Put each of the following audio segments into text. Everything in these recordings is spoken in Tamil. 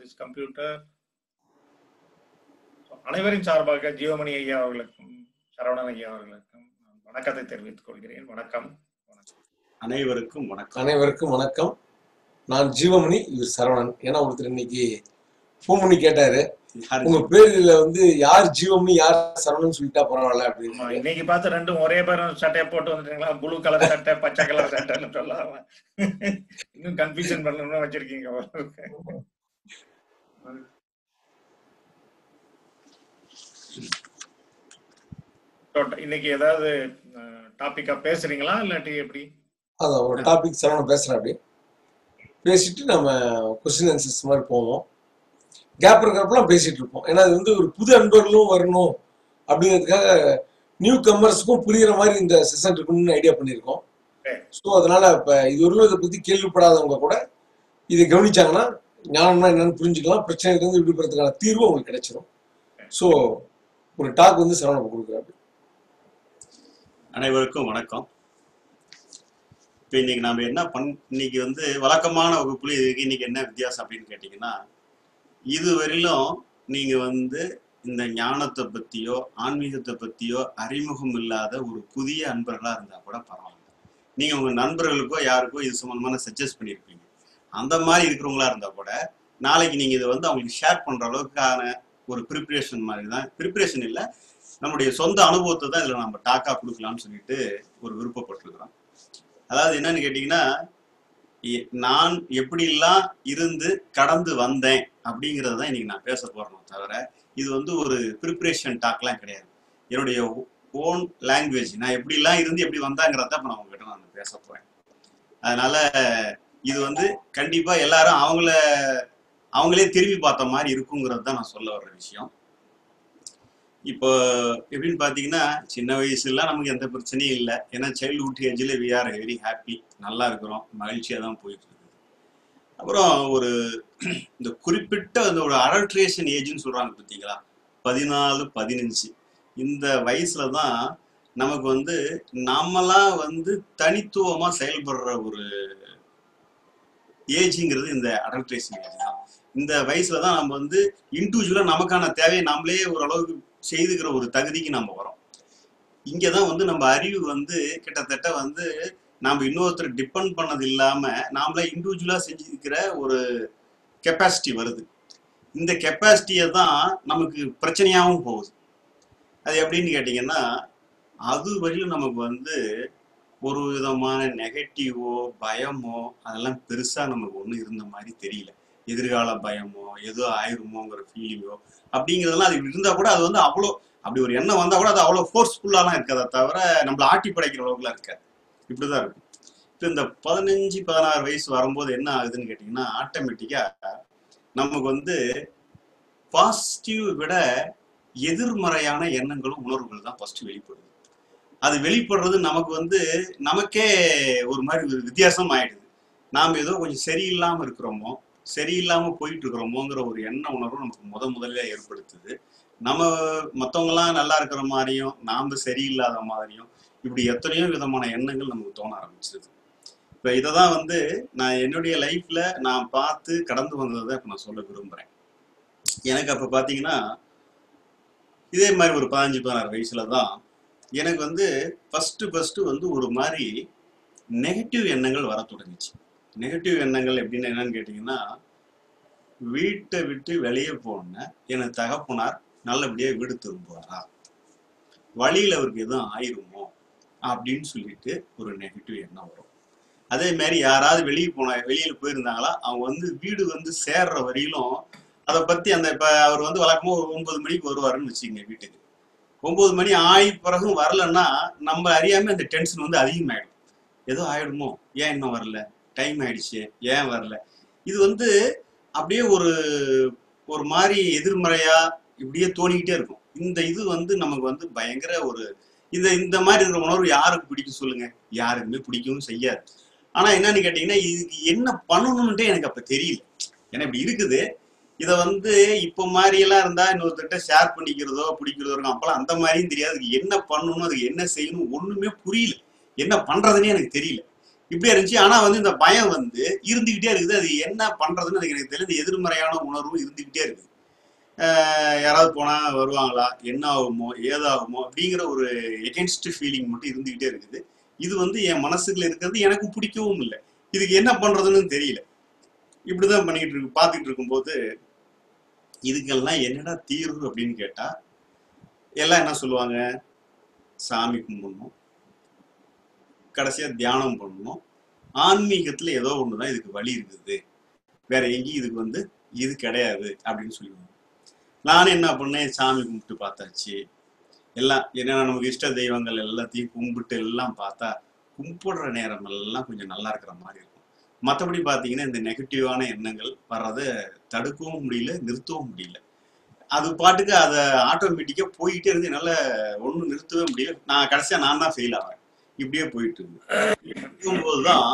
திஸ் கம்ப்யூட்டர் அனைவரின் சார்பாக ஜீவமணி ஐயா அவர்களுக்கும் சரவணன் ஐயா அவர்களுக்கும் நான் வணக்கத்தை தெரிவித்துக் கொள்கிறேன் வணக்கம் அனைவருக்கும் வணக்கம் அனைவருக்கும் வணக்கம் நான் ஜீவமணி இவர் சரவணன் ஏன்னா ஒருத்தர் இன்னைக்கு ஃபோன் பண்ணி கேட்டாரு யாரு உங்க பேர்ல வந்து யார் ஜீவமணி யார் சரவணன் சொல்லிட்டா பரவாயில்ல ஆமா, அப்படின்னு இன்னைக்கு பார்த்து ரெண்டும் ஒரே பேரும் சட்டையை போட்டு வந்துட்டீங்களா ப்ளூ கலர் சட்டை பச்சை கலர் சட்டைன்னு சொல்லாம இன்னும் கன்ஃபியூஷன் பண்ணணும்னு வச்சிருக்கீங்க அவருக்கு. So, இன்னைக்கு ஏதாவது டாபிக்கா பேசுறீங்களா இல்லாட்டி எப்படி அதான் ஒரு டாபிக் சரவணன் பேசுறேன் அப்படி பேசிட்டு நம்ம கொஸ்டின் ஆன்சர்ஸ் மாதிரி போவோம் கேப் இருக்கிறப்பெல்லாம் பேசிட்டு இருப்போம் ஏன்னா அது வந்து ஒரு புது அன்பர்களும் வரணும் அப்படிங்கிறதுக்காக நியூ கம்மர்ஸ்க்கும் புரியுற மாதிரி இந்த செஷன் இருக்குன்னு ஐடியா பண்ணியிருக்கோம் சரி. ஸோ அதனால இப்போ இது ஒரு இதை பத்தி கேள்விப்படாதவங்க கூட இதை கவனிச்சாங்கன்னா ஞானம்னா என்னன்னு புரிஞ்சுக்கலாம் பிரச்சனையிலிருந்து விடுபடுறதுக்கான தீர்வு உங்களுக்கு கிடைச்சிரும் ஸோ ஒரு டாக் வந்து சரவணன் கொடுக்குறாரு அனைவருக்கும் வணக்கம் இப்போ இன்னைக்கு நாம என்ன பண் இன்னைக்கு வந்து வழக்கமான வகுப்புல இதுக்கு இன்னைக்கு என்ன வித்தியாசம் அப்படின்னு கேட்டீங்கன்னா இதுவரையிலும் நீங்க வந்து இந்த ஞானத்தை பத்தியோ ஆன்மீகத்தை பத்தியோ அறிமுகம் இல்லாத ஒரு புதிய அன்பர்களா இருந்தா கூட பரவாயில்ல நீங்க உங்க நண்பர்களுக்கோ யாருக்கோ இது சம்பந்தமான சஜஸ்ட் பண்ணியிருப்பீங்க அந்த மாதிரி இருக்கிறவங்களா இருந்தா கூட நாளைக்கு நீங்க இதை வந்து அவங்களுக்கு ஷேர் பண்ற அளவுக்கான ஒரு ப்ரிப்பரேஷன் மாதிரி தான் ப்ரிப்பரேஷன் இல்லை நம்முடைய சொந்த அனுபவத்தை தான் இதுல நம்ம டாக்கா கொடுக்கலாம்னு சொல்லிட்டு ஒரு விருப்பப்பட்டிருக்கிறோம் அதாவது என்னன்னு கேட்டீங்கன்னா எ- நான் எப்படிலாம் இருந்து கடந்து வந்தேன் அப்படிங்கறத தான் இன்னைக்கு நான் பேச போறேன் தவிர இது வந்து ஒரு ப்ரிப்பரேஷன் டாக்லாம் கிடையாது என்னுடைய ஓன் லாங்குவேஜ் நான் எப்படிலாம் இருந்து எப்படி வந்தாங்கிறத இப்போ நான் உங்ககிட்ட நான் பேச போறேன் அதனால இது வந்து கண்டிப்பா எல்லாரும் அவங்கள அவங்களே திரும்பி பார்த்த மாதிரி இருக்குங்கிறது தான் நான் சொல்ல வர்ற விஷயம் இப்போ எப்படின்னு பார்த்தீங்கன்னா சின்ன வயசுலாம் நமக்கு எந்த பிரச்சனையும் இல்லை ஏன்னா சைல்ட்ஹுட் ஏஜில் வி ஆர் வெரி ஹாப்பி நல்லா இருக்கிறோம் மகிழ்ச்சியாக தான் போயிட்டு இருக்குது அப்புறம் ஒரு இந்த குறிப்பிட்ட அந்த ஒரு அடல்ட்ரேஷன் ஏஜ்னு சொல்கிறாங்க பார்த்தீங்களா பதினாலு பதினஞ்சு இந்த வயசுல தான் நமக்கு வந்து நாமெல்லாம் வந்து தனித்துவமா செயல்படுற ஒரு ஏஜ்ங்கிறது இந்த அடல்ட்ரேஷன் ஏஜ் தான் இந்த வயசுல தான் நம்ம வந்து இண்டிவிஜுவலா நமக்கான தேவையை நாமளே ஓரளவுக்கு செய்துக்கிற ஒரு தகுதிக்கு நம்ம வரோம் இங்கே தான் வந்து நம்ம அறிவு வந்து கிட்டத்தட்ட வந்து நாம் இன்னொருத்தர் டிபெண்ட் பண்ணது இல்லாம நாமளே இண்டிவிஜுவலா செஞ்சுக்கிற ஒரு கெப்பாசிட்டி வருது இந்த கெப்பாசிட்டியை தான் நமக்கு பிரச்சனையாகவும் போகுது அது எப்படின்னு கேட்டிங்கன்னா அது வரையிலும் நமக்கு வந்து ஒரு விதமான நெகட்டிவோ பயமோ அதெல்லாம் பெருசா நமக்கு ஒன்றும் இருந்த மாதிரி தெரியல எதிர்கால பயமோ ஏதோ ஆயிருமோங்கிற ஃபீலிங்கோ அப்படிங்கிறதெல்லாம் அது இருந்தா கூட அது வந்து அவ்வளோ அப்படி ஒரு எண்ணம் வந்தா கூட அது அவ்வளோ ஃபோர்ஸ்ஃபுல்லாலாம் இருக்காதே தவிர நம்மள ஆட்டி படைக்கிற அளவுக்குலாம் இருக்காது இப்படிதான் இருக்கும் இப்போ இந்த பதினஞ்சு பதினாறு வயசு வரும்போது என்ன ஆகுதுன்னு கேட்டிங்கன்னா ஆட்டோமேட்டிக்கா நமக்கு வந்து பாசிட்டிவ் விட எதிர்மறையான எண்ணங்களும் உணர்வுகள் தான் ஃபர்ஸ்ட் வெளிப்படுது அது வெளிப்படுறது நமக்கு வந்து நமக்கே ஒரு மாதிரி ஒரு வித்தியாசம் ஆயிடுது நாம் ஏதோ கொஞ்சம் சரியில்லாம இருக்கிறோமோ சரியில்லாம போயிட்டு இருக்கிறோமோங்கிற ஒரு எண்ண உணர்வு நமக்கு முத முதல்ல ஏற்படுத்துது நம்ம மற்றவங்கலாம் நல்லா இருக்கிற மாதிரியும் நாம சரியில்லாத மாதிரியும் இப்படி எத்தனையோ விதமான எண்ணங்கள் நமக்கு தோண ஆரம்பிச்சிருது இப்போ இதை தான் வந்து நான் என்னுடைய லைஃப்ல நான் பார்த்து கடந்து வந்ததை இப்போ நான் சொல்ல விரும்புறேன் எனக்கு அப்போ பார்த்தீங்கன்னா இதே மாதிரி ஒரு பதினஞ்சு பதினாறு வயசுல தான் எனக்கு வந்து ஃபர்ஸ்ட் ஃபர்ஸ்ட் வந்து ஒரு மாதிரி நெகட்டிவ் எண்ணங்கள் வர தொடங்குச்சு நெகட்டிவ் எண்ணங்கள் எப்படின்னு என்னன்னு கேட்டிங்கன்னா வீட்டை விட்டு வெளியே போன எனது தகப்பனார் நல்லபடியா வீடு திரும்புவாரா வழியில அவருக்கு எதுவும் ஆயிருமோ அப்படின்னு சொல்லிட்டு ஒரு நெகட்டிவ் எண்ணம் வரும் அதே மாதிரி யாராவது வெளியே போன வெளியில போயிருந்தாங்களா அவங்க வந்து வீடு வந்து சேர்ற வரையிலும் அதை பத்தி அந்த இப்ப அவர் வந்து வழக்கமா ஒரு ஒன்பது மணிக்கு வருவாருன்னு வச்சுக்கங்க வீட்டுக்கு ஒன்பது மணி ஆகி பிறகும் வரலன்னா நம்ம அறியாம அந்த டென்ஷன் வந்து அதிகமாயிடும் ஏதோ ஆயிடுமோ ஏன் இன்னும் வரல டைம் ஆயிடுச்சு ஏன் வரல இது வந்து அப்படியே ஒரு ஒரு மாதிரி எதிர்மறையா இப்படியே தோணிக்கிட்டே இருக்கும் இந்த இது வந்து நமக்கு வந்து பயங்கர ஒரு இந்த இந்த மாதிரி இருக்கிற உணர்வு யாருக்கு பிடிக்கும் சொல்லுங்க யாருக்குமே பிடிக்கவும் செய்யாது ஆனா என்னன்னு கேட்டீங்கன்னா இதுக்கு என்ன பண்ணணும்னுட்டே எனக்கு அப்ப தெரியல ஏன்னா இப்படி இருக்குது இதை வந்து இப்போ மாதிரி எல்லாம் இருந்தா இன்னொருத்தர்கிட்ட ஷேர் பண்ணிக்கிறதோ பிடிக்கிறதோ இருக்கும் அப்பெல்லாம் அந்த மாதிரியும் தெரியாது அதுக்கு என்ன பண்ணணும் அதுக்கு என்ன செய்யணும் ஒண்ணுமே புரியல என்ன பண்றதுன்னே எனக்கு தெரியல இப்படியே இருந்துச்சு ஆனா வந்து இந்த பயம் வந்து இருந்துகிட்டே இருக்குது அது என்ன பண்றதுன்னு எனக்கு எனக்கு தெரியல இந்த எதிர்மறையான உணர்வும் இருந்துகிட்டே இருக்குது ஆஹ் யாராவது போனா வருவாங்களா என்ன ஆகுமோ ஏதாகுமோ அப்படிங்கிற ஒரு எகென்ஸ்ட் ஃபீலிங் மட்டும் இருந்துகிட்டே இருக்குது இது வந்து என் மனசுக்குள்ள இருக்கிறது எனக்கும் பிடிக்கவும் இல்லை இதுக்கு என்ன பண்றதுன்னு தெரியல இப்படிதான் பண்ணிக்கிட்டு இருக்கு பார்த்துட்டு இருக்கும்போது இதுக்கெல்லாம் என்னடா தீர்வு அப்படின்னு கேட்டா எல்லாம் என்ன சொல்லுவாங்க சாமி கும்பிடணும் கடைசியா தியானம் பண்ணணும் ஆன்மீகத்துல ஏதோ ஒண்ணுதான் இதுக்கு வழி இருக்குது வேற எங்கேயும் இதுக்கு வந்து இது கிடையாது அப்படின்னு சொல்லுவாங்க நான் என்ன பண்ணேன் சாமி கும்பிட்டு பார்த்தாச்சு எல்லாம் என்னென்ன நமக்கு இஷ்ட தெய்வங்கள் எல்லாத்தையும் கும்பிட்டு எல்லாம் பார்த்தா கும்பிடுற நேரம் எல்லாம் கொஞ்சம் நல்லா இருக்கிற மாதிரி இருக்கும் மற்றபடி பார்த்தீங்கன்னா இந்த நெகட்டிவான எண்ணங்கள் வர்றதை தடுக்கவும் முடியல நிறுத்தவும் முடியல அது பாட்டுக்கு அதை ஆட்டோமேட்டிக்காக போயிட்டே இருந்து என்னால் ஒன்றும் நிறுத்தவே முடியல நான் கடைசியாக நான் தான் ஃபெயில் ஆவேன் இப்படியே போயிட்டு இருக்கு இருக்கும்போது தான்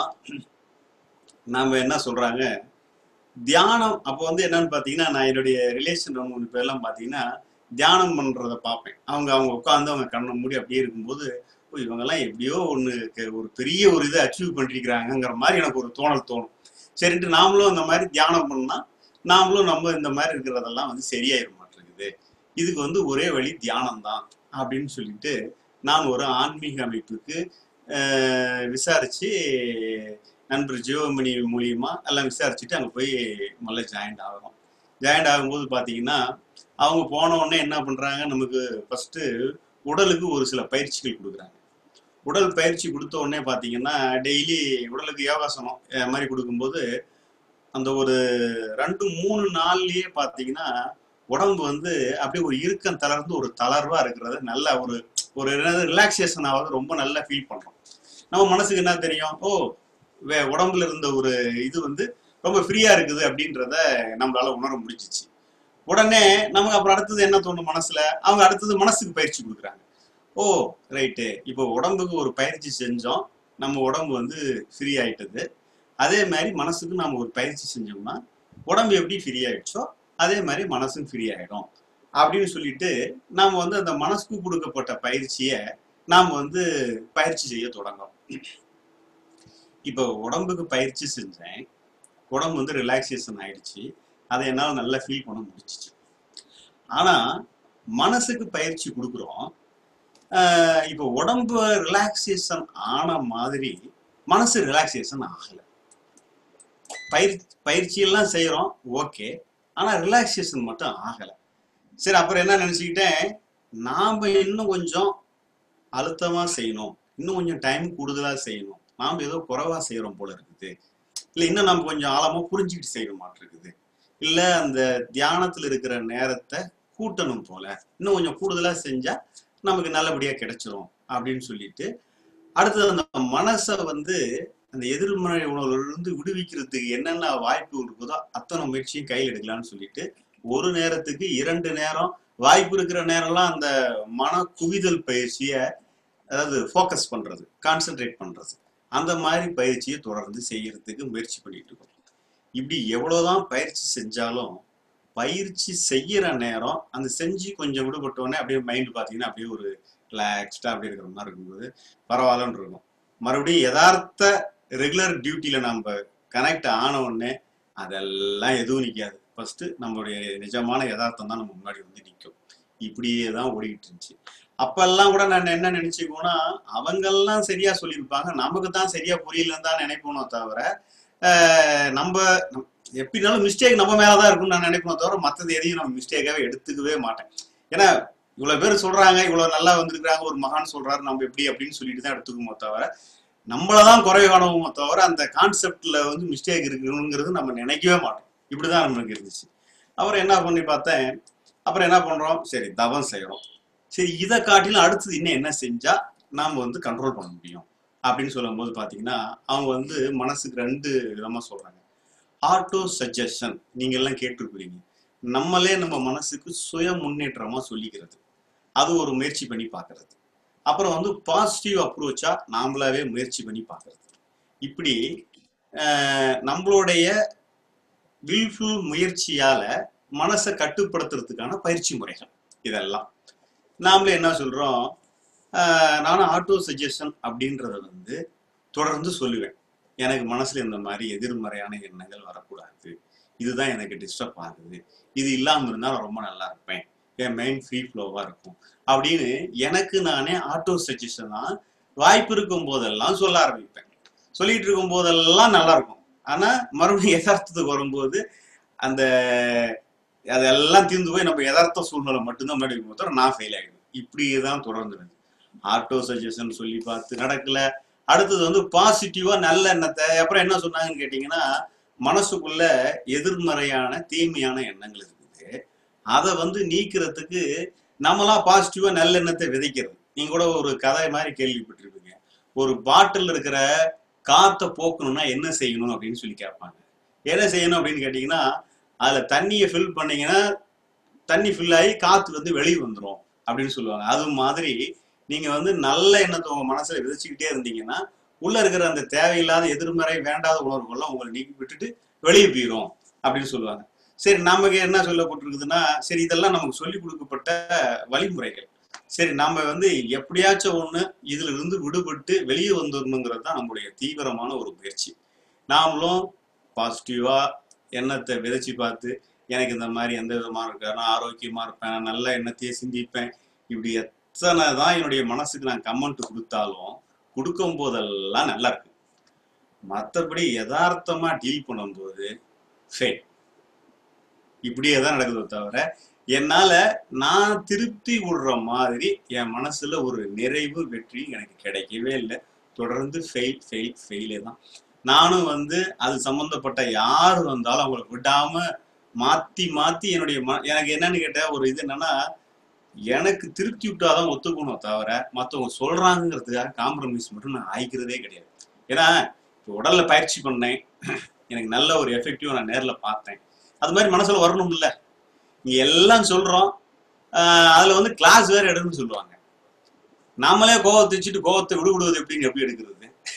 நாம என்ன சொல்றாங்க தியானம் அப்போ வந்து என்னன்னு பார்த்தீங்கன்னா நான் என்னுடைய ரிலேஷன் மூணு பேர்லாம் பார்த்தீங்கன்னா தியானம் பண்றத பார்ப்பேன் அவங்க அவங்க உட்காந்து அவங்க கண்ணை மூடி அப்படியே இருக்கும்போது ஓ இவங்கெல்லாம் எப்படியோ ஒன்று ஒரு பெரிய ஒரு இதை அச்சீவ் பண்ணிருக்கிறாங்கங்கிற மாதிரி எனக்கு ஒரு தோணல் தோணும் சரின்ட்டு நாமளும் அந்த மாதிரி தியானம் பண்ணா நாமளும் நம்ம இந்த மாதிரி இருக்கிறதெல்லாம் வந்து சரியாயிர மாட்டிருக்குது இதுக்கு வந்து ஒரே வழி தியானம் தான் அப்படின்னு சொல்லிட்டு நான் ஒரு ஆன்மீக அமைப்புக்கு அஹ், விசாரிச்சு நண்பர் ஜீவமணி மூலியமா எல்லாம் விசாரிச்சுட்டு அங்கே போய் முதல்ல ஜாயின்ட் ஆகிறோம் ஜாயின்ட் ஆகும்போது பார்த்தீங்கன்னா அவங்க போன உடனே என்ன பண்றாங்க நமக்கு ஃபர்ஸ்ட் உடலுக்கு ஒரு சில பயிற்சிகள் கொடுக்குறாங்க உடல் பயிற்சி கொடுத்த உடனே பார்த்தீங்கன்னா டெய்லி உடலுக்கு யோகாசனம் அஹ் மாதிரி கொடுக்கும்போது அந்த ஒரு ரெண்டு மூணு நாள்லயே பார்த்தீங்கன்னா உடம்பு வந்து அப்படியே ஒரு இறுக்கம் தளர்ந்து ஒரு தளர்வா இருக்கிறது நல்ல ஒரு ஒரு ரிலாக்ஸேஷன் ஆகுது ரொம்ப நல்லா ஃபீல் பண்றோம் நம்ம மனசுக்கு என்ன தெரியும் ஓ வே உடம்புல இருந்த ஒரு இது வந்து ரொம்ப ஃப்ரீயா இருக்குது அப்படின்றத நம்மளால உணர முடிஞ்சிச்சு உடனே நமக்கு அப்புறம் அடுத்தது என்ன தோணும் மனசுல அவங்க அடுத்தது மனசுக்கு பயிற்சி கொடுக்குறாங்க ஓ ரைட்டு இப்போ உடம்புக்கு ஒரு பயிற்சி செஞ்சோம் நம்ம உடம்பு வந்து ஃப்ரீ ஆயிட்டது அதே மாதிரி மனசுக்கு நாம ஒரு பயிற்சி செஞ்சோம்னா உடம்பு எப்படி ஃப்ரீ ஆயிடுச்சோ அதே மாதிரி மனசும் ஃப்ரீ ஆயிடும் அப்படின்னு சொல்லிட்டு நாம வந்து அந்த மனசுக்கு கொடுக்கப்பட்ட பயிற்சியை நாம் வந்து பயிற்சி செய்ய தொடங்குறோம் இப்போ உடம்புக்கு பயிற்சி செஞ்சேன் உடம்பு வந்து ரிலாக்ஸேஷன் ஆயிடுச்சு அதை என்னால் நல்லா ஃபீல் பண்ண முடிச்சிச்சு ஆனா மனசுக்கு பயிற்சி கொடுக்குறோம் ஆஹ் இப்போ உடம்பு ரிலாக்ஸேஷன் ஆன மாதிரி மனசு ரிலாக்ஸேஷன் ஆகல பயிற்சி பயிற்சி எல்லாம் செய்யறோம் ஓகே ஆனா ரிலாக்ஸேஷன் மட்டும் ஆகல சரி அப்புறம் என்ன நினைச்சுக்கிட்டேன் நாம இன்னும் கொஞ்சம் அழுத்தமா செய்யணும் இன்னும் கொஞ்சம் டைம் கூடுதலா செய்யணும் நாம ஏதோ குறைவா செய்யறோம் போல இருக்குது இல்ல இன்னும் நம்ம கொஞ்சம் ஆழமா புரிஞ்சுக்கிட்டு செய்ய மாட்டிருக்குது இல்ல அந்த தியானத்துல இருக்கிற நேரத்தை கூட்டணும் போல இன்னும் கொஞ்சம் கூடுதலா செஞ்சா நமக்கு நல்லபடியா கிடைச்சிரும் அப்படின்னு சொல்லிட்டு அடுத்தது அந்த மனசை வந்து அந்த எதிர்மறை உணர்வுல இருந்து விடுவிக்கிறதுக்கு என்னென்ன வாய்ப்பு இருக்குதோ அத்தனை முயற்சியும் கையில் எடுக்கலாம்னு சொல்லிட்டு ஒரு நேரத்துக்கு இரண்டு நேரம் வாய்ப்பு இருக்கிற நேரம்லாம் அந்த மன குவிதல் பயிற்சியை அதாவது ஃபோக்கஸ் பண்றது கான்சென்ட்ரேட் பண்றது அந்த மாதிரி பயிற்சியை தொடர்ந்து செய்யறதுக்கு முயற்சி பண்ணிட்டு இருக்கோம் இப்படி எவ்வளவுதான் பயிற்சி செஞ்சாலும் பயிற்சி செய்யற நேரம் அந்த செஞ்சு கொஞ்சம் விடுபட்டோடனே அப்படியே மைண்ட் பார்த்தீங்கன்னா அப்படியே ஒரு ரிலாக்ஸ்டா அப்படி இருக்கிற மாதிரி இருக்கும்போது பரவாயில்லன்னு இருக்கும் மறுபடியும் யதார்த்த ரெகுலர் டியூட்டியில நம்ம கனெக்ட் ஆன உடனே அதெல்லாம் எதுவும் நிற்காது ஃபர்ஸ்ட் நம்மளுடைய நிஜமான யதார்த்தம் தான் நம்ம முன்னாடி வந்து நிற்கும் இப்படியே தான் ஓடிக்கிட்டு இருந்துச்சு அப்பெல்லாம் கூட நான் என்ன நினைச்சுக்கோன்னா அவங்கெல்லாம் சரியா சொல்லியிருப்பாங்க நமக்கு தான் சரியா புரியலன்னு தான் நினைப்போனோ தவிர ஆஹ் நம்ம நம்- எப்படினாலும் மிஸ்டேக் நம்ம மேலதான் இருக்கும்னு நான் நினைப்போம் தவிர மற்றது எதையும் நம்ம மிஸ்டேக்காவே எடுத்துக்கவே மாட்டேன் ஏன்னா இவ்வளவு பேர் சொல்றாங்க இவ்வளவு நல்லா வந்திருக்கிறாங்க ஒரு மகான் சொல்றாரு நம்ம எப்படி அப்படின்னு சொல்லிட்டு தான் எடுத்துக்குமோ தவிர நம்மளதான் குறை காணுவோமோ தவிர அந்த கான்செப்ட்ல வந்து மிஸ்டேக் இருக்குங்கிறது நம்ம நினைக்கவே மாட்டோம் இப்படிதான் நமக்கு இருந்துச்சு அப்புறம் என்ன பண்ணி பார்த்தேன் அப்புறம் என்ன பண்றோம் சரி தவம் செய்யறோம் சரி இதை காட்டிலும் அடுத்தது இன்னும் என்ன செஞ்சா நாம வந்து கண்ட்ரோல் பண்ண முடியும் அப்படின்னு சொல்லும்போது பாத்தீங்கன்னா அவங்க வந்து மனசுக்கு ரெண்டு விதமா சொல்றாங்க ஆட்டோ சஜஷன் நீங்க எல்லாம் கேட்டிருப்பீங்க நம்மளே நம்ம மனசுக்கு சுய முன்னேற்றமா சொல்லிக்கிறது அது ஒரு முயற்சி பண்ணி பார்க்கிறது அப்புறம் வந்து பாசிட்டிவ் அப்ரோச்சா நாமளாவே முயற்சி பண்ணி பார்க்கிறது இப்படி ஆஹ், நம்மளுடைய வில்ஃபுல் முயற்சியால மனசை கட்டுப்படுத்துறதுக்கான பயிற்சி முறைகள் இதெல்லாம் நாமளே என்ன சொல்றோம் ஆஹ், நானும் ஆட்டோ சஜஷன் அப்படின்றத வந்து தொடர்ந்து சொல்லுவேன் எனக்கு மனசுல இந்த மாதிரி எதிர்மறையான எண்ணங்கள் வரக்கூடாது இதுதான் எனக்கு டிஸ்டர்ப் ஆகுது இது இல்லாம இருந்தா நான் ரொம்ப நல்லா இருப்பேன் என் மைண்ட் ஃப்ரீ ஃப்ளோவா இருக்கும் அப்படின்னு எனக்கு நானே ஆட்டோ சஜஷனா வாய்ப்பு இருக்கும் போதெல்லாம் சொல்ல ஆரம்பிப்பேன் சொல்லிட்டு இருக்கும் போதெல்லாம் நல்லா இருக்கும் ஆனா மறுபடியும் யதார்த்தத்துக்கு வரும்போது அந்த அதெல்லாம் தீர்ந்து போய் நம்ம யதார்த்த சூழ்நிலை மட்டும்தான் முன்னாடி இருக்கும் தவிர நான் ஃபெயில் ஆகிடுவேன் இப்படியே தான் தொடர்ந்துருது ஆட்டோ சஜஷன் சொல்லி பார்த்து நடக்கல அடுத்தது வந்து பாசிட்டிவா நல்ல எண்ணத்தை அப்புறம் என்ன சொன்னாங்கன்னு கேட்டீங்கன்னா மனசுக்குள்ள எதிர்மறையான தீமையான எண்ணங்கள் இருக்குது அதை வந்து நீக்கிறதுக்கு நம்மளா பாசிட்டிவா நல்ல எண்ணத்தை விதைக்கிறது நீங்க கூட ஒரு கதை மாதிரி கேள்விப்பட்டிருப்பீங்க ஒரு பாட்டில் இருக்கிற காத்தை போக்கணும்னா என்ன செய்யணும் அப்படின்னு சொல்லி கேட்பாங்க என்ன செய்யணும் அப்படின்னு கேட்டீங்கன்னா அதுல தண்ணியை ஃபில் பண்ணீங்கன்னா தண்ணி ஃபில் ஆகி காத்து வந்து வெளியே வந்துடும் அப்படின்னு சொல்லுவாங்க அது மாதிரி நீங்க வந்து நல்ல எண்ணத்தை உங்க மனசுல விதைச்சுக்கிட்டே இருந்தீங்கன்னா உள்ள இருக்கிற அந்த தேவையில்லாத எதிர்மறை வேண்டாத உணர்வுகள்லாம் உங்களை நீக்கி விட்டுட்டு வெளியே போயிடும் அப்படின்னு சொல்லுவாங்க சரி நமக்கு என்ன சொல்லப்பட்டிருக்குதுன்னா சரி இதெல்லாம் நமக்கு சொல்லி கொடுக்கப்பட்ட வழிமுறைகள் சரி நாம வந்து எப்படியாச்சும் ஒண்ணு இதுல இருந்து விடுபட்டு வெளியே வந்துடணுங்கிறது தான் நம்முடைய தீவிரமான ஒரு முயற்சி நாமளும் பாசிட்டிவா எண்ணத்தை விதைச்சு பார்த்து எனக்கு இந்த மாதிரி எந்த விதமா இருக்க நான் ஆரோக்கியமா இருப்பேன் நான் நல்ல எண்ணத்தையே சிந்திப்பேன் இப்படி எத்தனை தான் என்னுடைய மனசுக்கு நான் கமெண்ட் கொடுத்தாலும் கொடுக்கும் போதெல்லாம் நல்லா இருக்கு மற்றபடி யதார்த்தமா டீல் பண்ணும்போது ஃபெயில் இப்படியே தான் நடக்குதோ தவிர என்னால நான் திருப்தி விடுற மாதிரி என் மனசுல ஒரு நிறைவு வெற்றி எனக்கு கிடைக்கவே இல்லை தொடர்ந்து ஃபெயில் ஃபெயில் ஃபெயிலே தான் நானும் வந்து அது சம்பந்தப்பட்ட யார் வந்தாலும் அவங்களை விடாம மாத்தி மாத்தி என்னுடைய ம- எனக்கு என்னன்னு கேட்ட ஒரு இது என்னன்னா எனக்கு திருப்தி விட்டாதான் ஒத்துக்கணும் தவிர மத்தவங்க சொல்றாங்கிறதுக்காக காம்ப்ரமைஸ் மட்டும் நான் ஆயிக்கிறதே கிடையாது ஏன்னா இப்போ உடல்ல பயிற்சி பண்ணேன் எனக்கு நல்ல ஒரு எஃபெக்டிவ் நான் நேர்ல பார்த்தேன் அது மாதிரி மனசுல வரணும் இல்ல நீ எல்லாம் சொல்றோம் ஆஹ் அதுல வந்து கிளாஸ் வேற எடுன்னு சொல்லுவாங்க நாமளே கோவத்தை வச்சுட்டு கோவத்தை விடுவிடுவது எப்படின்னு எப்படி எடுக்கிறது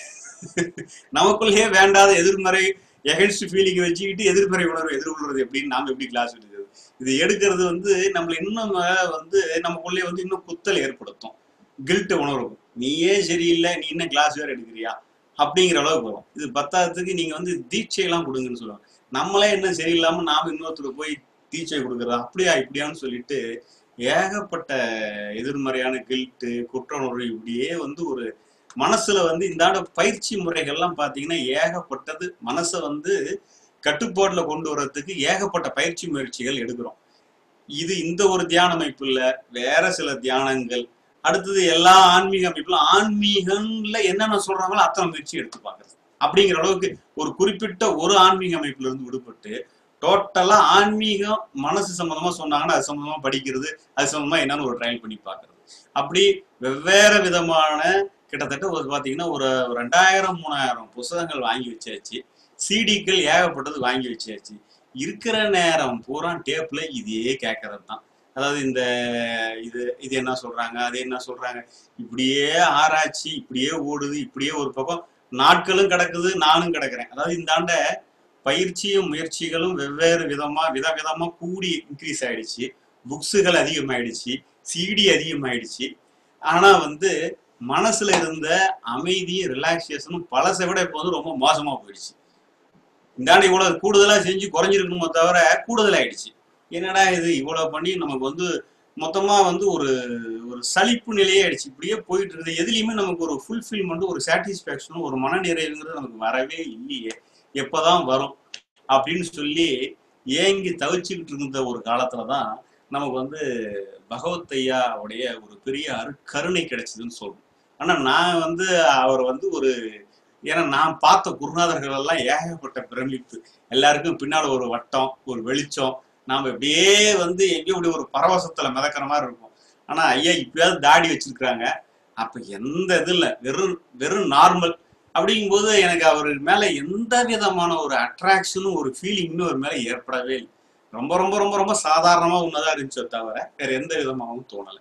நமக்குள்ளேயே வேண்டாத எதிர்மறை எகென்ஸ்ட் ஃபீலிங் வச்சுக்கிட்டு எதிர்மறை உணர்வு எதிர்கொள்றது எப்படின்னு நாம எப்படி கிளாஸ் எடுக்கிறது இது எடுக்கிறது வந்து நம்மள இன்னும் வந்து நமக்குள்ளே வந்து இன்னும் குத்தல் ஏற்படுத்தும் கில்ட் உணர்வு நீயே சரியில்லை நீ என்ன கிளாஸ் வேற எடுக்கிறியா அப்படிங்கிற அளவுக்கு வரும் இது பத்தாததுக்கு நீங்க வந்து தீட்சையெல்லாம் கொடுங்கன்னு சொல்லுவாங்க நம்மளே என்ன சரியில்லாம நாம இன்னொருத்தருக்கு போய் தீட்சை கொடுக்குறதா அப்படியா இப்படியான்னு சொல்லிட்டு ஏகப்பட்ட எதிர்மறையான கில்ட்டு குற்ற உணர்வு இப்படியே வந்து ஒரு மனசுல வந்து இந்தாண்ட பயிற்சி முறைகள்லாம் பாத்தீங்கன்னா ஏகப்பட்டது மனசை வந்து கட்டுப்பாட்டுல கொண்டு வர்றதுக்கு ஏகப்பட்ட பயிற்சி முயற்சிகள் எடுக்கிறோம் இது இந்த ஒரு தியான அமைப்பு இல்ல வேற சில தியானங்கள் அடுத்தது எல்லா ஆன்மீக அமைப்புல ஆன்மீகம்ல என்னென்ன சொல்றாங்களோ அத்தனை முயற்சி எடுத்து பார்க்கறது அப்படிங்கிற அளவுக்கு ஒரு குறிப்பிட்ட ஒரு ஆன்மீக அமைப்புல இருந்து விடுபட்டு டோட்டலா ஆன்மீகம் மனசு சம்பந்தமா சொன்னாங்கன்னா அது சம்பந்தமா படிக்கிறது அது சம்பந்தமா என்னன்னு ஒரு ட்ரையல் பண்ணி பார்க்கறது அப்படி வெவ்வேறு விதமான கிட்டத்தட்ட ஒரு பாத்தீங்கன்னா ஒரு ரெண்டாயிரம் மூணாயிரம் புத்தகங்கள் வாங்கி வச்சாச்சு சிடிக்கள் ஏகப்பட்டது வாங்கி வச்சாச்சு இருக்கிற நேரம் பூரா டேப்ல இதே கேட்கறது தான் அதாவது இந்த இது இது என்ன சொல்றாங்க அது என்ன சொல்றாங்க இப்படியே ஆராய்ச்சி இப்படியே ஓடுது இப்படியே ஒரு பக்கம் நாட்களும் கிடக்குது நானும் கிடக்குறேன் அதாவது இந்த ஆண்ட பயிற்சியும் முயற்சிகளும் வெவ்வேறு விதமா விதவிதமா கூடி இன்க்ரீஸ் ஆயிடுச்சு புக்ஸுகள் அதிகமாயிடுச்சு சிடி அதிகமாயிடுச்சு ஆனா வந்து மனசுல இருந்த அமைதியும் ரிலாக்ஸேஷனும் பழசை விட இப்போ வந்து ரொம்ப மோசமா போயிடுச்சு இந்தாண்ட இவ்வளவு கூடுதலா செஞ்சு குறைஞ்சிருக்கணுமோ தவிர கூடுதல் ஆயிடுச்சு என்னடா இது இவ்வளவு பண்ணி நமக்கு வந்து மொத்தமா வந்து ஒரு ஒரு சலிப்பு நிலையே ஆயிடுச்சு இப்படியே போயிட்டு இருக்குது எதுலையுமே நமக்கு ஒரு ஃபுல்ஃபில்மெண்ட் ஒரு சாட்டிஸ்ஃபேக்ஷனும் ஒரு மன நிறைவுங்கிறது நமக்கு வரவே இல்லையே எப்பதான் வரும் அப்படின்னு சொல்லி ஏங்கி தவிச்சுக்கிட்டு இருந்த ஒரு காலத்துல தான் நமக்கு வந்து பகவத் ஐயாவுடைய ஒரு பெரிய அருட்கருணை கிடைச்சதுன்னு சொல்லணும் ஆனா நான் வந்து அவர் வந்து ஒரு ஏன்னா நான் பார்த்த குருநாதர்கள் எல்லாம் ஏகப்பட்ட பிரமிப்பு எல்லாருக்கும் பின்னால ஒரு வட்டம் ஒரு வெளிச்சம் நாம இப்படியே வந்து எங்கேயோ இப்படி ஒரு பரவசத்துல மிதக்கிற மாதிரி இருக்கும் ஆனா ஐயா இப்பயாவது தாடி வச்சிருக்கிறாங்க அப்ப எந்த இது இல்ல வெறும் வெறும் நார்மல் அப்படிங்கும்போது எனக்கு அவர் மேல எந்த விதமான ஒரு அட்ராக்ஷனும் ஒரு ஃபீலிங்னு ஒரு மேல ஏற்படவே இல்லை ரொம்ப ரொம்ப ரொம்ப ரொம்ப சாதாரணமா உன்னதா இருந்துச்சோ தவிர வேற எந்த விதமாகவும் தோணலை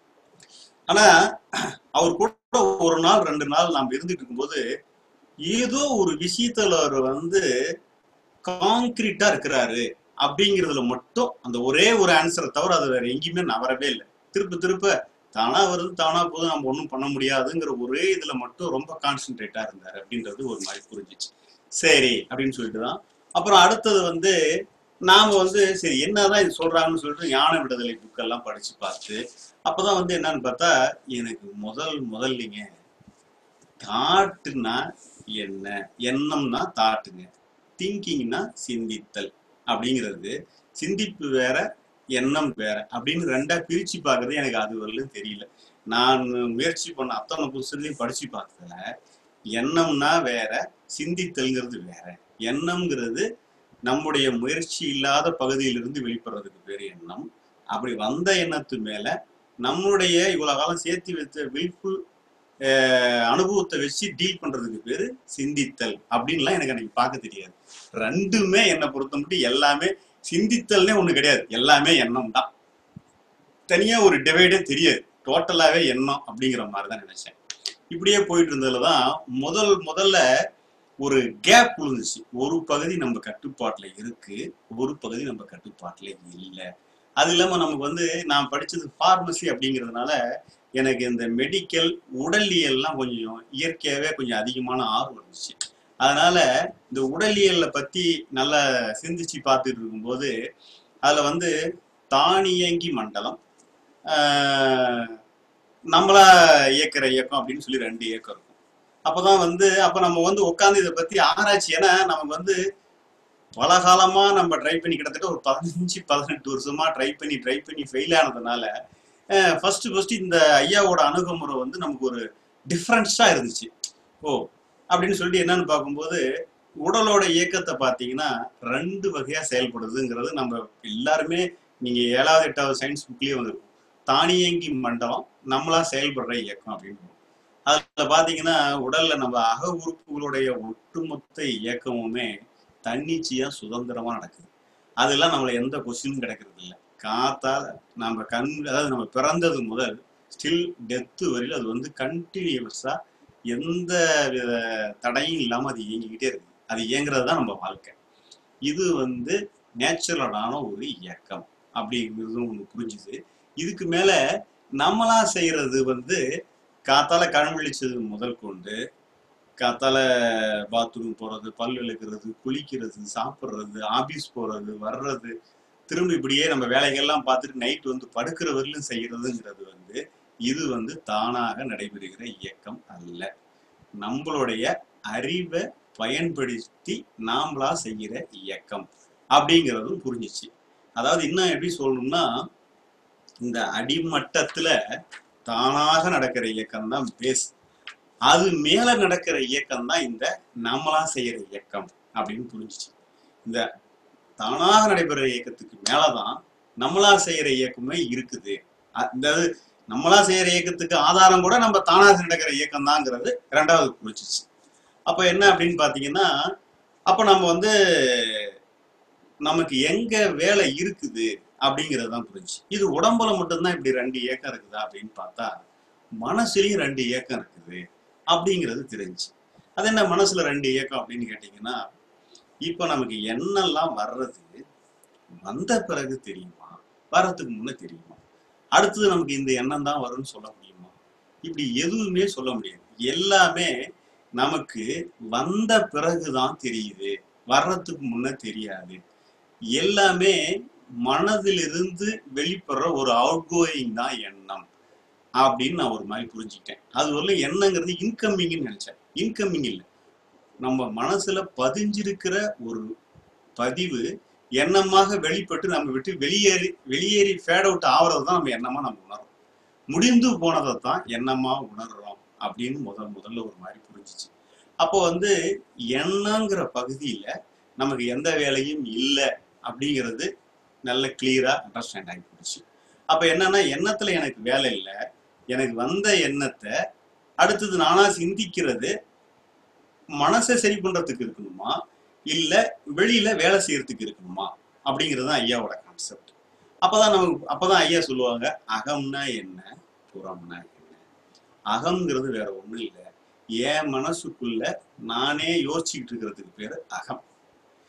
ஆனா அவர் கூட ஒரு நாள் ரெண்டு நாள் நாம் இருந்துட்டு இருக்கும்போது ஏதோ ஒரு விஷயத்துல அவர் வந்து காங்கிரீட்டா இருக்கிறாரு அப்படிங்கிறதுல மட்டும் அந்த ஒரே ஒரு ஆன்சரை தவிர அது வேற எங்கேயுமே நவரவே இல்லை திருப்ப திருப்ப தானா வருது தானா போதும் நம்ம ஒன்றும் பண்ண முடியாதுங்கிற ஒரே இதுல மட்டும் ரொம்ப கான்சென்ட்ரேட்டா இருந்தாரு அப்படின்றது ஒரு மாதிரி புரிஞ்சிச்சு சரி அப்படின்னு சொல்லிட்டு தான் அப்புறம் அடுத்தது வந்து நாம வந்து சரி என்னதான் இது சொல்றாங்கன்னு சொல்லிட்டு ஞான விடுதலை புக்கெல்லாம் படிச்சு பார்த்து அப்பதான் வந்து என்னன்னு பார்த்தா எனக்கு முதல் முதல்லிங்க தாட்டுனா என்ன எண்ணம்னா தாட்டுங்க திங்கிங்னா சிந்தித்தல் அப்படிங்கிறது சிந்திப்பு வேற எண்ணம் வேற அப்படின்னு ரெண்டா பிரிச்சு பார்க்கறது எனக்கு அது வரலும் தெரியல நான் முயற்சி பண்ண அத்தனை புத்தகத்தையும் படிச்சு பார்த்ததுல எண்ணம்னா வேற சிந்தித்தல்ங்கிறது வேற எண்ணம்ங்கிறது நம்முடைய முயற்சி இல்லாத பகுதியிலிருந்து வெளிப்படுறதுக்கு பேர் எண்ணம் அப்படி வந்த எண்ணத்து மேல நம்மளுடைய இவ்வளவு காலம் சேர்த்து வைத்த விழிப்புள் அஹ், அனுபவத்தை வச்சு டீல் பண்றதுக்கு பேரு சிந்தித்தல் அப்படின்லாம் எனக்கு அன்னைக்கு பார்க்க தெரியாது ரெண்டுமே என்னை பொறுத்த மட்டும் எல்லாமே சிந்தித்தல்னே ஒண்ணு கிடையாது எல்லாமே எண்ணம் தான் தனியா ஒரு டிவைடே தெரியாது டோட்டலாவே எண்ணம் அப்படிங்கிற மாதிரி தான் நினைச்சேன் இப்படியே போயிட்டு இருந்ததுல தான் முதல் முதல்ல ஒரு கேப் விழுந்துச்சு ஒரு பகுதி நம்ம கட்டுப்பாட்டுல இருக்கு ஒரு பகுதி நம்ம கட்டுப்பாட்டுல இல்லை அது இல்லாம நமக்கு வந்து நான் படிச்சது ஃபார்மசி அப்படிங்கிறதுனால எனக்கு இந்த மெடிக்கல் உடலியல்லாம் கொஞ்சம் இயற்கையாவே கொஞ்சம் அதிகமான ஆர்வம் இருந்துச்சு அதனால இந்த உடலியல்ல பத்தி நல்லா சிந்திச்சு பார்த்துட்டு இருக்கும்போது அதுல வந்து தானியங்கி மண்டலம் ஆஹ் நம்மளா இயக்கிற இயக்கம் அப்படின்னு சொல்லி ரெண்டு இயக்கம் இருக்கும் அப்பதான் வந்து அப்ப நம்ம வந்து உட்காந்து இதை பத்தி ஆராய்ச்சி ஏன்னா நமக்கு வந்து பல காலமா நம்ம ட்ரை பண்ணி கிட்டத்தட்ட ஒரு பதினஞ்சு பதினெட்டு வருஷமா ட்ரை பண்ணி ட்ரை பண்ணி ஃபெயில் ஆனதுனால ஃபர்ஸ்ட் ஃபர்ஸ்ட் இந்த ஐயாவோட அணுகுமுறை வந்து நமக்கு ஒரு டிஃப்ரென்ஸா இருந்துச்சு ஓ அப்படின்னு சொல்லிட்டு என்னன்னு பார்க்கும்போது உடலோட இயக்கத்தை பார்த்தீங்கன்னா ரெண்டு வகையா செயல்படுதுங்கிறது நம்ம எல்லாருமே நீங்க ஏழாவது எட்டாவது சயின்ஸ் புக்லயே வந்திருக்கும் தானியங்கி மண்டலம் நம்மளா செயல்படுற இயக்கம் அப்படின்னு அதுல பாத்தீங்கன்னா உடல்ல நம்ம அக உறுப்புகளுடைய ஒட்டுமொத்த இயக்கமுமே தன்னிச்சையா சுதந்திரமா நடக்குது அதெல்லாம் நம்மள எந்த கொஸ்டினும் கிடைக்கிறது இல்லை காத்தால நம்ம கண் அதாவது நம்ம பிறந்தது முதல் ஸ்டில் டெத்து வரையில் அது வந்து கண்டினியூஸா எந்த வித தடையும் இல்லாம அது இயங்கிக்கிட்டே இருக்கு அது இயங்குறது தான் நம்ம வாழ்க்கை இது வந்து நேச்சுரலான ஒரு இயக்கம் அப்படிங்கிறது ஒன்று புரிஞ்சுது இதுக்கு மேல நம்மளா செய்யறது வந்து காத்தால கண் விழிச்சது முதல் கொண்டு காத்தால பாத்ரூம் போறது பல் விளக்குறது குளிக்கிறது சாப்பிட்றது ஆபீஸ் போறது வர்றது திரும்ப இப்படியே நம்ம வேலைகள்லாம் பார்த்துட்டு நைட் வந்து படுக்கிற வரையிலும் செய்யறதுங்கிறது வந்து இது வந்து தானாக நடைபெறுகிற இயக்கம் அல்ல நம்மளுடைய அறிவை பயன்படுத்தி நாமளா செய்கிற இயக்கம் அப்படிங்கிறதும் புரிஞ்சிச்சு அதாவது இன்னும் எப்படி சொல்லணும்னா இந்த அடிமட்டத்துல தானாக நடக்கிற இயக்கம் தான் பேஸ் அது மேல நடக்கிற இயக்கம் தான் இந்த நம்மளா செய்யற இயக்கம் அப்படின்னு புரிஞ்சிச்சு இந்த தானாக நடைபெற இயக்கத்துக்கு மேலதான் நம்மளா செய்யற இயக்கமே இருக்குது அ- இந்த இது நம்மளா செய்யற இயக்கத்துக்கு ஆதாரம் கூட நம்ம தானாக நடக்கிற இயக்கம் தாங்கிறது ரெண்டாவது புரிஞ்சிச்சு அப்ப என்ன அப்படின்னு பாத்தீங்கன்னா அப்ப நம்ம வந்து நமக்கு எங்க வேலை இருக்குது அப்படிங்கிறது தான் புரிஞ்சு இது உடம்புல மட்டும்தான் இப்படி ரெண்டு இயக்கம் இருக்குதா அப்படின்னு பார்த்தா மனசுலயும் ரெண்டு இயக்கம் இருக்குது அப்படிங்கிறது தெரிஞ்சு அது என்ன மனசுல ரெண்டு இயக்கம் அப்படின்னு கேட்டீங்கன்னா இப்ப நமக்கு என்னெல்லாம் வர்றது வந்த பிறகு தெரியுமா வர்றதுக்கு முன்ன தெரியுமா அடுத்தது நமக்கு இந்த எண்ணம் தான் வரும்னு சொல்ல முடியுமா இப்படி எதுவுமே சொல்ல முடியாது எல்லாமே நமக்கு வந்த பிறகுதான் தெரியுது வர்றதுக்கு முன்ன தெரியாது எல்லாமே மனதிலிருந்து வெளிப்படுற ஒரு அவுட் கோயிங் தான் எண்ணம் அப்படின்னு நான் ஒரு மாதிரி புரிஞ்சுக்கிட்டேன் அது வரல எண்ணங்கிறது இன்கம்மிங்னு நினைச்சேன் இன்கம்மிங் இல்லை நம்ம மனசுல பதிஞ்சிருக்கிற ஒரு பதிவு எண்ணமாக வெளிப்பட்டு நம்ம விட்டு வெளியேறி வெளியேறி ஃபேட் அவுட் ஆகிறது தான் நம்ம எண்ணமா நம்ம உணர்றோம் முடிந்து போனதை தான் எண்ணமா உணர்றோம் அப்படின்னு முதல் முதல்ல ஒரு மாதிரி புரிஞ்சிச்சு அப்போ வந்து எண்ணங்கிற பகுதியில நமக்கு எந்த வேலையும் இல்லை அப்படிங்கிறது நல்ல கிளியரா அண்டர்ஸ்டாண்ட் ஆகி போச்சு அப்ப என்னன்னா எண்ணத்துல எனக்கு வேலை இல்லை எனக்கு வந்த எண்ணத்தை அடுத்தது நானா சிந்திக்கிறது மனசை சரி பண்றதுக்கு இருக்கணுமா இல்ல வெளியில வேலை செய்யறதுக்கு இருக்கணுமா அப்படிங்கிறது தான் ஐயாவோட கான்செப்ட் அப்பதான் நமக்கு அப்பதான் ஐயா சொல்லுவாங்க அகம்னா என்ன புறம்னா என்ன அகம்ங்கிறது வேற ஒண்ணும் இல்லை என் மனசுக்குள்ள நானே யோசிச்சுக்கிட்டு இருக்கிறதுக்கு பேரு அகம்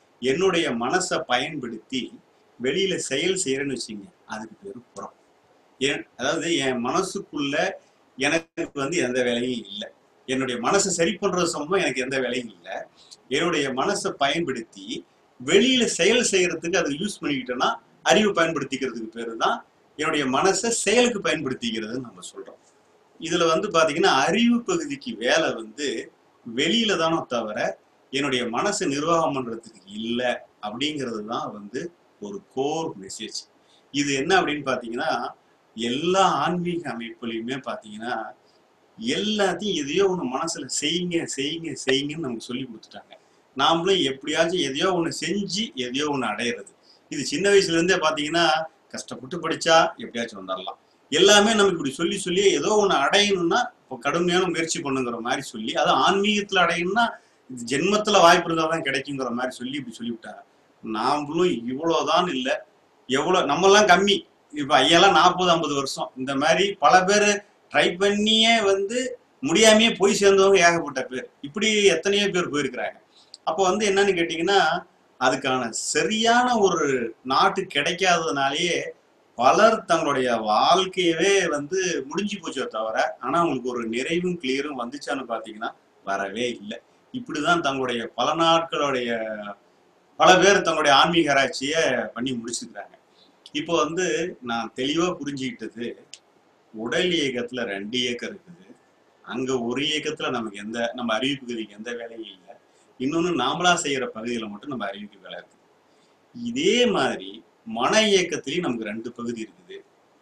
என்னுடைய மனசை பயன்படுத்தி வெளியில செயல் செய்யறேன்னு வச்சுங்க அதுக்கு பேரு புறம் ஏன் அதாவது என் மனசுக்குள்ள எனக்கு வந்து எந்த வேலையும் இல்லை என்னுடைய மனசை சரி பண்றது சம்பந்தமா எனக்கு எந்த வேலையும் இல்லை என்னுடைய மனசை பயன்படுத்தி வெளியில செயல் செய்யறதுக்கு அதை யூஸ் பண்ணிக்கிட்டேன்னா அறிவு பயன்படுத்திக்கிறதுக்கு பேரு தான் என்னுடைய மனசை செயலுக்கு பயன்படுத்திக்கிறதுன்னு நம்ம சொல்றோம் இதுல வந்து பாத்தீங்கன்னா அறிவு பகுதிக்கு வேலை வந்து வெளியில தானோ தவிர என்னுடைய மனசை நிர்வாகம் பண்றதுக்கு இல்லை அப்படிங்கிறது தான் வந்து ஒரு கோர் மெசேஜ் இது என்ன அப்படின்னு பாத்தீங்கன்னா எல்லா ஆன்மீக அமைப்புலையுமே பாத்தீங்கன்னா எல்லாத்தையும் எதையோ ஒண்ணு மனசுல செய்யுங்க செய்யுங்க செய்யுங்கன்னு நமக்கு சொல்லி கொடுத்துட்டாங்க நாமளும் எப்படியாச்சும் எதையோ ஒண்ணு செஞ்சு எதையோ ஒண்ணு அடையிறது இது சின்ன வயசுல இருந்தே பாத்தீங்கன்னா கஷ்டப்பட்டு படிச்சா எப்படியாச்சும் வந்துடலாம் எல்லாமே நமக்கு இப்படி சொல்லி சொல்லி ஏதோ ஒண்ணு அடையணும்னா இப்போ கடுமையான முயற்சி பண்ணுங்கிற மாதிரி சொல்லி அது ஆன்மீகத்துல அடையணும்னா இது ஜென்மத்துல வாய்ப்பு இருந்தால் தான் கிடைக்குங்கிற மாதிரி சொல்லி இப்படி சொல்லிவிட்டாங்க நாமளும் இவ்வளவுதான் இல்லை எவ்வளவு நம்மலாம் கம்மி இப்ப ஐயெல்லாம் நாற்பது ஐம்பது வருஷம் இந்த மாதிரி பல பேர் ட்ரை பண்ணியே வந்து முடியாமையே போய் சேர்ந்தவங்க ஏகப்பட்ட பேர் இப்படி எத்தனையோ பேர் போயிருக்கிறாங்க அப்போ வந்து என்னன்னு கேட்டிங்கன்னா அதுக்கான சரியான ஒரு நாட்டு கிடைக்காததுனாலேயே பலர் தங்களுடைய வாழ்க்கையவே வந்து முடிஞ்சு போச்சே தவிர ஆனா அவங்களுக்கு ஒரு நிறைவும் கிளியரும் வந்துச்சான்னு பாத்தீங்கன்னா வரவே இல்லை இப்படிதான் தங்களுடைய பல நாட்களுடைய பல பேர் தங்களுடைய ஆன்மீக ஆராய்ச்சியை பண்ணி முடிச்சிருக்கிறாங்க இப்போ வந்து நான் தெளிவா புரிஞ்சுக்கிட்டது உடல் இயக்கத்துல ரெண்டு இயக்கம் இருக்குது அங்க ஒரு இயக்கத்துல நமக்கு எந்த நம்ம அறிவிப்பு பகுதிக்கு எந்த வேலையும் இல்லை இன்னொன்னு நாமளா செய்யற பகுதியில மட்டும் நம்ம அறிவிப்பு வேலை இருக்குது இதே மாதிரி மன இயக்கத்திலையும் நமக்கு ரெண்டு பகுதி இருக்குது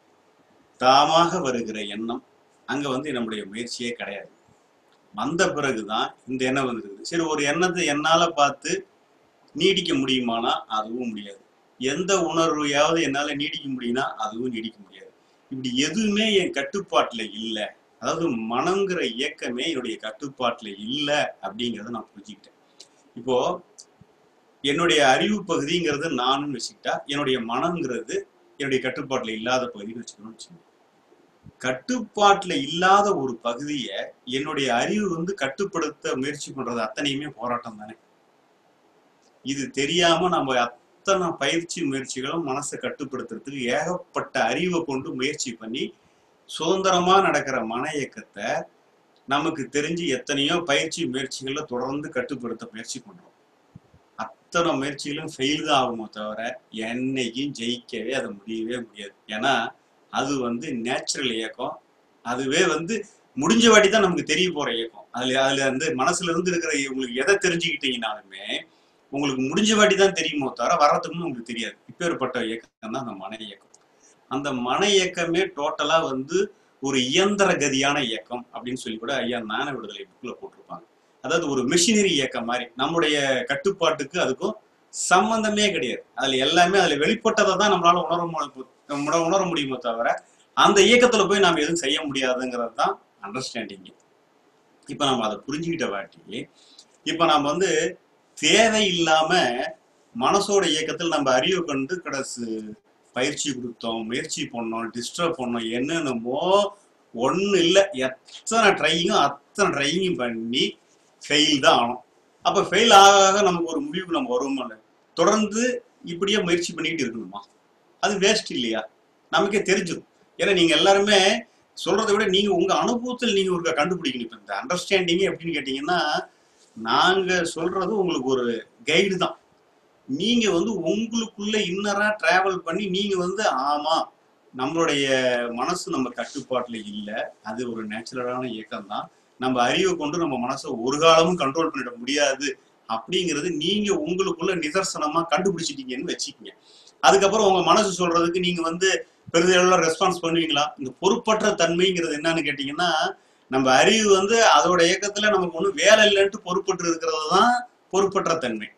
தாமாக வருகிற எண்ணம் அங்க வந்து நம்முடைய முயற்சியே கிடையாது வந்த பிறகுதான் இந்த எண்ணம் வந்துருக்குது சரி ஒரு எண்ணத்தை என்னால பார்த்து நீடிக்க முடியுமானா அதுவும் முடியாது எந்த உணர்வையாவது என்னால நீடிக்க முடியும்னா அதுவும் நீடிக்க முடியாது இப்படி எதுவுமே என் கட்டுப்பாட்டுல இல்லை அதாவது மனங்கிற இயக்கமே என்னுடைய கட்டுப்பாட்டுல இல்லை அப்படிங்கிறத நான் புரிஞ்சுக்கிட்டேன் இப்போ என்னுடைய அறிவு பகுதிங்கிறது நானும் வச்சுக்கிட்டா என்னுடைய மனங்கிறது என்னுடைய கட்டுப்பாட்டுல இல்லாத பகுதின்னு வச்சுக்கணும்னு வச்சுக்கோங்க கட்டுப்பாட்டுல இல்லாத ஒரு பகுதியை என்னுடைய அறிவு வந்து கட்டுப்படுத்த முயற்சி பண்றது அத்தனையுமே போராட்டம் தானே இது தெரியாம நம்ம அத்தனை பயிற்சி முயற்சிகளும் மனசை கட்டுப்படுத்துறதுக்கு ஏகப்பட்ட அறிவை கொண்டு முயற்சி பண்ணி சுதந்திரமா நடக்கிற மன இயக்கத்தை நமக்கு தெரிஞ்சு எத்தனையோ பயிற்சி முயற்சிகள்ல தொடர்ந்து கட்டுப்படுத்த முயற்சி பண்றோம் அத்தனை முயற்சிகளும் ஃபெயில் தான் ஆகுமோ தவிர என்னைக்கும் ஜெயிக்கவே அது முடியவே முடியாது ஏன்னா அது வந்து நேச்சுரல் இயக்கம் அதுவே வந்து முடிஞ்ச வாட்டி தான் நமக்கு தெரிய போற இயக்கம் அதுல அதுல வந்து மனசுல இருந்து இருக்கிற உங்களுக்கு எதை தெரிஞ்சுக்கிட்டீங்கனாலுமே உங்களுக்கு முடிஞ்ச வாட்டி தான் தெரியுமோ தவிர வர்றதுக்குன்னு உங்களுக்கு தெரியாது இப்பேற்பட்ட இயக்கம் தான் அந்த மன இயக்கம் அந்த மன இயக்கமே டோட்டலா வந்து ஒரு இயந்திர கதியான இயக்கம் அப்படின்னு சொல்லி கூட ஐயா ஞான விடுதலை புக்ல போட்டிருப்பாங்க அதாவது ஒரு மிஷினரி இயக்கம் மாதிரி நம்முடைய கட்டுப்பாட்டுக்கு அதுக்கும் சம்பந்தமே கிடையாது அதுல எல்லாமே அதுல வெளிப்பட்டதை தான் நம்மளால உணர மு- உணர உணர முடியுமோ தவிர அந்த இயக்கத்துல போய் நாம எதுவும் செய்ய முடியாதுங்கிறது தான் அண்டர்ஸ்டாண்டிங் இப்ப நம்ம அதை புரிஞ்சுக்கிட்ட வாட்டி இப்ப நம்ம வந்து தேவையில்லாம மனசோட இயக்கத்தில் நம்ம அறிவு கொண்டு கடைசி பயிற்சி கொடுத்தோம் முயற்சி பண்ணோம் டிஸ்டர்ப் பண்ணோம் என்னென்னமோ ஒண்ணு இல்லை எத்தனை ட்ரையும் அத்தனை ட்ரையும் பண்ணி ஃபெயில் தான் ஆனோம் அப்ப ஃபெயில் ஆக ஆக நமக்கு ஒரு முடிவுக்கு நம்ம வருவோம் தொடர்ந்து இப்படியே முயற்சி பண்ணிக்கிட்டு இருக்கணுமா அது வேஸ்ட் இல்லையா நமக்கே தெரிஞ்சிடும் ஏன்னா நீங்க எல்லாருமே சொல்றதை விட நீங்க உங்க அனுபவத்தில் நீங்க ஒரு கண்டுபிடிக்கணும் இப்ப இந்த அண்டர்ஸ்டாண்டிங் எப்படின்னு கேட்டீங்கன்னா நாங்க சொல்றது உங்களுக்கு ஒரு கைடு தான் நீங்க வந்து உங்களுக்குள்ள இன்னரா டிராவல் பண்ணி நீங்க வந்து ஆமா நம்மளுடைய மனசு நம்ம கட்டுப்பாட்டுல இல்ல அது ஒரு நேச்சுரலான இயக்கம் தான் நம்ம அறிவை கொண்டு நம்ம மனசை ஒரு காலமும் கண்ட்ரோல் பண்ணிட முடியாது அப்படிங்கிறது நீங்க உங்களுக்குள்ள நிதர்சனமா கண்டுபிடிச்சிட்டீங்கன்னு வச்சுக்கீங்க அதுக்கப்புறம் உங்க மனசு சொல்றதுக்கு நீங்க வந்து பெரிதளவுல ரெஸ்பான்ஸ் பண்ணுவீங்களா இந்த பொறுப்பற்ற தன்மைங்கிறது என்னன்னு கேட்டீங்கன்னா நம்ம அறிவு வந்து அதோட இயக்கத்துல நமக்கு ஒண்ணும் வேலை இல்லைன்ட்டு பொறுப்பற்று இருக்கிறது தான் பொறுப்பற்ற தன்மை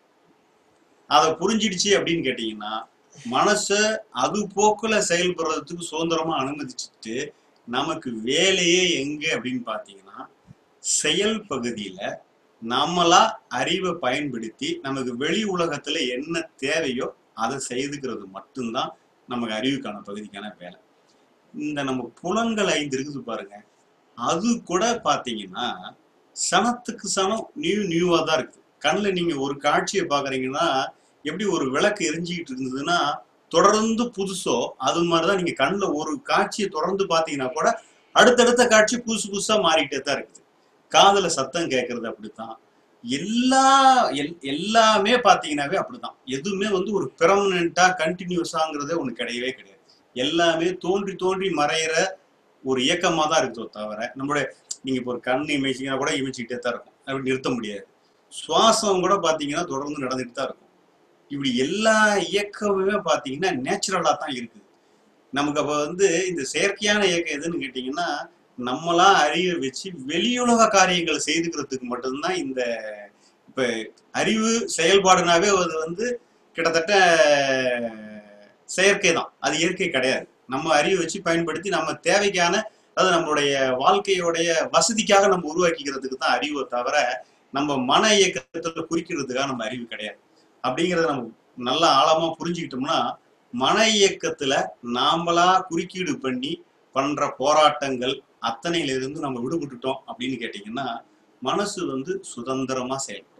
அதை புரிஞ்சிடுச்சு அப்படின்னு கேட்டீங்கன்னா மனச அது போக்குல செயல்படுறதுக்கு சுதந்திரமா அனுமதிச்சுட்டு நமக்கு வேலையே எங்க அப்படின்னு பாத்தீங்கன்னா செயல் பகுதியில நம்மளா அறிவை பயன்படுத்தி நமக்கு வெளி உலகத்துல என்ன தேவையோ அதை செய்துக்கிறது மட்டும்தான் நமக்கு அறிவுக்கான பகுதிக்கான வேலை இந்த நம்ம புலன்கள் ஐந்து இருக்குது பாருங்க அது கூட பாத்தீங்கன்னா சனத்துக்கு சனம் நியூ நியூவா தான் இருக்குது கண்ணில் நீங்க ஒரு காட்சியை பாக்குறீங்கன்னா எப்படி ஒரு விளக்கு எரிஞ்சுக்கிட்டு இருந்ததுன்னா தொடர்ந்து புதுசோ அது மாதிரிதான் நீங்க கண்ணுல ஒரு காட்சியை தொடர்ந்து பாத்தீங்கன்னா கூட அடுத்தடுத்த காட்சி புதுசு புதுசா மாறிட்டே தான் இருக்குது காதுல சத்தம் கேட்கறது அப்படித்தான் எல்லா எல்- எல்லாமே பாத்தீங்கன்னாவே அப்படிதான் எதுவுமே வந்து ஒரு பெர்மனண்டா கண்டினியூஸாங்கிறதே ஒண்ணு கிடையவே கிடையாது எல்லாமே தோன்றி தோன்றி மறையிற ஒரு இயக்கமா தான் இருக்குதோ தவிர நம்மளுடைய நீங்க இப்போ ஒரு கண் இமைச்சிங்கன்னா கூட இமைச்சிக்கிட்டே தான் இருக்கும் அப்படி நிறுத்த முடியாது சுவாசம் கூட பாத்தீங்கன்னா தொடர்ந்து நடந்துட்டு தான் இருக்கும் இப்படி எல்லா இயக்கமுமே பாத்தீங்கன்னா நேச்சுரலா தான் இருக்குது நமக்கு அப்ப வந்து இந்த செயற்கையான இயக்கம் எதுன்னு கேட்டீங்கன்னா நம்மளா அறிவை வச்சு வெளியுலக காரியங்களை செய்துக்கிறதுக்கு மட்டும்தான் இந்த இப்ப அறிவு செயல்பாடுனாவே அது வந்து கிட்டத்தட்ட செயற்கை தான் அது இயற்கை கிடையாது நம்ம அறிவை வச்சு பயன்படுத்தி நம்ம தேவைக்கான அதாவது நம்மளுடைய வாழ்க்கையோடைய வசதிக்காக நம்ம உருவாக்கிக்கிறதுக்கு தான் அறிவை தவிர நம்ம மன இயக்கத்துல குறிக்கிறதுக்காக நம்ம அறிவு கிடையாது அப்படிங்கிறத நம்ம நல்லா ஆழமா புரிஞ்சுக்கிட்டோம்னா மன இயக்கத்துல நாமளா குறுக்கீடு பண்ணி பண்ற போராட்டங்கள் அத்தனையிலிருந்து நம்ம விடுபட்டுட்டோம் அப்படின்னு கேட்டீங்கன்னா மனசு வந்து சுதந்திரமா செயல்படும்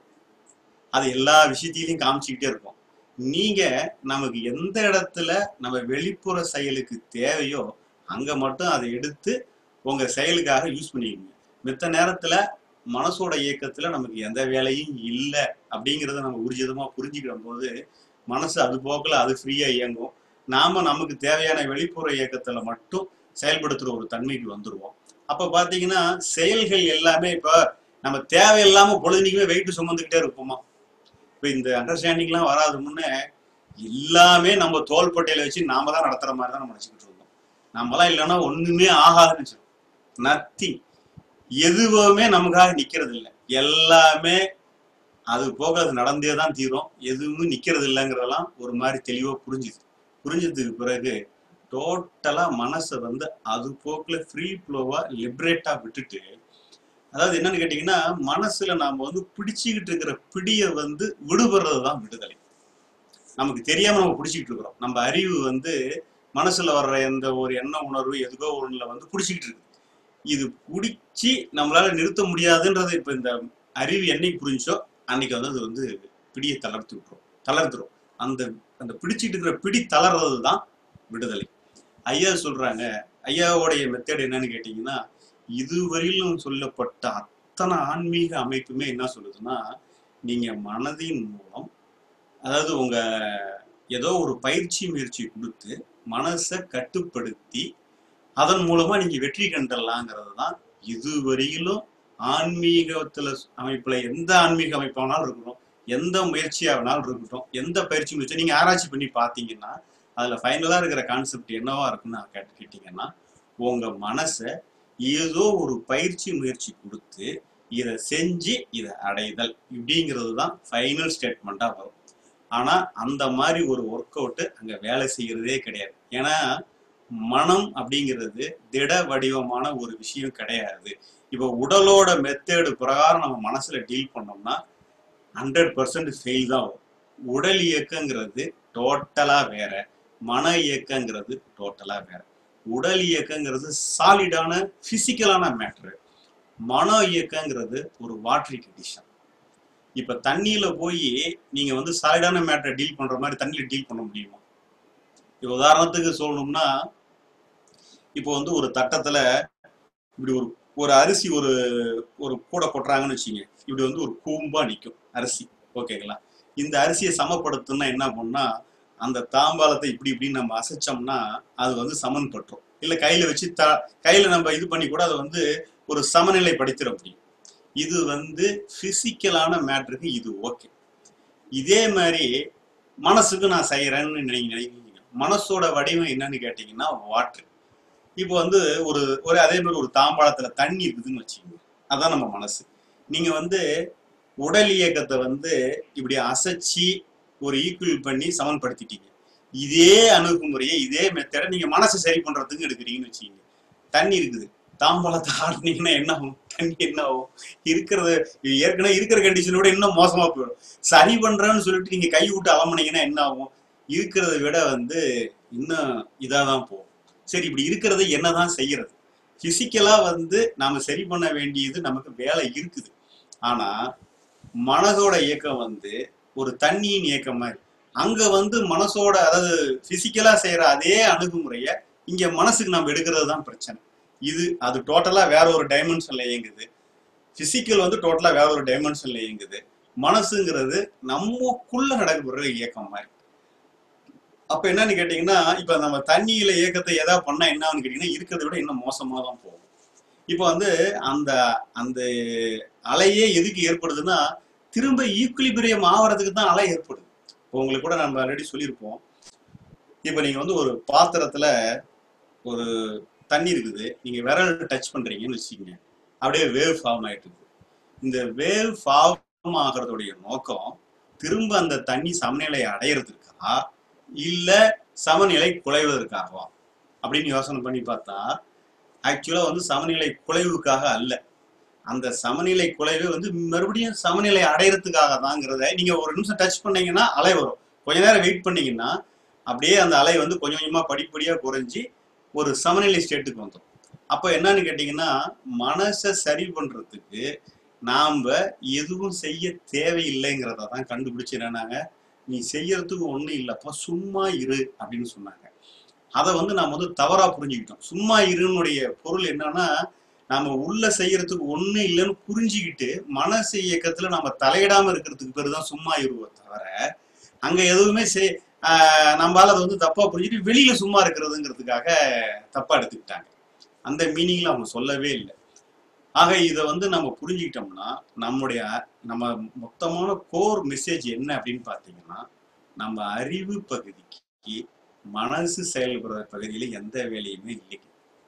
அது எல்லா விஷயத்திலையும் காமிச்சுக்கிட்டே இருக்கும் நீங்க நமக்கு எந்த இடத்துல நம்ம வெளிப்புற செயலுக்கு தேவையோ அங்க மட்டும் அதை எடுத்து உங்க செயலுக்காக யூஸ் பண்ணிக்கோங்க மித்த நேரத்துல மனசோட இயக்கத்துல நமக்கு எந்த வேலையும் இல்லை அப்படிங்கிறத நம்ம ஊர்ஜிதமா புரிஞ்சுக்கிற போது மனசு அது போக்கில் அது ஃப்ரீயா இயங்கும் நாம நமக்கு தேவையான வெளிப்புற இயக்கத்துல மட்டும் செயல்படுத்துற ஒரு தன்மைக்கு வந்துருவோம் அப்ப பாத்தீங்கன்னா செயல்கள் எல்லாமே இப்ப நம்ம தேவையில்லாம பொழுதுனிக்குமே வெயிட் சுமந்துக்கிட்டே இருப்போமா இப்ப இந்த அண்டர்ஸ்டாண்டிங்லாம் வராது முன்னே எல்லாமே நம்ம தோள்பட்டையில வச்சு நாம தான் நடத்துற மாதிரி தான் நம்ம நினைச்சுக்கிட்டு இருந்தோம் நம்மலாம் இல்லைன்னா ஒண்ணுமே ஆகாதுன்னு வச்சிருக்கோம் நத்திங் எதுவுமே நமக்காக நிக்கிறது இல்லை எல்லாமே அது போக அது நடந்தே தான் தீரும் எதுவுமே நிக்கிறது இல்லைங்கிறதெல்லாம் ஒரு மாதிரி தெளிவா புரிஞ்சுது புரிஞ்சதுக்கு பிறகு டோட்டலா மனசை வந்து அது போக்குல ஃப்ரீ ஃப்ளோவா லிபரேட்டா விட்டுட்டு அதாவது என்னன்னு கேட்டீங்கன்னா மனசுல நாம வந்து பிடிச்சுக்கிட்டு இருக்கிற பிடிய வந்து விடுபடுறது தான் விடுதலை நமக்கு தெரியாம நம்ம பிடிச்சிக்கிட்டு இருக்கிறோம் நம்ம அறிவு வந்து மனசுல வர்ற எந்த ஒரு எண்ண உணர்வு எதுக்கோ ஒண்ணுல வந்து பிடிச்சிக்கிட்டு இருக்கு இது பிடிச்சி நம்மளால நிறுத்த முடியாதுன்றது இப்ப இந்த அறிவு என்னைக்கு புரிஞ்சோ அன்னைக்கு வந்து அது வந்து பிடியை தளர்த்து விட்டுரும் தளர்த்துரும் அந்த அந்த பிடிச்சிட்டு இருக்கிற பிடி தளர்றது தான் விடுதலை ஐயா சொல்றாங்க ஐயாவுடைய மெத்தட் என்னன்னு கேட்டீங்கன்னா இதுவரையிலும் சொல்லப்பட்ட அத்தனை ஆன்மீக அமைப்புமே என்ன சொல்லுதுன்னா நீங்க மனதின் மூலம் அதாவது உங்க ஏதோ ஒரு பயிற்சி முயற்சி கொடுத்து மனசை கட்டுப்படுத்தி அதன் மூலமா நீங்க வெற்றி கண்டலாங்கிறது தான் இதுவரையிலும் ஆன்மீகத்துல அமைப்புல எந்த ஆன்மீக அமைப்பானாலும் இருக்கட்டும் எந்த முயற்சியா வேணாலும் இருக்கட்டும் எந்த பயிற்சி முயற்சி நீங்க ஆராய்ச்சி பண்ணி பார்த்தீங்கன்னா அதுல ஃபைனலா இருக்கிற கான்செப்ட் என்னவா இருக்குன்னு கேட்டு கேட்டீங்கன்னா உங்க மனசை ஏதோ ஒரு பயிற்சி முயற்சி கொடுத்து இதை செஞ்சு இதை அடைதல் இப்படிங்கிறது தான் ஃபைனல் ஸ்டேட்மெண்ட்டா வரும் ஆனா அந்த மாதிரி ஒரு ஒர்க் அவுட் அங்க வேலை செய்யறதே கிடையாது ஏன்னா மனம் அப்படிங்கிறது திட வடிவமான ஒரு விஷயம் கிடையாது இப்போ உடலோட மெத்தேடு பிரகாரம் நம்ம மனசுல டீல் பண்ணோம்னா ஹண்ட்ரட் பர்சன்ட் ஃபெயில் தான் வரும் உடல் இயக்கங்கிறது டோட்டலா வேற மன இயக்கங்கிறது டோட்டலா வேற உடல் இயக்கங்கிறது சாலிடான பிசிக்கலான மேட்ரு மன இயக்கங்கிறது ஒரு வாட்டரி கண்டிஷன் இப்ப தண்ணியில போய் நீங்க வந்து சாலிடான மேட்டரை டீல் பண்ற மாதிரி தண்ணியில டீல் பண்ண முடியுமா இப்போ உதாரணத்துக்கு சொல்லணும்னா இப்போ வந்து ஒரு தட்டத்துல இப்படி ஒரு ஒரு அரிசி ஒரு ஒரு கூடை கொட்டுறாங்கன்னு வச்சுங்க இப்படி வந்து ஒரு கூம்பா நிற்கும் அரிசி ஓகேங்களா இந்த அரிசியை சமப்படுத்தணும்னா என்ன பண்ணா அந்த தாம்பாலத்தை இப்படி இப்படின்னு நம்ம அசைச்சோம்னா அது வந்து சமன் பட்டுரும் இல்ல கையில வச்சு த கையில நம்ம இது பண்ணி கூட அதை வந்து ஒரு சமநிலை படுத்திட முடியும் இது வந்து பிசிக்கலான மேட்ருக்கு இது ஓகே இதே மாதிரி மனசுக்கு நான் செய்யறேன்னு நீங்க நினைக்கிறீங்க மனசோட வடிவம் என்னன்னு கேட்டீங்கன்னா வாட்டர் இப்போ வந்து ஒரு ஒரு அதே மாதிரி ஒரு தாம்பாளத்துல தண்ணி இருக்குதுன்னு வச்சுக்கோங்க அதான் நம்ம மனசு நீங்க வந்து உடல் இயக்கத்தை வந்து இப்படி அசைச்சு ஒரு ஈக்குவல் பண்ணி சமன்படுத்திட்டீங்க இதே அணுகுமுறையை இதே மெத்தடை நீங்க மனசை சரி பண்றதுக்கு எடுக்கிறீங்கன்னு வச்சுக்கோங்க தண்ணி இருக்குது தாம்பாளத்தை ஆடினீங்கன்னா என்ன ஆகும் தண்ணி என்ன ஆகும் இருக்கிறது ஏற்கனவே இருக்கிற கண்டிஷனோட இன்னும் மோசமா போயிடும் சரி பண்றேன்னு சொல்லிட்டு நீங்க கை விட்டு அலம்புனீங்கன்னா என்ன ஆகும் இருக்கிறத விட வந்து இன்னும் இதாதான் போகும் சரி இப்படி இருக்கிறத என்னதான் செய்யறது பிசிக்கலா வந்து நாம சரி பண்ண வேண்டியது நமக்கு வேலை இருக்குது ஆனா மனதோட இயக்கம் வந்து ஒரு தண்ணியின் இயக்கம் மாதிரி அங்க வந்து மனசோட அதாவது பிசிக்கலா செய்யற அதே அணுகுமுறைய இங்க மனசுக்கு நம்ம எடுக்கிறது தான் பிரச்சனை இது அது டோட்டலா வேற ஒரு டைமென்ஷன்ல இயங்குது பிசிக்கல் வந்து டோட்டலா வேற ஒரு டைமென்ஷன்ல இயங்குது மனசுங்கிறது நம்மக்குள்ள நடக்கிற இயக்கம் மாதிரி அப்ப என்னன்னு கேட்டீங்கன்னா இப்ப நம்ம தண்ணியில இயக்கத்தை எதாவது பண்ணா என்னன்னு கேட்டீங்கன்னா இருக்கிறத விட இன்னும் மோசமா தான் போகும் இப்ப வந்து அந்த அந்த அலையே எதுக்கு ஏற்படுதுன்னா திரும்ப ஈக்குலிபிரியம் ஆவறதுக்கு தான் அலை ஏற்படுது இப்போ உங்களுக்கு கூட நம்ம ஆல்ரெடி சொல்லியிருப்போம் இப்போ நீங்க வந்து ஒரு பாத்திரத்துல ஒரு தண்ணி இருக்குது நீங்க விரல் டச் பண்றீங்கன்னு வச்சுக்கோங்க அப்படியே வேவ் ஃபார்ம் ஆயிட்டு இருக்கு இந்த வேவ் ஃபார்ம் ஆகிறதுடைய நோக்கம் திரும்ப அந்த தண்ணி சமநிலை அடையிறதுக்கா இல்ல சமநிலை குலைவதற்காகவா அப்படின்னு யோசனை பண்ணி பார்த்தா ஆக்சுவலா வந்து சமநிலை குலைவுக்காக அல்ல அந்த சமநிலை குலைவு வந்து மறுபடியும் சமநிலை அடையறதுக்காக தாங்கிறத நீங்க ஒரு நிமிஷம் டச் பண்ணீங்கன்னா அலை வரும் கொஞ்ச நேரம் வெயிட் பண்ணீங்கன்னா அப்படியே அந்த அலை வந்து கொஞ்சம் கொஞ்சமா படிப்படியா குறைஞ்சி ஒரு சமநிலை ஸ்டேட்டுக்கு வந்துடும் அப்ப என்னன்னு கேட்டீங்கன்னா மனசை சரி பண்றதுக்கு நாம எதுவும் செய்ய தேவையில்லைங்கிறத தான் கண்டுபிடிச்சு என்னன்னாங்க நீ செய்யறதுக்கு ஒண்ணும் இல்லப்பா சும்மா இரு அப்படின்னு சொன்னாங்க அதை வந்து நாம வந்து தவறா புரிஞ்சுக்கிட்டோம் சும்மா இருனுடைய பொருள் என்னன்னா நாம உள்ள செய்யறதுக்கு ஒண்ணு இல்லைன்னு புரிஞ்சுக்கிட்டு மனசு இயக்கத்துல நம்ம தலையிடாம இருக்கிறதுக்கு பேரு தான் சும்மா இருவோம் தவிர அங்க எதுவுமே செய் ஆஹ் நம்மளால அதை வந்து தப்பா புரிஞ்சுட்டு வெளியில சும்மா இருக்கிறதுங்கிறதுக்காக தப்பா எடுத்துக்கிட்டாங்க அந்த மீனிங்ல அவங்க சொல்லவே இல்லை ஆக இதை வந்து நம்ம புரிஞ்சுக்கிட்டோம்னா நம்முடைய நம்ம மொத்தமான கோர் மெசேஜ் என்ன அப்படின்னு பார்த்தீங்கன்னா நம்ம அறிவு பகுதிக்கு மனசு செயல்படுற பகுதியில எந்த வேலையுமே இல்லை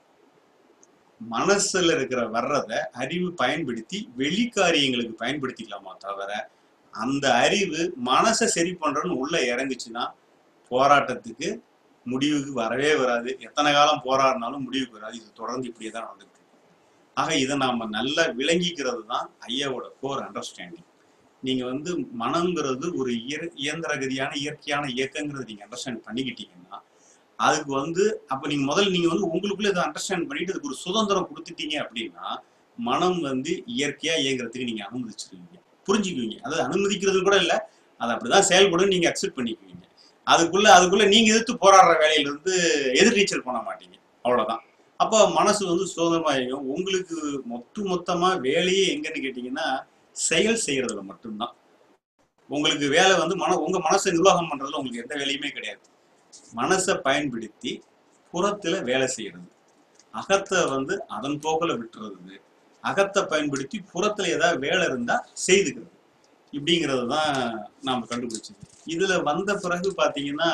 மனசுல இருக்கிற வர்றத அறிவு பயன்படுத்தி வெளிக்காரியங்களுக்கு பயன்படுத்திக்கலாமா தவிர அந்த அறிவு மனசை சரி பண்றன்னு உள்ள இறங்குச்சுன்னா போராட்டத்துக்கு முடிவுக்கு வரவே வராது எத்தனை காலம் போராடினாலும் முடிவுக்கு வராது இது தொடர்ந்து இப்படியே தான் நடந்துட்டு இருக்கு ஆக இதை நாம நல்லா விளங்கிக்கிறது தான் ஐயாவோட கோர் அண்டர்ஸ்டாண்டிங் நீங்க வந்து மனம்ங்கிறது ஒரு இயற இயந்திர கதியான இயற்கையான இயக்கங்கிறது நீங்க அண்டர்ஸ்டாண்ட் பண்ணிக்கிட்டீங்கன்னா அதுக்கு வந்து அப்ப நீங்க முதல்ல நீங்க வந்து உங்களுக்குள்ள இதை அண்டர்ஸ்டாண்ட் பண்ணிட்டு அதுக்கு ஒரு சுதந்திரம் கொடுத்துட்டீங்க அப்படின்னா மனம் வந்து இயற்கையா இயங்குறதுக்கு நீங்க அனுமதிச்சிருவீங்க புரிஞ்சுக்குவீங்க அதாவது அனுமதிக்கிறது கூட இல்ல அது அப்படிதான் செயல்படும் நீங்க அக்செப்ட் பண்ணிக்குவீங்க அதுக்குள்ள அதுக்குள்ள நீங்க எதிர்த்து போராடுற வேலையில இருந்து எதிர்நீச்சல் பண்ண மாட்டீங்க அவ்வளவுதான் அப்போ மனசு வந்து சுதந்திரமா இயங்கும் உங்களுக்கு மொத்த மொத்தமா வேலையே எங்கன்னு கேட்டீங்கன்னா செயல் செய்யறதுல மட்டும்தான் உங்களுக்கு வேலை வந்து மன உங்க மனசை நிர்வாகம் பண்றதுல உங்களுக்கு எந்த வேலையுமே கிடையாது மனசை பயன்படுத்தி புறத்துல வேலை செய்யறது அகத்தை வந்து அதன் போக்குல விட்டுறது அகத்தை பயன்படுத்தி புறத்துல ஏதாவது வேலை இருந்தா செய்துக்கிறது இப்படிங்கிறது தான் நாம கண்டுபிடிச்சது இதுல வந்த பிறகு பாத்தீங்கன்னா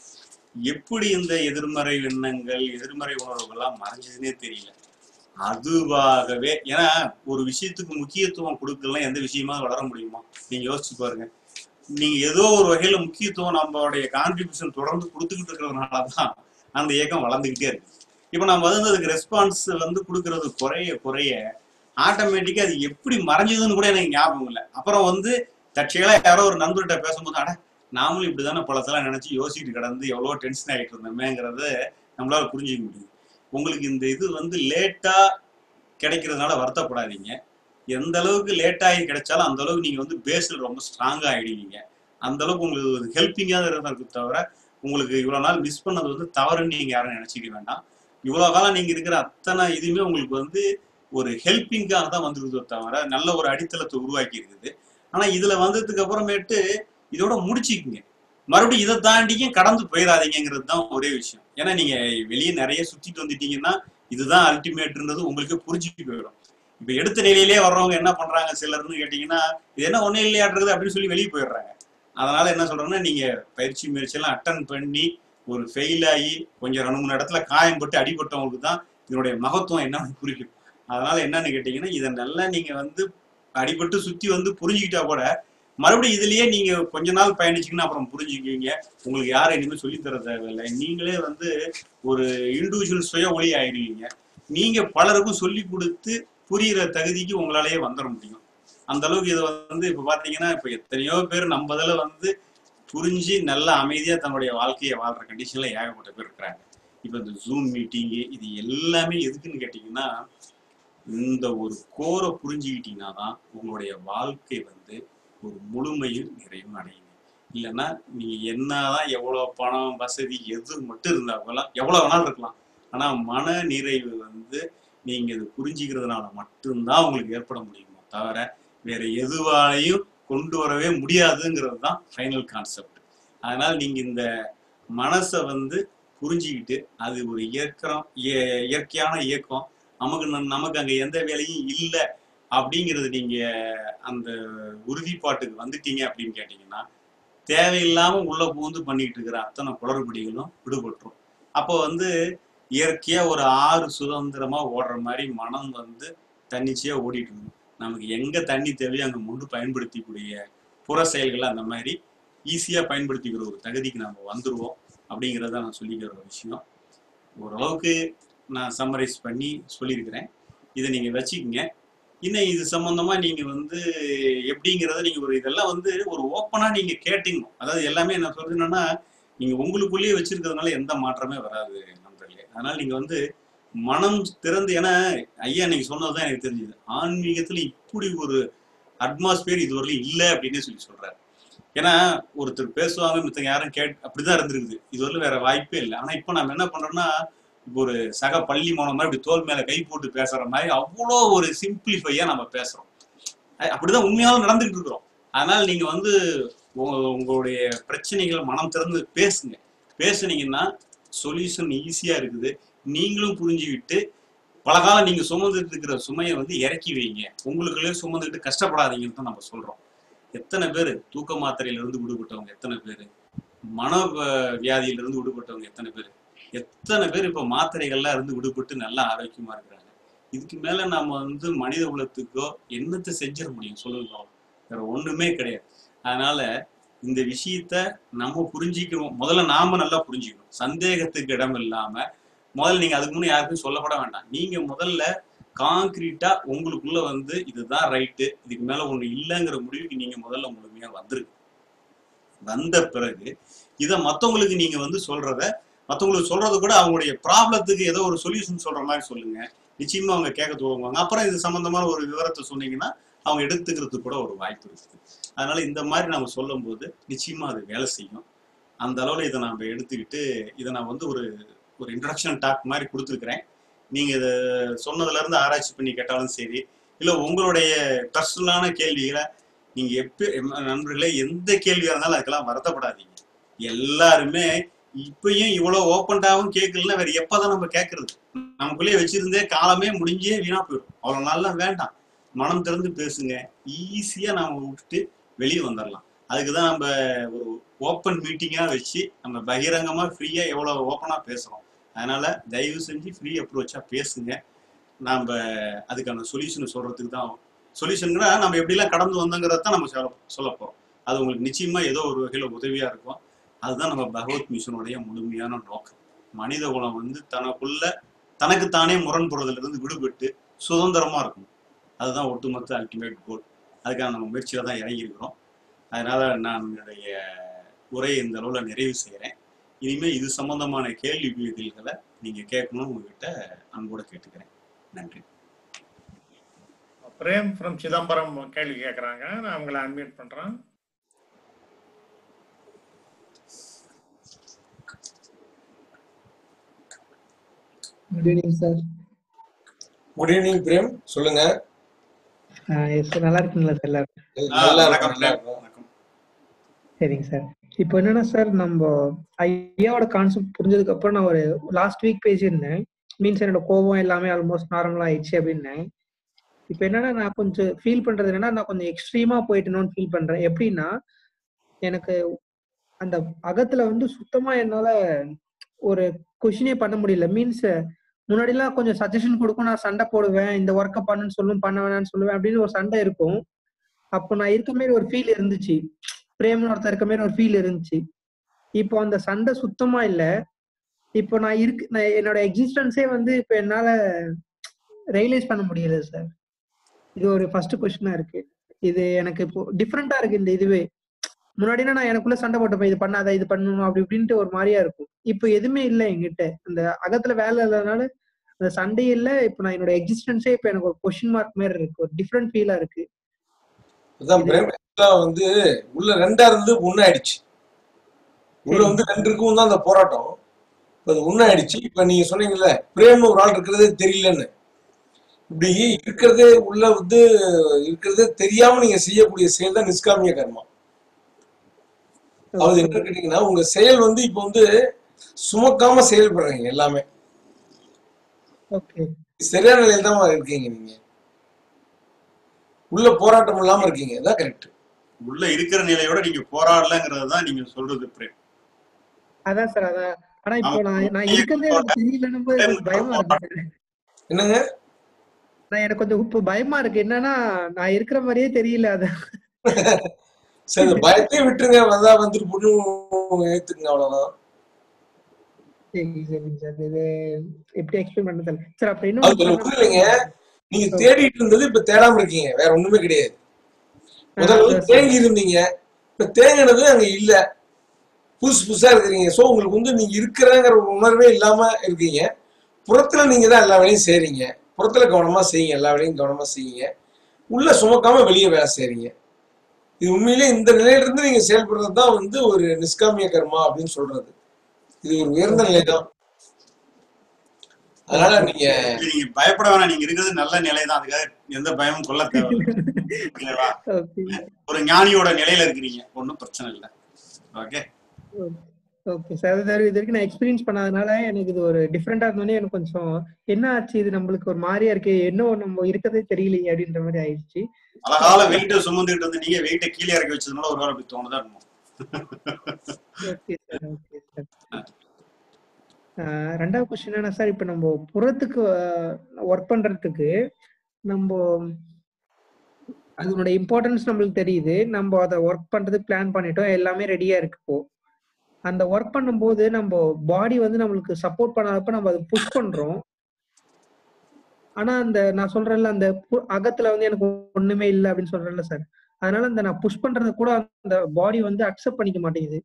எப்படி இந்த எதிர்மறை எண்ணங்கள் எதிர்மறை உணர்வுகள்லாம் மறைஞ்சதுன்னே தெரியல அதுவாகவே ஏன்னா ஒரு விஷயத்துக்கு முக்கியத்துவம் கொடுக்கலாம் எந்த விஷயமா வளர முடியுமா நீங்க யோசிச்சு பாருங்க நீங்க ஏதோ ஒரு வகையில முக்கியத்துவம் நம்மளுடைய கான்ட்ரிபியூஷன் தொடர்ந்து கொடுத்துக்கிட்டு இருக்கிறதுனாலதான் அந்த இயக்கம் வளர்ந்துகிட்டே இருக்கு இப்ப நம்ம வந்து அதுக்கு ரெஸ்பான்ஸ் வந்து கொடுக்கறது குறைய குறைய ஆட்டோமேட்டிக்கா அது எப்படி மறைஞ்சதுன்னு கூட எனக்கு ஞாபகம் இல்லை அப்புறம் வந்து தற்செயலா யாரோ ஒரு நண்பர்கிட்ட பேசும்போது அட நாமளும் இப்படிதானே பழத்தெல்லாம் நினைச்சு யோசிச்சுட்டு கிடந்து எவ்வளவு டென்ஷன் ஆகிட்டு இருந்தோமேங்கிறத நம்மளால புரிஞ்சுக்க முடியுது உங்களுக்கு இந்த இது வந்து லேட்டா கிடைக்கிறதுனால வருத்தப்படாதீங்க எந்த அளவுக்கு லேட் ஆகி கிடைச்சாலும் அந்த அளவுக்கு நீங்க வந்து பேஸ்ல ரொம்ப ஸ்ட்ராங்கா ஆயிடுவீங்க அந்த அளவுக்கு உங்களுக்கு ஹெல்ப்பிங்கா இருக்கிறது தவிர உங்களுக்கு இவ்வளவு நாள் மிஸ் பண்ணது வந்து தவறுன்னு நீங்க யாரும் நினைச்சிக்க வேண்டாம் இவ்வளவு காலம் நீங்க இருக்கிற அத்தனை இதுவுமே உங்களுக்கு வந்து ஒரு ஹெல்ப்பிங்காக தான் வந்திருக்குதோ தவிர நல்ல ஒரு அடித்தளத்தை உருவாக்கி இருக்குது ஆனா இதுல வந்ததுக்கு அப்புறமேட்டு இதோட முடிச்சுக்குங்க மறுபடியும் இதை தாண்டியும் கடந்து போயிடாதீங்கிறது தான் ஒரே விஷயம் ஏன்னா நீங்க வெளியே நிறைய சுத்திட்டு வந்துட்டீங்கன்னா இதுதான் அல்டிமேட்ன்றது உங்களுக்கு புரிஞ்சுட்டு போயிடும் இப்ப எடுத்த நிலையிலே வர்றவங்க என்ன பண்றாங்க சிலர்னு கேட்டீங்கன்னா இது என்ன ஒண்ணு இல்லையாடுறது அப்படின்னு சொல்லி வெளியே போயிடுறாங்க அதனால என்ன சொல்றேன்னா நீங்க பயிற்சி முயற்சி எல்லாம் அட்டன் பண்ணி ஒரு ஃபெயில் ஆகி கொஞ்சம் ரெண்டு மூணு இடத்துல காயம் பட்டு அடிபட்டவங்களுக்கு தான் இதனுடைய மகத்துவம் என்னன்னு புரியும் அதனால என்னன்னு கேட்டீங்கன்னா இதை நல்லா நீங்க வந்து அடிபட்டு சுத்தி வந்து புரிஞ்சுக்கிட்டா கூட மறுபடியும் இதுலயே நீங்க கொஞ்ச நாள் பயணிச்சீங்கன்னா அப்புறம் புரிஞ்சுக்குவீங்க உங்களுக்கு யாரும் இனிமேல் சொல்லி தர தேவையில்லை நீங்களே வந்து ஒரு இண்டிவிஜுவல் சுய ஒளி ஆயிடுவீங்க நீங்க பலருக்கும் சொல்லி கொடுத்து புரியிற தகுதிக்கு உங்களாலேயே வந்துட முடியும் அந்த அளவுக்கு இதை வந்து இப்ப பாத்தீங்கன்னா இப்ப எத்தனையோ பேர் நம்ம இதுல வந்து புரிஞ்சு நல்ல அமைதியா தன்னுடைய வாழ்க்கையை வாழ்ற கண்டிஷன்ல ஏகப்பட்ட பேர் இருக்கிறாங்க இப்ப இந்த ஜூம் மீட்டிங்கு இது எல்லாமே எதுக்குன்னு கேட்டீங்கன்னா இந்த ஒரு கோரை புரிஞ்சுக்கிட்டீங்கன்னா தான் உங்களுடைய வாழ்க்கை வந்து ஒரு முழுமையும் நிறைவும் அடையுங்க இல்லைன்னா நீங்க என்னதான் எவ்வளவு பணம் வசதி எது மட்டும் இருந்தா கூட எவ்வளவு வேணாலும் இருக்கலாம் ஆனா மன நிறைவு வந்து நீங்க இது புரிஞ்சுக்கிறதுனால மட்டும்தான் உங்களுக்கு ஏற்பட முடியுமோ தவிர வேற எதுவாலையும் கொண்டு வரவே முடியாதுங்கிறது தான் ஃபைனல் கான்செப்ட் அதனால நீங்க இந்த மனசை வந்து புரிஞ்சுக்கிட்டு அது ஒரு இயக்கம் இய- இயற்கையான இயக்கம் நமக்கு ந- நமக்கு அங்க எந்த வேலையும் இல்லை அப்படிங்கிறது நீங்க அந்த உறுதிப்பாட்டுக்கு வந்துட்டீங்க அப்படின்னு கேட்டீங்கன்னா தேவையில்லாம உள்ள புகுந்து பண்ணிட்டு இருக்கிற அத்தனை குளறுபடிகளும் விடுபட்டுரும் அப்போ வந்து இயற்கையா ஒரு ஆறு சுதந்திரமா ஓடுற மாதிரி மனம் வந்து தன்னிச்சையா ஓடிட்டு இருக்கும் நமக்கு எங்க தண்ணி தேவையோ அங்க முண்டு பயன்படுத்திக்கூடிய புற செயல்களை அந்த மாதிரி ஈஸியா பயன்படுத்திக்கிற ஒரு தகுதிக்கு நம்ம வந்துருவோம் அப்படிங்கிறத நான் சொல்லிக்கிற ஒரு விஷயம் ஓரளவுக்கு நான் சம்மரைஸ் பண்ணி சொல்லியிருக்கிறேன் இதை நீங்க வச்சுக்கோங்க இன்னும் இது சம்பந்தமா நீங்க வந்து எப்படிங்கிறத நீங்க ஒரு இதெல்லாம் வந்து ஒரு ஓப்பனா நீங்க கேட்டீங்க அதாவது எல்லாமே என்ன சொல்றது என்னன்னா நீங்க உங்களுக்குள்ளேயே வச்சிருக்கிறதுனால எந்த மாற்றமே வராது நண்பர்களே அதனால நீங்க வந்து மனம் திறந்து ஏன்னா ஐயா நீங்க சொன்னதுதான் எனக்கு தெரிஞ்சது ஆன்மீகத்துல இப்படி ஒரு அட்மாஸ்பியர் இதுவரையிலும் இல்லை அப்படின்னு சொல்லி சொல்றாரு ஏன்னா ஒருத்தர் பேசுவாங்க மித்தங்க யாரும் கேட் அப்படிதான் இருந்திருக்குது இதுவரையிலும் வேற வாய்ப்பே இல்லை ஆனா இப்போ நம்ம என்ன பண்றோம்னா இப்போ ஒரு சக பள்ளி மூலம் மாதிரி இப்படி தோல் மேல கை போட்டு பேசுற மாதிரி அவ்வளோ ஒரு சிம்பிளிஃபையா நம்ம பேசுறோம் அ- அப்படிதான் உண்மையாலும் நடந்துகிட்டு இருக்கிறோம் அதனால நீங்க வந்து உங்க- உங்களுடைய பிரச்சனைகள் மனம் திறந்து பேசுங்க பேசுனீங்கன்னா சொல்யூஷன் ஈஸியா இருக்குது நீங்களும் புரிஞ்சுக்கிட்டு பல காலம் நீங்க சுமந்துட்டு இருக்கிற சுமையை வந்து இறக்கி வைங்க உங்களுக்குள்ளே சுமந்துக்கிட்டு கஷ்டப்படாதீங்கன்னு தான் நம்ம சொல்றோம் எத்தனை பேர் தூக்க மாத்திரையில இருந்து விடுபட்டவங்க எத்தனை பேர் மன வ- வியாதியில இருந்து விடுபட்டவங்க எத்தனை பேர் எத்தனை பேர் இப்ப மாத்திரைகள்லாம் இருந்து விடுபட்டு நல்லா ஆரோக்கியமா இருக்கிறாங்க இதுக்கு மேல நாம வந்து மனித குலத்துக்கோ என்னத்தை செஞ்சிட முடியும் சொல்லுங்க பாப்போம். வேற ஒண்ணுமே கிடையாது அதனால இந்த விஷயத்த நம்ம புரிஞ்சிக்கணும் முதல்ல நாம நல்லா புரிஞ்சுக்கணும் சந்தேகத்துக்கு இடம் இல்லாம முதல்ல நீங்க அதுக்கு முன்னே யாருக்கும் சொல்லப்பட வேண்டாம் நீங்க முதல்ல காங்கிரீட்டா உங்களுக்குள்ள வந்து இதுதான் ரைட்டு இதுக்கு மேல ஒண்ணு இல்லைங்கிற முடிவுக்கு நீங்க முதல்ல முழுமையா வந்துருங்க வந்த பிறகு இதை மத்தவங்களுக்கு நீங்க வந்து சொல்றத மத்தவங்களுக்கு சொல்றது கூட அவங்களுடைய ப்ராப்ளத்துக்கு ஏதோ ஒரு சொல்யூஷன் சொல்ற மாதிரி சொல்லுங்க நிச்சயமா அவங்க கேட்க துவங்குவாங்க அப்புறம் இது சம்பந்தமான ஒரு விவரத்தை சொன்னீங்கன்னா அவங்க எடுத்துக்கிறதுக்கு கூட ஒரு வாய்ப்பு இருக்குது அதனால இந்த மாதிரி நம்ம சொல்லும்போது நிச்சயமா அது வேலை செய்யும் அந்த அளவுல இதை நம்ம எடுத்துக்கிட்டு இதை நான் வந்து ஒரு ஒரு இன்ட்ரடக்ஷன் டாக் மாதிரி கொடுத்துருக்குறேன் நீங்க இதை சொன்னதுல இருந்து ஆராய்ச்சி பண்ணி கேட்டாலும் சரி இல்ல உங்களுடைய பர்சனலான கேள்விகளை நீங்க எப்ப எம்- நண்பர்களே எந்த கேள்வியா இருந்தாலும் அதுக்கெல்லாம் வருத்தப்படாதீங்க எல்லாருமே இப்பயும் இவ்வளவு ஓப்பன்டாவும் கேட்கலன்னா வேற எப்பதான் நம்ம கேட்கறது நமக்குள்ளேயே வச்சிருந்தே காலமே முடிஞ்சே வீணா போயிடும் அவ்வளவு நாளா வேண்டாம் மனம் திறந்து பேசுங்க ஈஸியா நாம விட்டுட்டு வெளியே வந்துடலாம் அதுக்கு தான் நம்ம ஒரு ஓப்பன் மீட்டிங்கா வச்சு நம்ம பகிரங்கமா ஃப்ரீயா எவ்வளவு ஓப்பனா பேசுறோம் அதனால தயவு செஞ்சு ஃப்ரீ அப்ரோச்சா பேசுங்க நாம அதுக்கான சொல்யூஷன் சொல்றதுக்கு தான் சொல்யூஷன்னா நம்ம எப்படிலாம் கடந்து வந்தோங்கிறத தான் நம்ம சொல்ல சொல்ல போறோம் அது உங்களுக்கு நிச்சயமா ஏதோ ஒரு வகையில உதவியா இருக்கும் அதுதான் நம்ம பகவத் மிஷனுடைய முழுமையான நோக்கம் மனித குலம் வந்து தனக்குள்ள தனக்குத்தானே முரண்படுறதுல இருந்து விடுபட்டு சுதந்திரமா இருக்கணும் அதுதான் ஒட்டுமொத்த அல்டிமேட் கோல் அதுக்கான நம்ம முயற்சியில தான் இறங்கியிருக்கிறோம் அதனால நான் என்னுடைய உரையை இந்த அளவுல நிறைவு செய்கிறேன் இனிமே இது சம்பந்தமான கேள்வி பதில்களை நீங்க கேட்கணும்னு உங்ககிட்ட அன்போட கேட்டுக்கிறேன் நன்றி பிரேம் ஃப்ரம் சிதம்பரம் கேள்வி கேட்குறாங்க நான் அவங்கள அன்மியூட் பண்றேன் good evening sir good evening Prem சொல்லுங்க எஸ் சார் நல்லா இருக்கீங்களா சார் எல்லாரும் ஆ, நல்லா வணக்கம் இருக்கும் நல்லா பிரேம். இருக்கும் வணக்கம் சரிங்க சார் இப்போ என்னன்னா சார் நம்ம ஐயாவோட கான்செப்ட் புரிஞ்சதுக்கு அப்புறம் நான் ஒரு லாஸ்ட் வீக் பேசியிருந்தேன் மீன்ஸ் என்னோட கோபம் எல்லாமே ஆல்மோஸ்ட் நார்மலா ஆயிடுச்சு அப்படின்னேன் இப்போ என்னன்னா நான் கொஞ்சம் ஃபீல் பண்றது என்னன்னா நான் கொஞ்சம் எக்ஸ்ட்ரீமா போயிட்டேனோன்னு ஃபீல் பண்றேன் எப்படின்னா எனக்கு அந்த அகத்துல வந்து சுத்தமா என்னால ஒரு கொஷினே பண்ண முடியல மீன்ஸ் முன்னாடிலாம் கொஞ்சம் சஜஷன் கொடுக்கும் நான் சண்டை போடுவேன் இந்த ஒர்க்கை பண்ணுன்னு சொல்லுவேன் பண்ண வேணாம்னு சொல்லுவேன் அப்படின்னு ஒரு சண்டை இருக்கும் அப்போ நான் இருக்க மாதிரி ஒரு ஃபீல் இருந்துச்சு பிரேம்னு ஒருத்தர் இருக்க மாதிரி ஒரு ஃபீல் இருந்துச்சு இப்போ அந்த சண்டை சுத்தமா இல்ல இப்போ நான் இருக்கு நான் என்னோட எக்ஸிஸ்டன்ஸே வந்து இப்போ என்னால ரியலைஸ் பண்ண முடியல சார் இது ஒரு ஃபர்ஸ்ட் கொஸ்டினா இருக்கு இது எனக்கு இப்போ டிஃப்ரெண்டா இருக்கு இந்த இதுவே முன்னாடினா நான் எனக்குள்ள சண்டை போட்டப்ப இது பண்ணாத இது பண்ணணும் அப்படி இப்படின்ட்டு ஒரு மாதிரியா இருக்கும் இப்போ எதுவுமே இல்லை என்கிட்ட அந்த அகத்துல வேலை இல்லாதனால அந்த சண்டே இல்ல இப்போ நான் என்னோட எக்ஸிஸ்டன்ஸே இப்போ எனக்கு ஒரு கொஸ்டின் மார்க் மாதிரி இருக்கு ஒரு டிஃப்ரெண்ட் ஃபீலா இருக்கு அதான் பிரேம் actually வந்து உள்ள ரெண்டா இருந்து ஒண்ணாயிடுச்சு உள்ள வந்து ரெண்டு இருக்கும் தான் அந்த போராட்டம் இப்ப அது ஒன்னாயிடுச்சு இப்ப நீங்க சொன்னீங்கல்ல பிரேம்னு ஒரு ஆள் இருக்கிறதே தெரியலன்னு இப்படி இருக்கிறதே உள்ள வந்து இருக்கிறதே தெரியாம நீங்க செய்யக்கூடிய செயல் தான் நிஷ்காமிய கர்மா அது என்ன கேட்டீங்கன்னா உங்க செயல் வந்து இப்ப வந்து சுமக்காம செயல்படுறீங்க எல்லாமே ஓகே சரியான நிலையில தான் இருக்கீங்க நீங்க உள்ள போராட்டம் இல்லாம இருக்கீங்க அதான் கரெக்ட் உள்ள இருக்கிற நிலையோட நீங்க போராடலங்கிறது தான் நீங்க சொல்றது பிரேம் அதான் சார் அதான் ஆனா இப்போ நான் நான் இருக்கிறதே எனக்கு தெரியலன்னு போது எனக்கு பயமா இருக்கு சார் என்னங்க நான் எனக்கு கொஞ்சம் இப்போ பயமா இருக்கு என்னன்னா நான் இருக்கிற மாதிரியே தெரியல அது சரி இந்த பயத்தையும் விட்டுருங்க வந்தா வந்துட்டு பொண்ணு ஏத்துக்குங்க அவ்வளவுதான் சரி சரிங்க சார் இது எப்படி எக்ஸ்பிளைன் பண்ண தெரியல சார் அப்ப அது கொஞ்சம் புரியலைங்க நீங்க தேடிட்டு இருந்தது இப்ப தேடாம இருக்கீங்க வேற ஒண்ணுமே கிடையாது முதல்ல வந்து தேங்கி இருந்தீங்க இப்ப தேங்கினது அங்க இல்ல புதுசு புதுசா இருக்கிறீங்க சோ உங்களுக்கு வந்து நீங்க இருக்கிறங்கிற ஒரு உணர்வே இல்லாம இருக்கீங்க புறத்துல நீங்க தான் எல்லா வேலையும் செய்றீங்க புறத்துல கவனமா செய்யுங்க எல்லா வேலையும் கவனமா செய்யுங்க உள்ள சுமக்காம வெளியே வேலை செய்றீங்க இது உண்மையிலே இந்த நிலையில இருந்து நீங்க செயல்படுறது தான் வந்து ஒரு நிஷ்காமிய கர்மா அப்படின்னு சொல்றது இது ஒரு உயர்ந்த நிலை தான் அதனால நீங்க இது நீங்க பயப்பட வேணாம் நீங்க இருக்கிறது நல்ல நிலை தான் அதுக்காக எந்த பயமும் கொள்ள தேவையில்லை ஓகேவா ஓகே ஒரு ஞானியோட நிலையில இருக்கிறீங்க ஒன்றும் பிரச்சனை இல்லை ஓகே ஓகே சார் அது இது வரைக்கும் நான் எக்ஸ்பீரியன்ஸ் பண்ணாதனால எனக்கு இது ஒரு டிஃப்ரெண்டா இருந்தோடனே எனக்கு கொஞ்சம் என்ன ஆச்சு இது நம்மளுக்கு ஒரு மாதிரியா இருக்கு என்ன நம்ம இருக்கதே தெரியலையே அப்படின்ற மாதிரி ஆயிடுச்சு அழகால வெயிட்ட சுமந்துட்டு வந்து நீங்க வெயிட்ட கீழே இறக்கி வச்சதுனால ஒரு வேலை அப்படி தோணுதா இருக்கும் ஓகே சார் ஓகே சார் ரெண்டாவது கொஸ்டின் என்ன சார் இப்போ நம்ம புறத்துக்கு ஒர்க் பண்றதுக்கு நம்ம அதனோட இம்பார்ட்டன்ஸ் நம்மளுக்கு தெரியுது நம்ம அதை ஒர்க் பண்றது பிளான் பண்ணிட்டோம் எல்லாமே ரெடியா இருக்கு இப்போ அந்த ஒர்க் பண்ணும்போது நம்ம பாடி வந்து நம்மளுக்கு சப்போர்ட் பண்ணாதப்ப நம்ம அதை புஷ் பண்றோம் ஆனா அந்த நான் சொல்றேன்ல அந்த பு- அகத்துல வந்து எனக்கு ஒண்ணுமே இல்லை அப்படின்னு சொல்றேன்ல சார் அதனால அந்த நான் புஷ் பண்றது கூட அந்த பாடி வந்து அக்செப்ட் பண்ணிக்க மாட்டேங்குது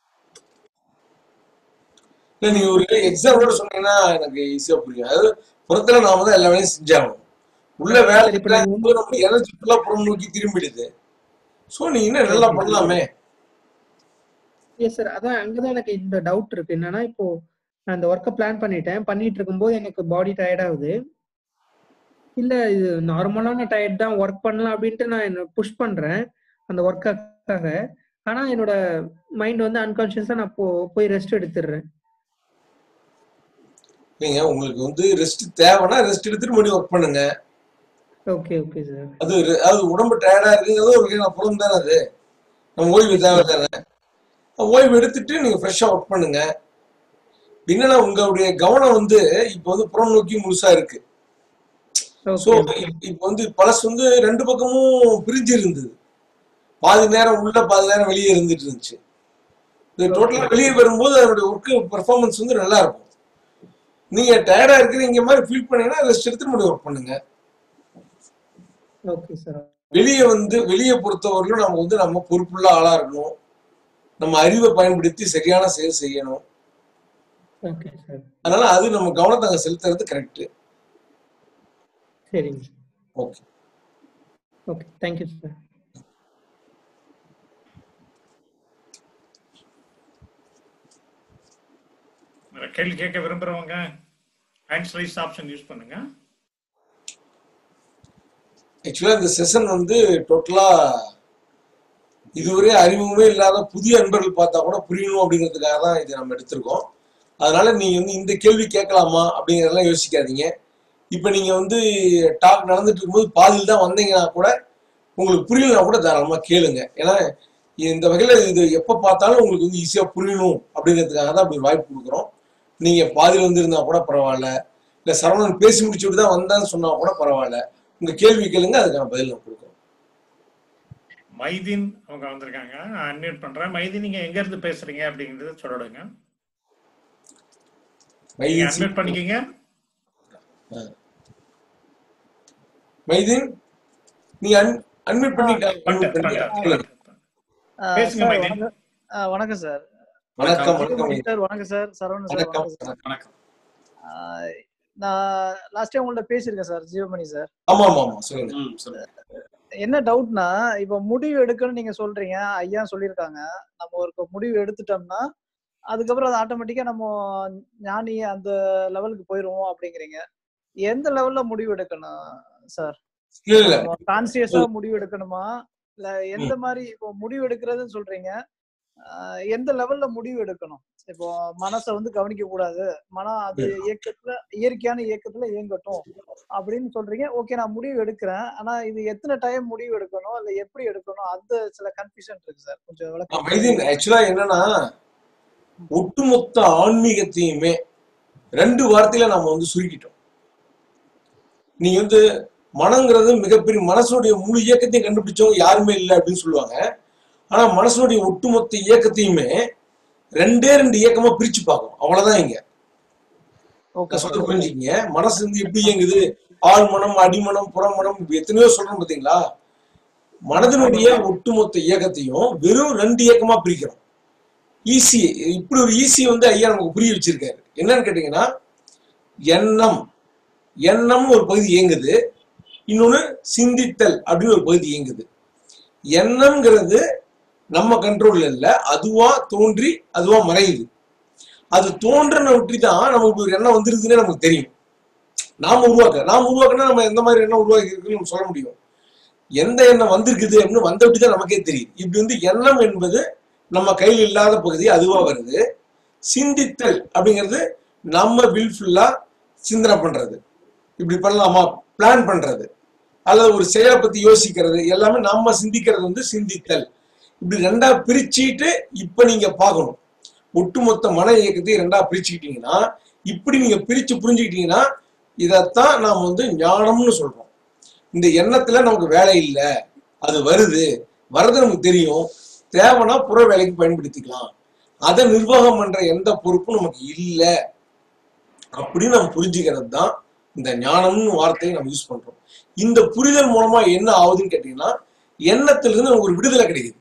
இல்ல நீங்க ஒரு எக்ஸாம்பிளோட சொன்னீங்கன்னா எனக்கு ஈஸியா புரியும் அதாவது புறத்துல நாம தான் எல்லா வேலையும் செஞ்சாகணும் உள்ள வேலை சரி, இப்ப நீங்க போது நம்ம எனர்ஜி ஃபுல்லா புறம் நோக்கி திரும்பிடுது சோ நீ இன்னும் நல்லா பண்ணலாமே எஸ் சார் அதான் அங்கதான் எனக்கு இந்த டவுட் இருக்கு என்னன்னா இப்போ நான் அந்த ஒர்க்கை பிளான் பண்ணிட்டேன் பண்ணிட்டு இருக்கும்போது எனக்கு பாடி டயர்ட் ஆகுது இல்ல இது நார்மலான டயர்ட் தான் ஒர்க் பண்ணலாம் அப்படின்ட்டு நான் என்ன புஷ் பண்றேன் அந்த ஒர்க்காக ஆனா என்னோட மைண்ட் வந்து அன்கான்சியஸா நான் போ போய் ரெஸ்ட் எடுத்துடுறேன் நீங்க உங்களுக்கு வந்து ரெஸ்ட் தேவைன்னா ரெஸ்ட் எடுத்துட்டு மறுபடியும் ஒர்க் பண்ணுங்க ஓகே ஓகே சார் அது ஒரு- அது உடம்பு டயர்டா இருக்குங்கிறது ஒரு வகையான புறம் தானே அது நம்ம ஓய்வு தேவை தானே ஓய்வு எடுத்துட்டு நீங்க ஃப்ரெஷ்ஷா ஒர்க் பண்ணுங்க என்னன்னா உங்களுடைய கவனம் வந்து இப்போ வந்து புறம் நோக்கி முழுசா இருக்கு சோ ஓகே இப்போ வந்து பழசு வந்து ரெண்டு பக்கமும் பிரிஞ்சு இருந்தது பாதி நேரம் உள்ள பாதி நேரம் வெளியே இருந்துட்டு இருந்துச்சு இது டோட்டலா வெளியே வரும்போது அதனுடைய ஒர்க் பெர்ஃபார்மன்ஸ் வந்து நல்லா இருக்கும் நீங்க டயர்டா இருக்கிறீங்க மாதிரி ஃபீல் பண்ணீங்கன்னா ரெஸ்ட் எடுத்து முடிவு ஒர்க் பண்ணுங்க ஓகே சார் வெளியே வந்து வெளியே பொறுத்தவரையிலும் நம்ம வந்து நம்ம பொறுப்புள்ள ஆளா இருக்கணும் நம்ம அறிவை பயன்படுத்தி சரியான செயல் செய்யணும் ஓகே சார் அதனால அது நம்ம கவனத்தை அங்க செலுத்துறது கரெக்ட் சரிங்க ஓகே ஓகே தேங்க்யூ சார் வேற கேள்வி கேட்க விரும்புறவங்க ஹேண்ட்ஸ் ரைஸ் ஆப்ஷன் யூஸ் பண்ணுங்க ஆக்சுவலா இந்த செஷன் வந்து டோட்டலா இதுவரை அறிமுகமே இல்லாத புதிய அன்பர்கள் பார்த்தா கூட புரியணும் அப்படிங்கிறதுக்காக தான் இதை நம்ம எடுத்திருக்கோம் அதனால நீங்க வந்து இந்த கேள்வி கேட்கலாமா அப்படிங்கிறதெல்லாம் யோசிக்காதீங்க இப்போ நீங்க வந்து டாக் நடந்துட்டு இருக்கும்போது பாதியில் தான் வந்தீங்கன்னா கூட உங்களுக்கு புரியலனா கூட தாராளமா கேளுங்க ஏன்னா இந்த வகையில இது எப்ப பார்த்தாலும் உங்களுக்கு வந்து ஈஸியா புரியணும் அப்படிங்கிறதுக்காக தான் அப்படி வாய்ப்பு கொடுக்குறோம் நீங்க பாதியில் வந்திருந்தா கூட பரவாயில்ல இல்ல சரவணன் பேசி முடிச்சுட்டு தான் வந்தான்னு சொன்னா கூட பரவாயில்ல உங்க கேள்வி கேளுங்க அதுக்கான பதில் நான் கொடுக்குறோம் மைதீன் அவங்க வந்திருக்காங்க நான் அன்மியூட் பண்றேன் மைதீன் நீங்க எங்க இருந்து பேசுறீங்க அப்படிங்கறத சொல்லிடுங்க நீங்க மைதீன் அன்மியூட் பண்ணிக்கங்க மைதீன் நீ அன் அன்மியூட் பண்ணிட்டாங்க unmute பண்ணிட்டேன், பண்ணிட்டியா? பண்ணிட்டேன், கேளுங்க. பண்ணிட்டேன். ஆ, பேசுங்க, சார், மைதீன். வணக்கம் ஆ, வணக்கம் சார் வணக்கம் வணக்கம். வணக்கம் மைதீன். சார் வணக்கம் சார் சரவணன் சார் வணக்கம் வணக்கம் சார் வணக்கம் ஆ, நான் லாஸ்ட் டைம் உங்கள்ட்ட பேசியிருக்கேன் சார் ஜீவமணி சார் ஆமா ஆமா ஆமா சொல்லுங்க ம் சொல்லுங்க என்ன டவுட்னா இப்போ முடிவு எடுக்கணும்னு நீங்க சொல்றீங்க ஐயா சொல்லியிருக்காங்க நம்ம ஒரு முடிவு எடுத்துட்டோம்னா அதுக்கப்புறம் அது ஆட்டோமேட்டிக்கா நம்ம ஞானி அந்த லெவலுக்கு போயிருவோம் அப்படிங்கிறீங்க எந்த லெவல்ல முடிவு எடுக்கணும் சார் இல்ல இல்ல கான்சியஸா முடிவு எடுக்கணுமா இல்ல எந்த மாதிரி இப்போ முடிவு எடுக்கிறதுன்னு சொல்றீங்க ஆஹ் எந்த லெவல்ல முடிவு எடுக்கணும் இப்போ மனசை வந்து கவனிக்க கூடாது மனம் அது இயக்கத்துல இயற்கையான இயக்கத்துல இயங்கட்டும் அப்படின்னு சொல்றீங்க ஓகே நான் முடிவு எடுக்கிறேன் ஆனா இது எத்தனை டைம் முடிவு எடுக்கணும் இல்ல எப்படி எடுக்கணும் அந்த சில கன்ஃபியூஷன் இருக்கு சார் கொஞ்சம் விளக்கம் மைதீன் ஆக்சுவலா என்னன்னா ஒட்டுமொத்த ஆன்மீகத்தையுமே ரெண்டு வார்த்தையில நாம வந்து சுருக்கிட்டோம் நீங்க வந்து மனங்கிறது மிகப்பெரிய மனசுடைய முழு இயக்கத்தையும் கண்டுபிடிச்சவங்க யாருமே இல்லை அப்படின்னு சொல்லுவாங்க ஆனா மனசுடைய ஒட்டுமொத்த இயக்கத்தையுமே ரெண்டே ரெண்டு இயக்கமா பிரிச்சு பார்க்கணும் அவ்வளவுதான் இங்க ஓகே நான் சொல்ல புரிஞ்சுக்கங்க மனசு வந்து எப்படி இயங்குது ஆள் மனம் அடிமனம் புறமனம் இப்படி எத்தனையோ சொல்றோம் பாத்தீங்களா மனதினுடைய ஒட்டுமொத்த இயக்கத்தையும் வெறும் ரெண்டு இயக்கமா பிரிக்கிறோம் ஈஸி இப்படி ஒரு ஈஸி வந்து ஐயா நமக்கு புரிய வச்சிருக்காரு என்னன்னு கேட்டீங்கன்னா எண்ணம் எண்ணம்னு ஒரு பகுதி இயங்குது இன்னொன்னு சிந்தித்தல் அப்படின்னு ஒரு பகுதி இயங்குது எண்ணம்ங்கிறது நம்ம கண்ட்ரோல்ல இல்ல அதுவா தோன்றி அதுவா மறையுது அது தோன்றன ஒட்டி தான் நமக்கு ஒரு எண்ணம் வந்துருதுன்னே நமக்கு தெரியும் நாம உருவாக்க நாம உருவாக்கினா நம்ம எந்த மாதிரி எண்ணம் உருவாக்கி இருக்குன்னு நம்ம சொல்ல முடியும் எந்த எண்ணம் வந்திருக்குது அப்படின்னு வந்த தான் நமக்கே தெரியுது இப்படி வந்து எண்ணம் என்பது நம்ம கையில் இல்லாத பகுதி அதுவா வருது சிந்தித்தல் அப்படிங்கிறது நம்ம வில்ஃபுல்லா சிந்தனை பண்றது இப்படி பண்ணலாமா பிளான் பண்றது அல்லது ஒரு செயலை பத்தி யோசிக்கிறது எல்லாமே நம்ம சிந்திக்கிறது வந்து சிந்தித்தல் இப்படி ரெண்டா பிரிச்சுட்டு இப்ப நீங்க பார்க்கணும் ஒட்டுமொத்த மன இயக்கத்தையும் ரெண்டா பிரிச்சுக்கிட்டீங்கன்னா இப்படி நீங்க பிரிச்சு புரிஞ்சுக்கிட்டீங்கன்னா இதைத்தான் நாம் வந்து ஞானம்னு சொல்றோம் இந்த எண்ணத்துல நமக்கு வேலை இல்லை அது வருது வர்றது நமக்கு தெரியும் தேவைன்னா புற வேலைக்கு பயன்படுத்திக்கலாம் அதை நிர்வாகம் பண்ற எந்த பொறுப்பும் நமக்கு இல்லை அப்படின்னு நம்ம புரிஞ்சுக்கிறது தான் இந்த ஞானம்னு வார்த்தையை நம்ம யூஸ் பண்றோம் இந்த புரிதல் மூலமா என்ன ஆகுதுன்னு கேட்டீங்கன்னா எண்ணத்திலிருந்து நமக்கு ஒரு விடுதலை கிடைக்குது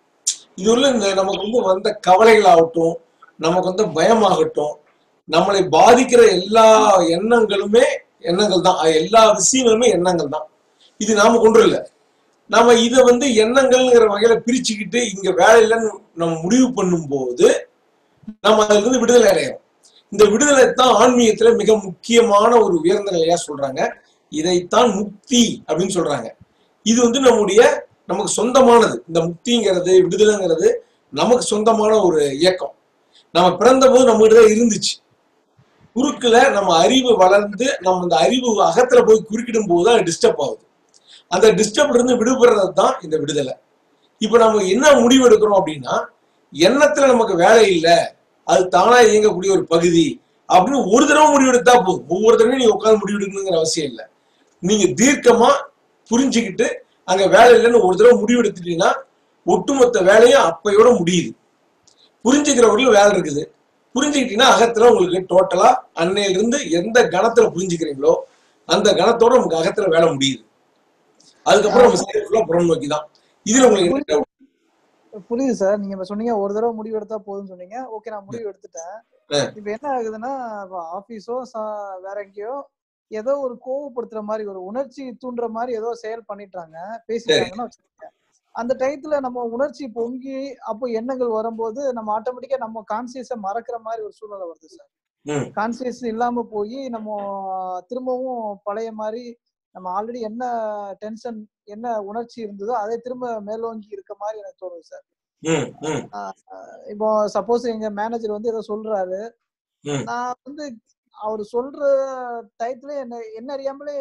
இது உள்ள இந்த நமக்கு வந்து வந்த கவலைகள் ஆகட்டும் நமக்கு வந்து பயமாகட்டும் நம்மளை பாதிக்கிற எல்லா எண்ணங்களுமே எண்ணங்கள் தான் அது எல்லா விஷயங்களுமே எண்ணங்கள் தான் இது நாம கொண்டு இல்லை நாம இதை வந்து எண்ணங்கள்ங்கிற வகையில பிரிச்சுக்கிட்டு இங்க வேலை இல்லைன்னு நம்ம முடிவு பண்ணும்போது நம்ம அதுல இருந்து விடுதலை அடைகிறோம் இந்த விடுதலை தான் ஆன்மீகத்துல மிக முக்கியமான ஒரு உயர்ந்த நிலையா சொல்றாங்க இதைத்தான் முக்தி அப்படின்னு சொல்றாங்க இது வந்து நம்முடைய நமக்கு சொந்தமானது இந்த முக்திங்கிறது விடுதலைங்கிறது நமக்கு சொந்தமான ஒரு இயக்கம் நம்ம பிறந்த போது நம்ம தான் இருந்துச்சு குறுக்குல நம்ம அறிவு வளர்ந்து நம்ம அந்த அறிவு அகத்துல போய் குறுக்கிடும் போது தான் டிஸ்டர்ப் ஆகுது அந்த டிஸ்டர்ப்ல இருந்து விடுபடுறது தான் இந்த விடுதலை இப்ப நம்ம என்ன முடிவு எடுக்கிறோம் அப்படின்னா எண்ணத்துல நமக்கு வேலை இல்லை அது தானா இயங்கக்கூடிய ஒரு பகுதி அப்படின்னு ஒரு தடவை முடிவு எடுத்தா போதும் ஒவ்வொரு தடவையும் நீங்க உட்காந்து முடிவு எடுக்கணுங்கிற அவசியம் இல்லை நீங்க தீர்க்கமா புரிஞ்சுக்கிட்டு அங்க வேலை இல்லைன்னு ஒரு தடவை முடிவு எடுத்துட்டீங்கன்னா ஒட்டுமொத்த வேலையும் அப்பயோட முடியுது புரிஞ்சுக்கிறவர்களும் வேலை இருக்குது புரிஞ்சுக்கிட்டீங்கன்னா அகத்துல உங்களுக்கு டோட்டலா அன்னையில இருந்து எந்த கணத்துல புரிஞ்சுக்கிறீங்களோ அந்த கணத்தோட நமக்கு அகத்துல வேலை முடியுது அதுக்கப்புறம் நம்ம செயல்புள்ள புறம் நோக்கி தான் இதுல உங்களுக்கு என்ன doubt? புரியுது சார் நீங்க இப்ப சொன்னீங்க ஒரு தடவை முடிவு எடுத்தா போதும்னு சொன்னீங்க ஓகே நான் முடிவு எடுத்துட்டேன் ஆ. இப்ப என்ன ஆகுதுன்னா இப்ப ஆபீஸோ வேற எங்கேயோ ஏதோ ஒரு கோவப்படுத்துற மாதிரி ஒரு உணர்ச்சி தூண்டுற மாதிரி ஏதோ செயல் பண்ணிட்டாங்க பேசிட்டாங்கன்னா வச்சுக்கோங்க அந்த டயத்துல நம்ம உணர்ச்சி பொங்கி அப்போ எண்ணங்கள் வரும்போது நம்ம ஆட்டோமேட்டிக்கா நம்ம கான்சியஸ மறக்கிற மாதிரி ஒரு சூழ்நிலை வருது சார் ம். கான்சியஸ் இல்லாம போய் நம்ம திரும்பவும் பழைய மாதிரி நம்ம ஆல்ரெடி என்ன டென்ஷன் என்ன உணர்ச்சி இருந்ததோ அதை திரும்ப மேலோங்கி இருக்க மாதிரி எனக்கு தோணுது சார் ம், ம், இப்போ சப்போஸ் எங்க மேனேஜர் வந்து ஏதோ சொல்றாரு ம். நான் வந்து அவர் சொல்ற டயத்துல என்ன என்ன அறியாமலே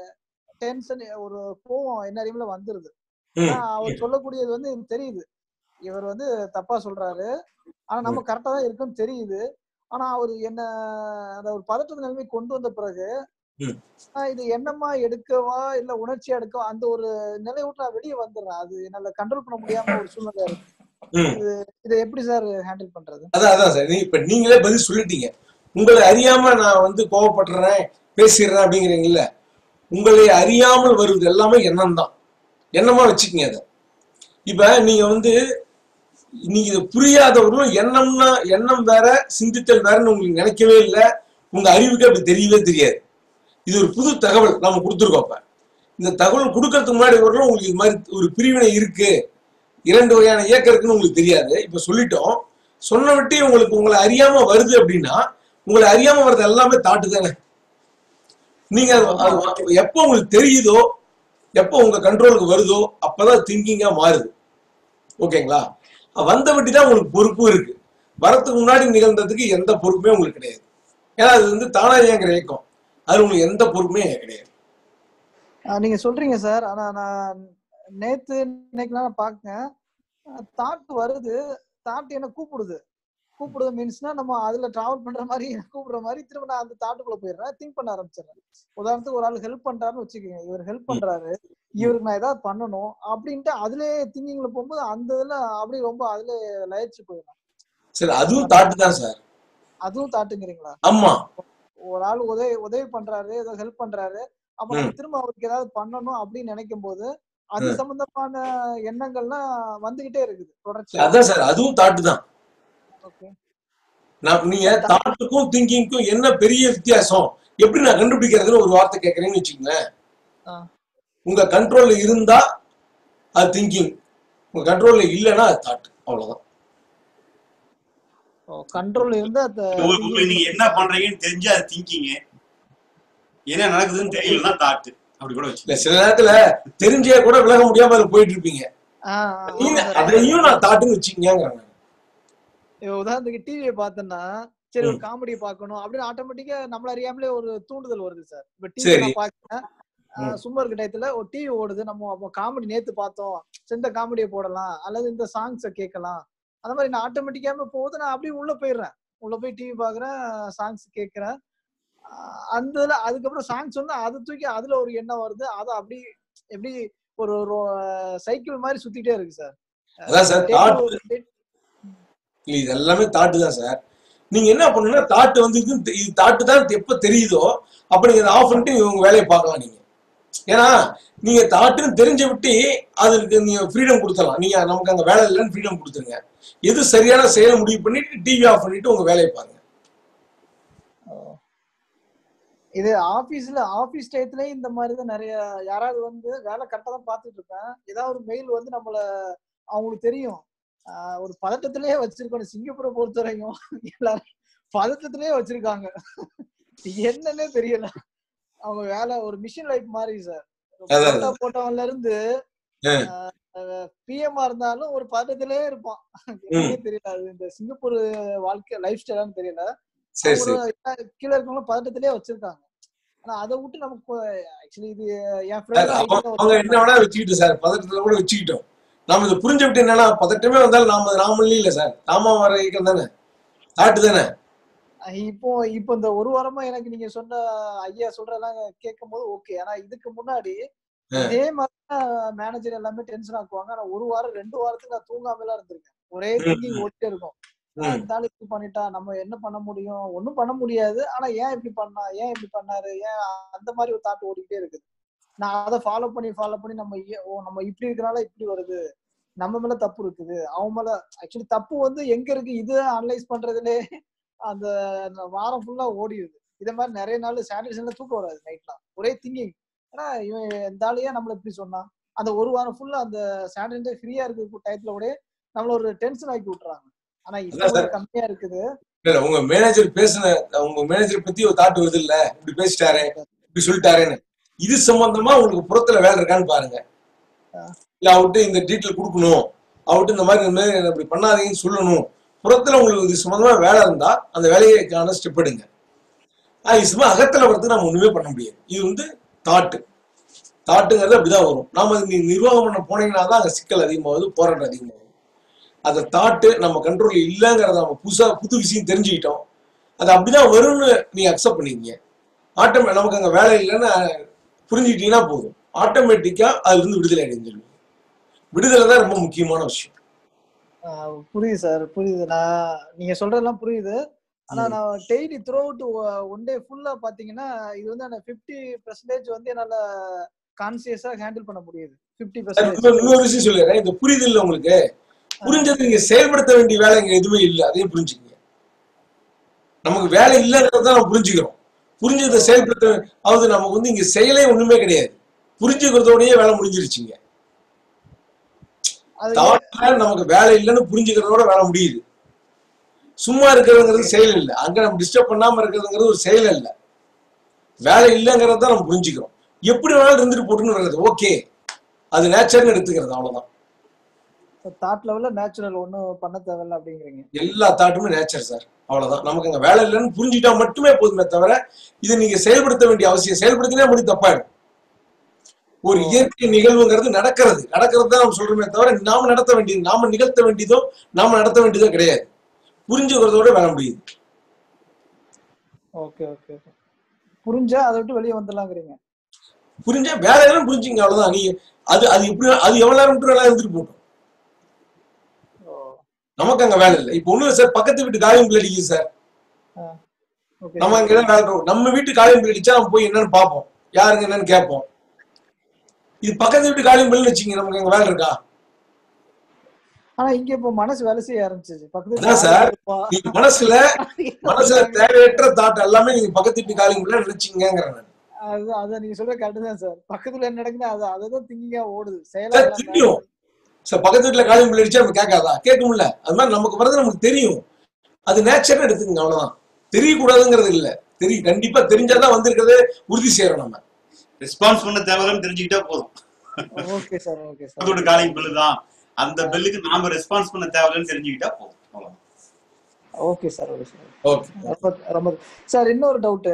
டென்ஷன் ஒரு கோவம் என்ன அறியாமலே வந்துருது ம். ஆனா அவர் சொல்லக்கூடியது வந்து எனக்கு தெரியுது இவர் வந்து தப்பா சொல்றாரு ஆனா நம்ம கரெக்டா தான் இருக்குன்னு தெரியுது ஆனா அவர் என்ன அந்த ஒரு பதற்ற நிலைமை கொண்டு வந்த பிறகு ம். ஆஹ் இது எண்ணமா எடுக்கவா இல்ல உணர்ச்சியா எடுக்கவா அந்த ஒரு நிலை விட்டு நான் வெளியே வந்துடுறேன் அது என்னால கண்ட்ரோல் பண்ண முடியாம ஒரு சூழ்நிலை இருக்கு ம். இதை எப்படி சார் ஹேண்டில் பண்றது அதான் அதான் சார் நீ இப்ப நீங்களே பதில் சொல்லிட்டீங்க உங்களை அறியாம நான் வந்து கோவப்படுறேன் பேசிடுறேன் அப்படிங்கிறீங்கல்ல உங்களை அறியாமல் வருவது எல்லாமே எண்ணம் தான் எண்ணமா வச்சுக்கங்க அதை இப்ப நீங்க வந்து நீங்க இதை புரியாதவர்களும் எண்ணம்னா எண்ணம் வேற சிந்தித்தல் வேறன்னு உங்களுக்கு நினைக்கவே இல்லை உங்க அறிவுக்கு அப்படி தெரியவே தெரியாது இது ஒரு புது தகவல் நம்ம கொடுத்துருக்கோம் இப்ப இந்த தகவல் கொடுக்கறதுக்கு முன்னாடி வரலும் உங்களுக்கு இது மாதிரி ஒரு பிரிவினை இருக்கு இரண்டு வகையான இயக்கம் இருக்குன்னு உங்களுக்கு தெரியாது இப்ப சொல்லிட்டோம் சொன்ன விட்டு உங்களுக்கு உங்களை அறியாம வருது அப்படின்னா உங்களை அறியாம வர்றது எல்லாமே தாட்டு தானே நீங்க அது- அது எப்போ உங்களுக்கு தெரியுதோ எப்போ உங்க கண்ட்ரோலுக்கு வருதோ அப்பதான் திங்கிங்கா மாறுது ஓகேங்களா வந்த விட்டு தான் உங்களுக்கு பொறுப்பு இருக்கு வரத்துக்கு முன்னாடி நிகழ்ந்ததுக்கு எந்த பொறுப்புமே உங்களுக்கு கிடையாது ஏன்னா அது வந்து தானா இயங்குற இயக்கம் அது உங்களுக்கு எந்த பொறுப்புமே கிடையாது ஆஹ் நீங்க சொல்றீங்க சார் ஆனா நான் நேத்து இன்னைக்கு நான் பாக்கேன் தாட் வருது தாட் என்ன கூப்பிடுது கூப்பிடுது மீன்ஸ்னா நம்ம அதுல டிராவல் பண்ற மாதிரி கூப்பிடுற மாதிரி திரும்ப நான் அந்த தாட்டுக்குள்ள போயிடுறேன் திங்க் பண்ண ஆரம்பிச்சிடுறேன் உதாரணத்துக்கு ஒரு ஆள் ஹெல்ப் பண்றாருன்னு வச்சுக்கோங்க இவர் ஹெல்ப் பண்றாரு இவருக்கு நான் ஏதாவது பண்ணணும் அப்படின்ட்டு அதுலயே திங்கிங்ல போகும்போது அந்த இதுல அப்படி ரொம்ப அதுல லயிச்சு போயிடும் சரி அதுவும் தாட்டு தான் சார் அதுவும் தாட்டுங்கிறீங்களா ஆமா ஒரு ஆள் உதவி உதவி பண்றாரு ஏதோ ஹெல்ப் பண்றாரு அப்ப நம்ம ம். திரும்ப அவருக்கு ஏதாவது பண்ணணும் அப்படின்னு நினைக்கும் போது அது ம். சம்பந்தமான எண்ணங்கள்லாம் வந்துகிட்டே இருக்குது தொடர்ச்சியா அதான் சார் அதுவும் தாட்டு தான் ஓகே நான் நீங்க தாட்டுக்கும் திங்கிங்க்கும் என்ன பெரிய வித்தியாசம் எப்படி நான் கண்டுபிடிக்கிறதுன்னு ஒரு வார்த்தை கேட்கறேன்னு வச்சுக்கங்களேன் ஆ. உங்க கண்ட்ரோல்ல இருந்தா அது திங்கிங் உங்க கண்ட்ரோல்ல இல்லைன்னா அது தாட் அவ்வளவுதான் கண்ட்ரோல் இருந்தா அந்த உங்களுக்கு உங்களுக்கு நீங்க என்ன பண்றீங்கன்னு தெரிஞ்சா அது திங்கிங்க என்ன நடக்குதுன்னு தெரியலன்னா தாட்டு அப்படி கூட வச்சு இல்ல சில நேரத்துல தெரிஞ்சே கூட விலக முடியாம அதுல போயிட்டு இருப்பீங்க ஆஹ் ஆஹ் நீங்க ஆமா sir. அதையும் நான் தாட்டுன்னு வச்சுக்கங்கிறாங்க இப்ப உதாரணத்துக்கு டிவியை பார்த்தேன்னா சரி ஒரு ம். காமெடி பார்க்கணும் அப்படின்னு ஆட்டோமேட்டிக்கா நம்மள அறியாமலே ஒரு தூண்டுதல் வருது சார் இப்ப டிவி சரி. நான் பாக்கிறேன் ம். சும்மா இருக்க டயத்துல ஒரு டிவி ஓடுது நம்ம அப்போ காமெடி நேத்து பார்த்தோம் சரி, இந்த காமெடியை போடலாம் அல்லது இந்த சாங்ஸை கேட்கலாம் அந்த மாதிரி நான் ஆட்டோமேட்டிக்காம போகுது நான் அப்படியே உள்ள போயிடுறேன் உள்ள போய் டிவி பாக்குறேன் சாங்ஸ் கேட்கறேன் ஆஹ் அந்த இதுல அதுக்கப்புறம் சாங்ஸ் வந்து அதை தூக்கி அதுல ஒரு எண்ணம் வருது அதை அப்படி எப்படி ஒரு சைக்கிள் மாதிரி சுத்திட்டே இருக்கு சார் அதான் சார் தாட் இல்ல இது எல்லாமே தாட்டு தான் சார் நீங்க என்ன பண்ணணும்னா தாட்டு வந்து இது இது தாட்டு தான் எப்ப தெரியுதோ அப்ப நீங்க அதை ஆஃப் பண்ணிட்டு உங்க வேலையை பார்க்கலாம் நீங்க ஏன்னா நீங்க தாட்டுன்னு தெரிஞ்ச விட்டு அதுக்கு நீங்க ஃப்ரீடம் கொடுத்துடலாம் நீங்க நமக்கு அங்க வேலை இல்லைன்னு ஃப்ரீடம் கொடுத்துருங்க எது சரியான செயலை முடிவு பண்ணிட்டு டிவி ஆஃப் பண்ணிட்டு உங்க வேலையை பாருங்க இது ஆபீஸ்ல ஆபீஸ் டயத்துலயும் இந்த மாதிரி தான் நிறைய யாராவது வந்து வேலை கரெக்டா தான் பார்த்துட்டு இருப்பேன் ஏதாவது ஒரு மெயில் வந்து நம்மள அவங்களுக்கு தெரியும் ஆஹ் ஒரு பதட்டத்திலேயே வச்சிருக்கணும் சிங்கப்பூரை பொறுத்த வரைக்கும் எல்லாரும் பதட்டத்திலேயே வச்சிருக்காங்க என்னன்னே தெரியல அவங்க வேலை ஒரு மிஷின் லைஃப் மாதிரி சார் அதான், போட்டோ போட்டவன்ல இருந்து ஆ. பிஎம்ஆ இருந்தாலும் ஒரு பதட்டத்திலேயே இருப்பான் என்னன்னே தெரியல அது இந்த சிங்கப்பூர் வாழ்க்கை லைஃப் ஸ்டைலான்னு தெரியல சரி சரி அவங்க கீழே இருக்கவங்க பதட்டத்திலேயே வச்சிருக்காங்க ஆனா அதை விட்டு நமக்கு ஆக்சுவலி இது என் சார், அவங்க அவங்க என்ன ஃப்ரெண்ட் வேணா வச்சுக்கிட்டோம் சார் பதட்டத்துல கூட வச்சுக்கிட்டோம் நாம இதை புரிஞ்ச விட்டு என்னன்னா பதட்டமே வந்தாலும் நாம நாமளே இல்ல சார் நாம வர இயக்கம் தானே தாட்டு தானே இப்போ இப்போ இந்த ஒரு வாரமா எனக்கு நீங்க சொன்ன ஐயா சொல்றதெல்லாம் கேட்கும் போது ஓகே ஆனா இதுக்கு முன்னாடி இதே மாதிரி மேனேஜர் எல்லாமே டென்ஷன் ஆக்குவாங்க ஆனா ஒரு வாரம் ரெண்டு வாரத்துக்கு நான் தூங்காம எல்லாம் இருந்திருக்கேன் ஒரே ம், திங்கிங் ம். ஓடிட்டே இருக்கும் ம். இந்த ஆளு இப்படி பண்ணிட்டா நம்ம என்ன பண்ண முடியும் ஒண்ணும் பண்ண முடியாது ஆனா ஏன் இப்படி பண்ணா ஏன் இப்படி பண்ணாரு ஏன் அந்த மாதிரி ஒரு தாட் ஓடிக்கிட்டே இருக்குது நான் அதை ஃபாலோ பண்ணி ஃபாலோ பண்ணி நம்ம ஏ- ஓ நம்ம இப்படி இருக்கனால இப்படி வருது நம்ம மேல தப்பு இருக்குது அவன் மேல ஆக்சுவலி தப்பு வந்து எங்க இருக்கு இது அனலைஸ் பண்றதுலே அந்த வாரம் ஃபுல்லா ஓடிடுது இதே மாதிரி நிறைய நாள் சாட்டர்டேல தூக்கம் வராது நைட்லாம் ஒரே திங்கிங் ஆனா இவன் இந்த ஆளையே நம்மள இப்படி சொன்னான் அந்த ஒரு வாரம் ஃபுல்லா அந்த சாட்டர்டே ஃப்ரீயா இருக்க டயத்துல கூட நம்மள ஒரு டென்ஷன் ஆக்கி விட்டுறாங்க ஆனா இப்ப அதான் கொஞ்சம் கம்மியா இருக்குது இல்ல உங்க மேனேஜர் பேசின உங்க மேனேஜர் பத்தி ஒரு தாட்டு வருது இல்ல இப்படி பேசிட்டாரு இப்படி சொல்லிட்டாருன்னு இது சம்பந்தமா உங்களுக்கு புறத்துல வேலை இருக்கான்னு பாருங்க இல்ல அவர்கிட்ட இந்த டீட்டெயில் கொடுக்கணும் அவர்கிட்ட இந்த மாதிரி இந்த மாதிரி இப்படி பண்ணாதீங்கன்னு சொல்லணும் புறத்துல உங்களுக்கு இது சம்பந்தமா வேலை இருந்தா அந்த வேலைக்கான ஸ்டெப் எடுங்க ஆஹ் இது சும்மா அகத்துல வரதுக்கு நம்ம ஒண்ணுமே பண்ண முடியாது இது வந்து தாட்டு தாட்டுங்கிறது அப்படிதான் வரும் நாம அது நீ நிர்வாகம் பண்ண போனீங்கன்னா தான் அங்க சிக்கல் அதிகமாகுது போராட்டம் அதிகமாகுது அந்த தாட்டு நம்ம கண்ட்ரோல் இல்லைங்கிறத நம்ம புதுசா புது விஷயம் தெரிஞ்சுக்கிட்டோம் அது அப்படிதான் வரும்னு நீங்க அக்செப்ட் பண்ணிக்கங்க ஆட்டோமே நமக்கு அங்க வேலை இல்லைன்னு புரிஞ்சுக்கிட்டீங்கன்னா போதும் ஆட்டோமேட்டிக்கா அதுல இருந்து விடுதலை அடைஞ்சிருவீங்க விடுதலை தான் ரொம்ப முக்கியமான விஷயம் ஆஹ் புரியுது சார் புரியுது நான் நீங்க சொல்றதெல்லாம் புரியுது ஆனா ம். நான் daily throughout one day ஃபுல்லா பாத்தீங்கன்னா இது வந்து அந்த பிப்டி பெர்சன்டேஜ் வந்து என்னால கான்சியஸா ஹேண்டில் பண்ண முடியுது பிப்டி சார், பெர்சன்டேஜ் இன்னொரு இன்னொரு விஷயம் சொல்லிடுறேன் இந்த புரியுது இல்ல உங்களுக்கு புரிஞ்சது நீங்க செயல்படுத்த வேண்டிய வேலை இங்க எதுவுமே இல்லை அதையும் புரிஞ்சுக்கங்க நமக்கு வேலை இல்லைங்கிறத நம்ம புரிஞ்சுக்கிறோம் புரிஞ்சதை செயல்படுத்த அதாவது நமக்கு வந்து இங்க செயலே ஒண்ணுமே கிடையாது புரிஞ்சுக்கிறதோடயே வேலை முடிஞ்சிருச்சுங்க அது தாட்ல நமக்கு வேலை இல்லைன்னு புரிஞ்சுக்கிறதோட வேலை முடியுது சும்மா இருக்கிறதுங்கிறது செயல் இல்லை அங்க நம்ம டிஸ்டர்ப் பண்ணாம இருக்கிறதுங்கிறது ஒரு செயல் இல்லை வேலை இல்லைங்கிறத தான் நம்ம புரிஞ்சுக்கிறோம் எப்படி வேணாலும் இருந்துட்டு போட்டுன்னு வருது ஓகே அது நேச்சர்னு எடுத்துக்கிறது அவ்வளவுதான் தாட் லெவல்ல நேச்சுரல் ஒண்ணும் பண்ண தேவையில்ல அப்படிங்கிறீங்க எல்லா தாட்டுமே நேச்சர் சார் அவ்வளவுதான் நமக்கு அங்க வேலை இல்லைன்னு புரிஞ்சுட்டா மட்டுமே போதுமே தவிர இதை நீங்க செயல்படுத்த வேண்டிய அவசியம் செயல்படுத்தினா முடி தப்பாயிடும் ஒரு இயற்கை நிகழ்வுங்கிறது நடக்கிறது நடக்கிறது தான் நம்ம சொல்றோமே தவிர நாம நடத்த வேண்டியது நாம நிகழ்த்த வேண்டியதோ நாம நடத்த வேண்டியதோ கிடையாது புரிஞ்சுக்கிறதோட வேலை முடியுது ஓகே ஓகே ஓகே புரிஞ்சா அதை விட்டு வெளியே வந்துடலாங்கிறீங்க புரிஞ்சா வேலையெல்லாம் புரிஞ்சுங்க அவ்வளவுதான் நீங்க அது அது எப்படி அது எவ்வளவு நேரம் மட்டும் வேலை இருந்துட்டு போட்டோம் ஓ நமக்கு அங்க வேலை இல்லை இப்போ ஒண்ணு சார் பக்கத்து வீட்டு காயம் பிள்ளை அடிக்குது சார் ஓகே நம்ம அங்க தான் வேலை இருக்கும். நம்ம வீட்டு காளியம் பிள்ளை அடிச்சா நம்ம போய் என்னன்னு பார்ப்போம் யாருங்க என்னன்னு கேட்போம் இது பக்கத்து வீட்டு காளியம் பிள்ளைன்னு வச்சுங்க நமக்கு அங்க வேலை இருக்கா ஆனா இங்க இப்போ மனசு வேலை செய்ய ஆரம்பிச்சிச்சு பக்கத்துல அதான் சார். நீங்க மனசுல மனசுல தேவையற்ற தாட் எல்லாமே நீங்க பக்கத்து வீட்டு காளியம் பிள்ளை நினைச்சீங்கிறேன் நான். அது அத நீங்க சொல்ற கரெக்ட் தான் சார் பக்கத்துல என்ன நடக்குது அது அததான் திங்கிங்கா ஓடுது செயலா சார், இல்லாம தெரியும். சார் பக்கத்து வீட்டுல காளியம் பிள்ளை அடிச்சா நம்ம கேட்காதா கேட்கும்ல அது மாதிரி நமக்கு வரது நமக்கு தெரியும் அது நேச்சர்னு எடுத்துக்கங்க அவ்வளவுதான் தெரியக்கூடாதுங்கிறது இல்ல தெரியும் கண்டிப்பா தெரிஞ்சாதான் வந்திருக்கிறதே உறுதி செய்யறோம் நம்ம ரெஸ்பான்ஸ் பண்ண தேவையில்லைன்னு தெரிஞ்சுக்கிட்டா போதும் ஓகே சார் ஓகே அதோட சார் காலிங் பில்லு தான் அந்த பில்லுக்கு நாம ரெஸ்பான்ஸ் பண்ண தேவையில்லைன்னு தெரிஞ்சுக்கிட்டா போதும் அவ்வளவுதான். Okay sir okay sir okay ரொம்ப ரொம்ப சார் இன்னொரு டவுட்டு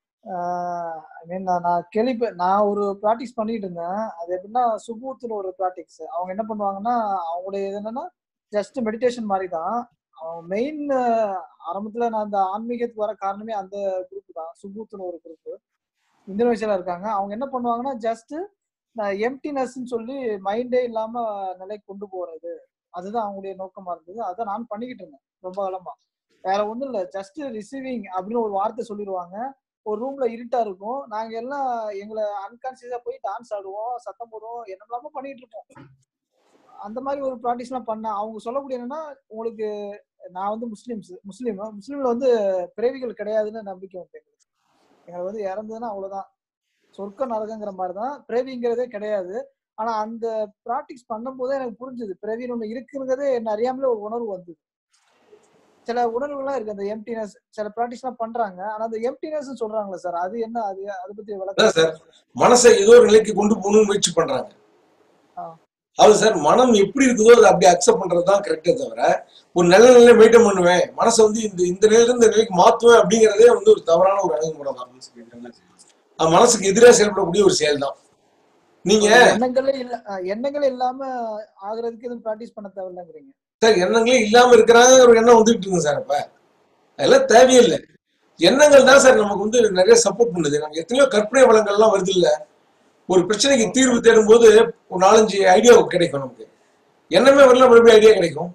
ஐ மீன் நான் நான் கேள்வி நான் ஒரு ப்ராக்டிஸ் பண்ணிட்டு இருந்தேன் அது எப்படின்னா சுபூத்துன்னு ஒரு ப்ராக்டிக்ஸ் அவங்க என்ன பண்ணுவாங்கன்னா அவங்களுடைய இது என்னன்னா ஜஸ்ட் மெடிடேஷன் மாதிரி தான் அவங்க மெயின் ஆரம்பத்துல நான் அந்த ஆன்மீகத்துக்கு வர காரணமே அந்த குரூப் தான் சுபூத்துன்னு ஒரு குரூப் இந்தோனேஷியால இருக்காங்க அவங்க என்ன பண்ணுவாங்கன்னா ஜஸ்ட் எம்டினஸ்ன்னு சொல்லி மைண்டே இல்லாம நிலைக்கு கொண்டு போறது அதுதான் அவங்களுடைய நோக்கமா இருந்தது அதை நான் பண்ணிக்கிட்டு இருந்தேன் ரொம்ப காலமா வேற ஒண்ணும் இல்ல ஜஸ்ட் ரிசீவிங் அப்படின்னு ஒரு வார்த்தை சொல்லிடுவாங்க ஒரு ரூம்ல இருட்டா இருக்கும் நாங்க எல்லாம் எங்களை அன்கான்சியஸா போய் டான்ஸ் ஆடுவோம் சத்தம் போடுவோம் என்னெல்லாமோ பண்ணிட்டு இருப்போம் அந்த மாதிரி ஒரு ப்ராக்டிஸ் எல்லாம் பண்ண அவங்க சொல்லக்கூடிய என்னன்னா உங்களுக்கு நான் வந்து முஸ்லிம்ஸ் முஸ்லீம் முஸ்லீம்ல வந்து பிறவிகள் கிடையாதுன்னு நம்பிக்கை உண்டு எங்களுக்கு எங்களுக்கு வந்து இறந்ததுன்னா அவ்வளவுதான் சொர்க்க நரகங்கிற மாதிரி தான் பிறவிங்கிறதே கிடையாது ஆனா அந்த ப்ராக்டிஸ் பண்ணும்போதே எனக்கு புரிஞ்சுது பிறவின்னு ஒண்ணு இருக்குங்கிறதே என்ன அறியாமலே ஒரு உணர்வு வந்தது சில உணர்வுகள்லாம் இருக்கு அந்த எம்டினஸ் சில ப்ராக்டிஸ் எல்லாம் பண்றாங்க ஆனா அந்த எம்டினஸ் சொல்றாங்களே சார் அது என்ன அது அதை பத்தி அதான் விளக்கம் சார் மனசை ஏதோ ஒரு நிலைக்கு கொண்டு போகணும்னு முயற்சி பண்றாங்க ஆ. அது சார் மனம் எப்படி இருக்குதோ அதை அப்படியே அக்செப்ட் பண்றதுதான் கரெக்டே தவிர ஒரு நல்ல நிலையில மெயின்டைன் பண்ணுவேன் மனசை வந்து இந்த இந்த நிலையில இருந்து இந்த நிலைக்கு மாத்துவேன் அப்படிங்கறதே வந்து ஒரு தவறான ஒரு அணுகுமுறை தான் அது மனசுக்கு எதிராக செயல்படக்கூடிய ஒரு செயல் தான் நீங்க எண்ணங்களே இல்ல அஹ் எண்ணங்களே இல்லாம ஆகுறதுக்கு எதுவும் ப்ராக்டிஸ் பண்ண தேவையில்லைங்கிறீங்க சார் எண்ணங்களே இல்லாம இருக்கிறாங்க ஒரு எண்ணம் வந்துட்டு இருக்குங்க சார் இப்ப அதெல்லாம் தேவையில்லை எண்ணங்கள் தான் சார் நமக்கு வந்து நிறைய சப்போர்ட் பண்ணுது நமக்கு எத்தனையோ கற்பனை வளங்கள்லாம் வருது இல்ல ஒரு பிரச்சனைக்கு தீர்வு தேடும் போது ஒரு நாலஞ்சு ஐடியா கிடைக்கும் நமக்கு எண்ணமே வரல மறுபடியும் ஐடியா கிடைக்கும்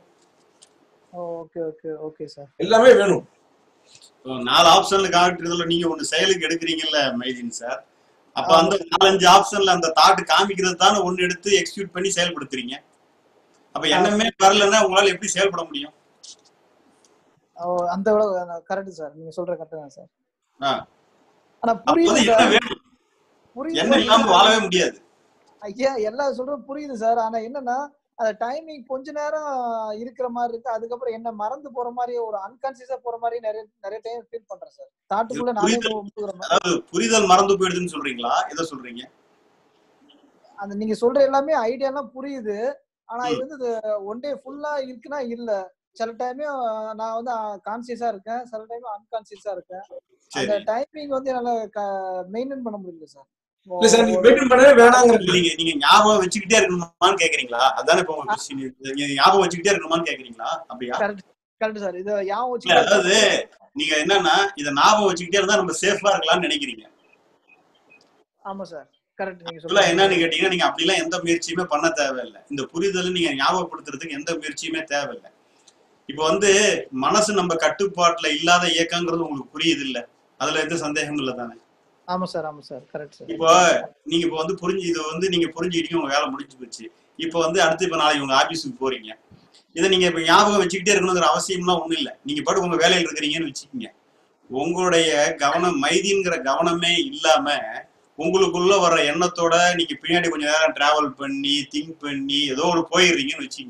ஓகே ஓகே ஓகே சார் எல்லாமே வேணும் இப்போ நாலு ஆப்ஷன்ல காமிக்கிறதுல நீங்க ஒண்ணு செயலுக்கு எடுக்கிறீங்கல்ல மைதீன் சார் அப்ப ஆமா. அந்த நாலஞ்சு ஆப்ஷன்ல அந்த தாட் காமிக்கிறது தானே ஒண்ணு எடுத்து எக்ஸிக்யூட் பண்ணி செயல்படுத்துறீங்க அப்ப எண்ணமே வரலன்னா உங்களால எப்படி செயல்பட முடியும் அந்த கரெக்ட் சார் நீங்க சொல்ற கரெக்ட் தான் சார் ஆ. ஆனா அப்ப வந்து புரியுது என்ன சார் வேணும் புரியுது எண்ணம் இல்லாம சார். வாழவே முடியாது ஐயா எல்லாம் சொல்றதும் புரியுது சார் ஆனா என்னன்னா அந்த டைமிங் கொஞ்ச நேரம் இருக்கிற மாதிரி இருக்கு அதுக்கப்புறம் என்ன மறந்து போற மாதிரி ஒரு அன்கான்சியஸா போற மாதிரி நிறைய நிறைய டைம் ஃபீல் பண்றேன் சார் தாட்டுக்குள்ள நானே புரியுது. முழுகுற மாதிரி அதாவது புரிதல் மறந்து போயிடுதுன்னு சொல்றீங்களா எதை சொல்றீங்க அந்த நீங்க சொல்ற எல்லாமே ஐடியா எல்லாம் புரியுது ஆனா இது வந்து ஒன் டே ஃபுல்லா இருக்குன்னா இல்ல சில டைம் நான் வந்து கான்சியஸா இருக்கேன் சில டைம் அன்கான்சியஸா இருக்கேன் அந்த சரி டைமிங் வந்து என்னால மெயின்டைன் பண்ண முடியல சார் இல்ல சார் நீங்க மெயின்டைன் பண்ணவே வேணாங்கிறது நீங்க நீங்க ஞாபகம் வச்சுக்கிட்டே இருக்கணுமான்னு கேக்குறீங்களா அதானே இப்ப உங்க கொஸ்டின் நீங்க ஞாபகம் வச்சுக்கிட்டே இருக்கணுமான்னு கேக்குறீங்களா அப்படியா கரெக்ட் கரெக்ட் சார் இத ஞாபகம் இல்ல வச்சு அதாவது நீங்க என்னன்னா இத ஞாபகம் வச்சுக்கிட்டே இருந்தா நம்ம சேஃபா இருக்கலாம்னு நினைக்கிறீங்க ஆமா சார் கரெக்ட் நீங்க ஆக்சுவலா சொல்லுங்க என்னன்னு கேட்டீங்கன்னா நீங்க அப்படிலாம் எந்த முயற்சியுமே பண்ண தேவையில்லை இந்த புரிதலை நீங்க ஞாபகப்படுத்துறதுக்கு எந்த முயற்சியுமே தேவையில்லை இப்போ வந்து மனசு நம்ம கட்டுப்பாட்டுல இல்லாத இயக்கங்கிறது உங்களுக்கு புரியுது இல்ல அதுல எந்த சந்தேகமும் இல்ல தானே ஆமா சார் ஆமா சார் கரெக்ட் சார் இப்போ நீங்க இப்போ வந்து புரிஞ்சு இது வந்து நீங்க புரிஞ்சுக்கிட்டீங்க உங்க வேலை முடிஞ்சு போச்சு இப்போ வந்து அடுத்து இப்போ நாளைக்கு உங்க ஆபீஸுக்கு போறீங்க இதை நீங்க இப்ப ஞாபகம் வச்சுக்கிட்டே இருக்கணுங்கிற அவசியம்லாம் ஒண்ணும் இல்லை நீங்க பாட்டு உங்க வேலையில் இருக்கிறீங்கன்னு வச்சுக்கோங்க உங்களுடைய கவனம் மைதிங்கிற கவனமே இல்லாம உங்களுக்குள்ள வர்ற எண்ணத்தோட நீங்க பின்னாடி கொஞ்ச நேரம் டிராவல் பண்ணி திங்க் பண்ணி ஏதோ ஒரு போயிடுறீங்கன்னு வச்சுக்கோங்க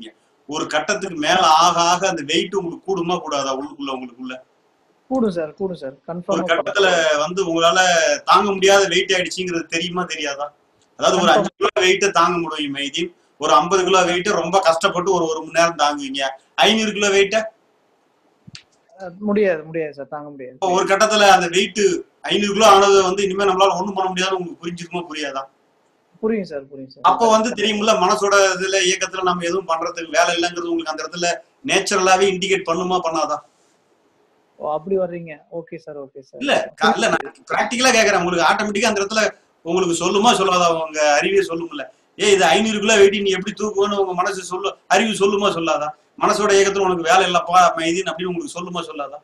ஒரு கட்டத்துக்கு மேல ஆக ஆக அந்த வெயிட் உங்களுக்கு கூடுமா கூடாதா உள்ளுக்குள்ள உங்களுக்குள்ள கூடும் சார் கூடும் சார் ஒரு கன்ஃபார்மா கட்டத்துல வந்து உங்களால தாங்க முடியாத வெயிட் ஆயிடுச்சுங்கிறது தெரியுமா தெரியாதா அதாவது ஒரு அஞ்சு கிலோ வெயிட்ட தாங்க முடியும் மைதீன் ஒரு ஐம்பது கிலோ வெயிட்ட ரொம்ப கஷ்டப்பட்டு ஒரு ஒரு மணி நேரம் தாங்குவீங்க ஐநூறு கிலோ வெயிட்ட முடியாது முடியாது சார் தாங்க முடியாது இப்போ ஒரு கட்டத்துல அந்த வெயிட் ஐநூறு கிலோ ஆனது வந்து இனிமே நம்மளால ஒண்ணும் பண்ண முடியாது உங்களுக்கு புரிஞ்சிருக்குமா புரியாதா புரியும் சார் புரியும் சார் அப்ப வந்து தெரியுமில்ல மனசோட இதுல இயக்கத்துல நம்ம எதுவும் பண்றதுக்கு வேலை இல்லைங்கிறது உங்களுக்கு அந்த இடத்துல நேச்சுரலாவே இண்டிகேட் பண்ணுமா பண்ணாதா ஓ அப்படி வர்றீங்க ஓகே சார் ஓகே சார் இல்ல க- இல்ல நான் பிராக்டிக்கலா கேக்குறேன் உங்களுக்கு ஆட்டோமேட்டிக்கா அந்த இடத்துல உங்களுக்கு சொல்லுமா சொல்லாதா உங்க அறிவே சொல்லும்ல ஏய் இது ஐநூறு கிலோ வெயிட் நீ எப்படி தூக்குவேன்னு உங்க மனசு சொல்லு அறிவு சொல்லுமா சொல்லாதா மனசோட இயக்கத்துல உனக்கு வேலை இல்லப்பா மைதின் அப்படின்னு உங்களுக்கு சொல்லுமா சொல்லாதா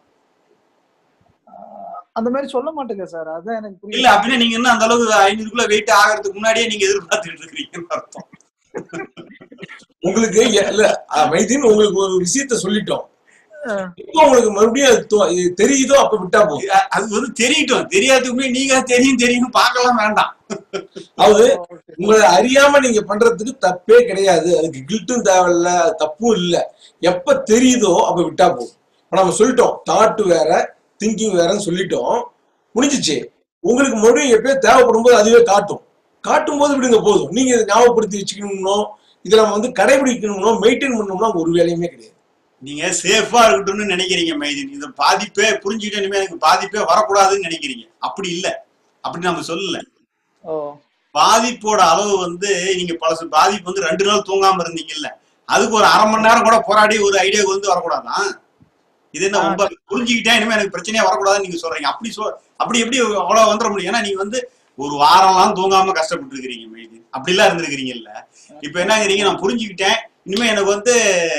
அந்த மாதிரி சொல்ல மாட்டேங்க சார் அதான் எனக்கு இல்ல புரியல அப்படின்னா நீங்க என்ன அந்த அளவுக்கு ஐநூறு கிலோ வெயிட் ஆகிறதுக்கு முன்னாடியே நீங்க எதிர்பார்த்துட்டு இருக்கிறீங்கன்னு அர்த்தம் உங்களுக்கு எ- இல்ல அஹ், மைதீன் உங்களுக்கு ஒரு விஷயத்த சொல்லிட்டோம் அஹ், இப்போ உங்களுக்கு மறுபடியும் அது தோ- இது தெரியுதோ அப்ப விட்டா போதும் அ- அது வந்து தெரியட்டும் தெரியாததுக்கு முன்னாடி நீங்க தெரியும் தெரியும் பார்க்கலாம் வேண்டாம் அதாவது okay. உங்களை அறியாம நீங்க பண்றதுக்கு தப்பே கிடையாது அதுக்கு கில்ட்டும் தேவையில்ல அது தப்பும் இல்ல எப்ப தெரியுதோ அப்ப விட்டா போதும் இப்ப நம்ம சொல்லிட்டோம் தாட் வேற திங்கிங் வேறன்னு சொல்லிட்டோம் முடிஞ்சிச்சு உங்களுக்கு மறுபடியும் எப்பயோ தேவைப்படும் போது அதுவே காட்டும் காட்டும் போது விடுங்க போதும் நீங்க இதை ஞாபகப்படுத்தி வச்சுக்கணும்னோ இதை நம்ம வந்து கடைபிடிக்கணும்னோ மெயின்டைன் பண்ணணும்னா ஒரு வேலையுமே கிடையாது நீங்க சேஃபா இருக்கட்டும்னு நினைக்கிறீங்க மைதின் இந்த பாதிப்பே புரிஞ்சுக்கிட்டு இனிமே எனக்கு பாதிப்பே வரக்கூடாதுன்னு நினைக்கிறீங்க அப்படி இல்ல அப்படி நம்ம சொல்லல ஓ பாதிப்போட அளவு வந்து நீங்க பழசு பாதிப்பு வந்து ரெண்டு நாள் தூங்காம இருந்தீங்கல்ல அதுக்கு ஒரு அரை மணி நேரம் கூட போராடி ஒரு ஐடியாவுக்கு வந்து வரக்கூடாதான் இது என்ன ஆ. ரொம்ப புரிஞ்சுக்கிட்டே இனிமே எனக்கு பிரச்சனையே வரக்கூடாதுன்னு நீங்க சொல்றீங்க அப்படி சொ அப்படி எப்படி அவ்வளவு வந்துட முடியும் ஏன்னா நீங்க வந்து ஒரு வாரம்லாம் தூங்காம கஷ்டப்பட்டு இருக்கிறீங்க மைதி அப்படிலாம் இருந்திருக்கிறீங்கல்ல இப்ப என்னங்கிறீங்க நான் புரிஞ்சுக்கிட்டேன் இனிமே எனக்கு வந்து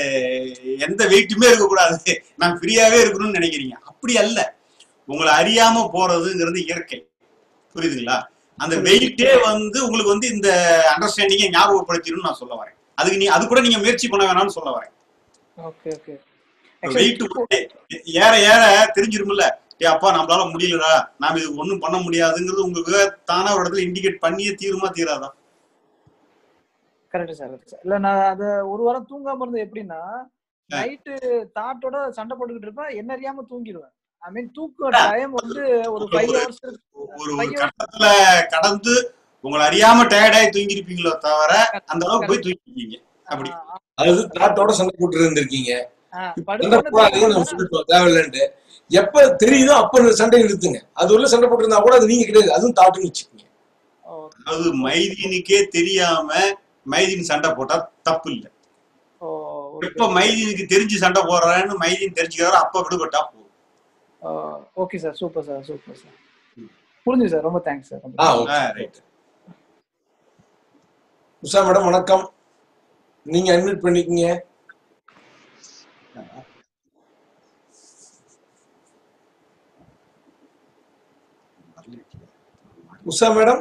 எந்த வெயிட்டுமே இருக்கக்கூடாது நான் ஃப்ரீயாவே இருக்கணும்னு நினைக்கிறீங்க அப்படி அல்ல உங்களை அறியாம போறதுங்கிறது இயற்கை புரியுதுங்களா அந்த வெயிட்டே வந்து உங்களுக்கு வந்து இந்த அண்டர்ஸ்டாண்டிங்கை ஞாபகப்படுத்திடும் நான் சொல்ல வரேன் அதுக்கு நீ அது கூட நீங்க முயற்சி பண்ண வேணாம்னு சொல்ல வரேன் ஓகே ஓகே வெயிட் ஏற ஏற தெரிஞ்சிருமில்ல ஏ அப்பா நம்மளால முடியலடா நாம இதுக்கு ஒண்ணும் பண்ண முடியாதுங்கிறது உங்களுக்கு தானா ஒரு இடத்துல இண்டிகேட் பண்ணியே தீருமா தீராதா கரெக்ட் சார் சார் இல்ல நான் அத ஒரு வாரம் தூங்காம இருந்தது எப்படின்னா நைட்டு தாட்டோட சண்டை போட்டுக்கிட்டு இருப்பேன் என்ன அறியாம தூங்கிடுவேன் ஐ மீன் தூக்க டைம் வந்து ஒரு ஃபைவ் ஹவர்ஸ் ஒரு ஒரு கட்டத்துல கடந்து உங்களை அறியாம டயர்டாயி தூங்கிருப்பீங்களோ தவிர அந்த அளவுக்கு போய் தூங்கிருப்பீங்க அப்படி அதாவது தாட்டோட சண்டை போட்டு இருந்திருக்கீங்க சண்டை படுக்கணும்னு போடாதீங்கன்னு நம்ம சொல்லிட்டோம் தேவையில்லைன்ட்டு எப்ப தெரியுதோ அப்ப இந்த சண்டை நிறுத்துங்க அது உள்ள சண்டை போட்டு இருந்தா கூட அது நீங்க கிடையாது அதுவும் தாட்டுன்னு வச்சுக்கோங்க ஓ, அது மைதீனுக்கே தெரியாம மைதீன் சண்டை போட்டா தப்பு இல்ல ஓ, okay. எப்ப மைதீனுக்கு தெரிஞ்சு சண்டை போடுறான்னு மைதீன் தெரிஞ்சுக்கிறாரோ அப்ப விடுபட்டா போதும் oh, okay sir super sir super sir புரிஞ்சு சார் ரொம்ப தேங்க்ஸ் சார் ரொம்ப ஆ thanks. Okay right Usha madam வணக்கம் நீங்க அட்மிட் பண்ணிக்கங்க உஷா மேடம்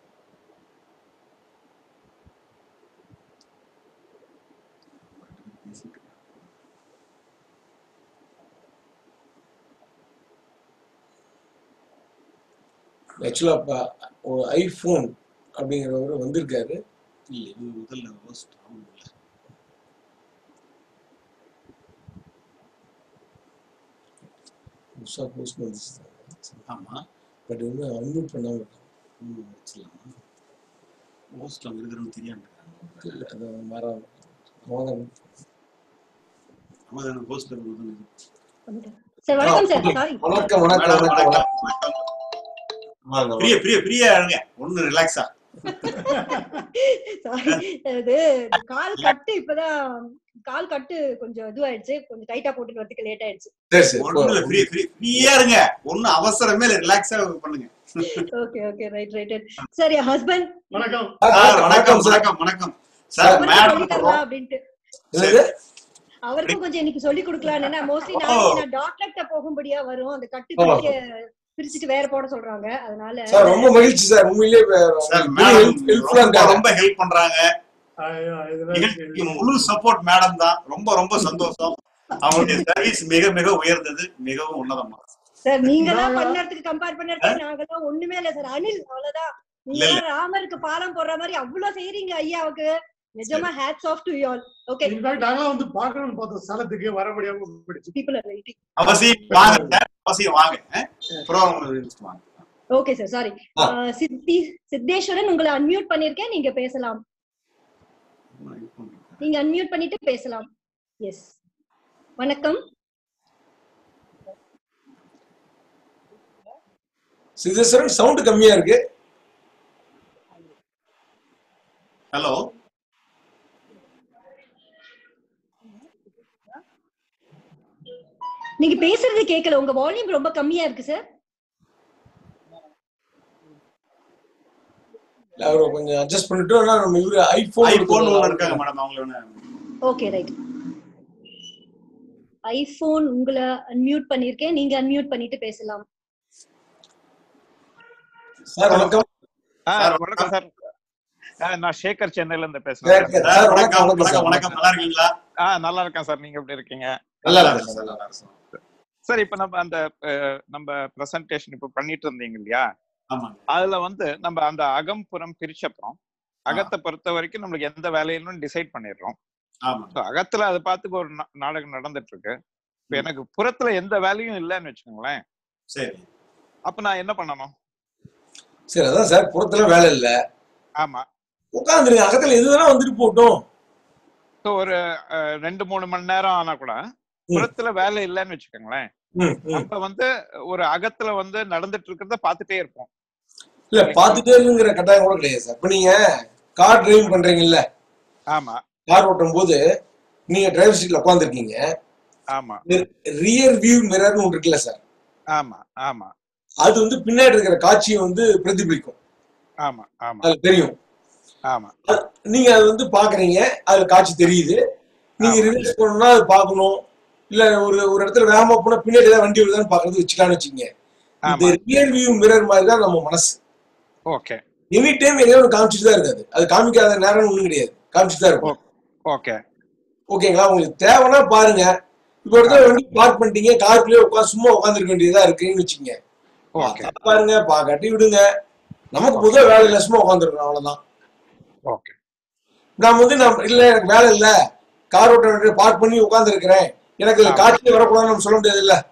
ஆக்சுவலா இப்ப ஒரு ஐபோன் அப்படிங்கிறவர் வந்திருக்காரு இல்ல இது முதல்ல host ஆகணும்ல. உஷா போஸ்ட் வந்துச்சு ஆமா பட் வந்து அன்மியூட் பண்ணாம இருக்காங்க. ம், வச்சிடலாமா ஹோஸ்ட் அங்க இருக்கிறன்னு தெரியாம இருக்காங்க இல்ல அது மாறாம அவங்க ஆமா தானே ஹோஸ்ட் இருக்கிறது சார் வணக்கம் சார் சாரி வணக்கம் வணக்கம் மேடம், வணக்கம் வணக்கம், வணக்கம் வணக்கம். வாங்க, பிரிய பிரிய பிரிய இருங்க ஒண்ணு ரிலாக்ஸா சாரி இது கால் கட்டு இப்பதான் கால் கட்டு கொஞ்சம் இதுவாயிடுச்சு கொஞ்சம் டைட்டா போட்டுட்டு வரதுக்கு லேட் ஆயிடுச்சு சரி சரி ஒண்ணுல போ. ஃப்ரீ ஃப்ரீ ஃப்ரீயா இருங்க ஒண்ணும் அவசரமே இல்ல ரிலாக்ஸா பண்ணுங்க okay okay right right sir என் ஹஸ்பண்ட் வணக்கம் சார் வணக்கம் வணக்கம் சார் வணக்கம் வணக்கம் சார் அவருக்கும் மேடம் சொல்லி தரலாம் அப்படின்ட்டு என்னது? அவருக்கும் கொஞ்சம் இன்னைக்கு சொல்லி கொடுக்கலாம்னு மோஸ்ட்லி ஓ. நாளைக்கு நான் டாக்டர்கிட்ட போகும்படியா வரும் அந்த கட்டு ஓ. பிரிக்க பிரிச்சுட்டு வேற போட சொல்றாங்க அதனால சார் ரொம்ப மகிழ்ச்சி சார் உண்மையிலேயே சார் மேடம் ஹெல்ப்ஃபுல்லா ரொம்ப இருக்காங்க ரொம்ப ஹெல்ப் பண்றாங்க நிகழ்ச்சிக்கு முழு சப்போர்ட் மேடம் தான் ரொம்ப ரொம்ப சந்தோஷம் அவங்களுடைய சர்வீஸ் மிக மிக உயர்ந்தது மிகவும் உன்னதமா சார் நீங்க தான் நாங்க- பண்ணறதுக்கு கம்பேர் பண்ணறதுக்கு நாங்கெல்லாம் ஒண்ணுமே இல்ல சார் அனில் அவ்வளவுதான் நீங்க இல்ல, ராமருக்கு பாலம் போடுற மாதிரி அவ்வளவு செய்றீங்க ஐயாவுக்கு நிஜமா hats off to you all okay in fact நாங்களாம் வந்து பார்க்கணும்னு பார்த்தோம் ஸ்தலத்துக்கு வர முடியாம போயிடுச்சு பீப்புள் ஆர் வெயிட்டிங் அவசியம் வாங்க சார் அவசியம் வாங்க ப்ரோக்ராம் வாங்க ஓகே சார் சாரி ஆ. சித்தி சித்தேஸ்வரன் உங்களை அன்மியூட் பண்ணிருக்கேன் நீங்க பேசலாம் நீங்க அன்மியூட் பண்ணிட்டு பேசலாம் எஸ் வணக்கம் சிதேஸ்வரன் சவுண்ட் கம்மியா இருக்கு ஹலோ நீங்க பேசுறது கேட்கல உங்க வால்யூம் ரொம்ப கம்மியா இருக்கு சார் அவரை கொஞ்சம் அட்ஜஸ்ட் பண்ணிட்டு ஆனா நம்ம இவரு ஐபோன் ஐபோன் ஒன்று இருக்காங்க மேடம் அவங்கள ஒன்று ஓகே ரைட் ஐபோன் உங்களை அன்மியூட் பண்ணிருக்கேன் நீங்க அன்மியூட் பண்ணிட்டு பேசலாம் சார் வணக்கம் ஆ, சார், வணக்கம் சார் ஆ, நான் சேகர் சென்னையில இருந்து சார், பேசுறேன் சார். சார் சார் வணக்கம் வணக்கம் வணக்கம் வணக்கம் சார் வணக்கம் நல்லா இருக்கீங்களா ஆ நல்லா இருக்கேன் சார் நீங்க எப்படி இருக்கீங்க நல்லா நல்லா இருக்கு இருக்கேன் சார் நல்லா இருக்கேன் சார் இப்ப நம்ம அந்த அஹ், நம்ம பிரசன்டேஷன் இப்ப பண்ணிட்டு இருந்தீங்க இல்லையா ஆமாங்க அதுல வந்து நம்ம அந்த அகம் புறம் பிரிச்சப்புறம் அகத்தை பொறுத்த வரைக்கும் நம்மளுக்கு எந்த வேலையிலும் டிசைட் பண்ணிடுறோம் ஆமாங்க So, அகத்துல அதை பார்த்துக்கு ஒரு நா- நாடகம் நடந்துட்டு இருக்கு இப்ப எனக்கு புறத்துல எந்த வேலையும் இல்லைன்னு வச்சுக்கோங்களேன் சரி அப்ப நான் என்ன பண்ணணும் சரி அதான் சார் புறத்துல வேலை இல்ல ஆமா உட்காந்துருங்க அகத்துல எது வேணா வந்துட்டு போட்டோம் ஸோ ஒரு அஹ், ரெண்டு மூணு மணி நேரம் ஆனா கூட புறத்துல வேலை இல்லைன்னு வச்சுக்கோங்களேன் ம், ம். அப்ப வந்து ஒரு அகத்துல வந்து நடந்துட்டு இருக்கிறத பார்த்துட்டே இருப்போம் இல்ல பாத்துட்டே இருங்கிற கட்டாயம் கூட கிடையாது சார் இப்ப நீங்க கார் டிரைவ் பண்றீங்கல்ல ஆமா கார் ஓட்டும் போது நீங்க டிரைவர் சீட்ல உட்காந்துருக்கீங்க ஆமா ரியர் வியூ மிரர்னு ஒன்று இருக்குல்ல சார் ஆமா ஆமா அது வந்து பின்னாடி இருக்கிற காட்சியை வந்து பிரதிபலிக்கும் ஆமா ஆமா அது தெரியும் ஆமா நீங்க அது வந்து பாக்குறீங்க அதுல காட்சி தெரியுது நீங்க ஆமா. ரிலீஸ் பண்ணணும்னா அது பார்க்கணும் இல்ல ஒரு ஒரு இடத்துல வேகமா போனா பின்னாடி ஏதாவது வண்டி வருதான்னு பாக்குறது வச்சுக்கலாம்னு வச்சுக்கோங்க இந்த ஆமா ரியர் வியூ மிரர் மாதிரி தான் நம்ம மனசு ஓகே எனி டைம் எங்கேயோ ஒன்று காமிச்சிட்டு தான் இருக்காது அது காமிக்காத நேரம் ஒண்ணும் கிடையாது காமிச்சிட்டு தான் இருக்கும் ஓகே ஓகேங்களா உங்களுக்கு தேவைன்னா பாருங்க இப்போ இடத்துல வண்டி பார்க் பண்ணிட்டீங்க காருக்குள்ளேயே உட்காந்து சும்மா உட்காந்துருக்க வேண்டியதா இருக்குன்னு வச்சுக்கோங்க ஓகே பார்த்தா பாருங்க பாக்காட்டி விடுங்க நமக்கு புதுவா வேலை இல்லை சும்மா உட்காந்துருக்கோம் அவ்வளவுதான் ஓகே நான் வந்து நான் இல்ல எனக்கு வேலை இல்ல கார் ஓட்ட பார்க் பண்ணி உட்காந்துருக்கிறேன் எனக்கு இதுல ஆமா. காட்சியே வரக்கூடாதுன்னு நம்ம சொல்ல முடியாது இல்ல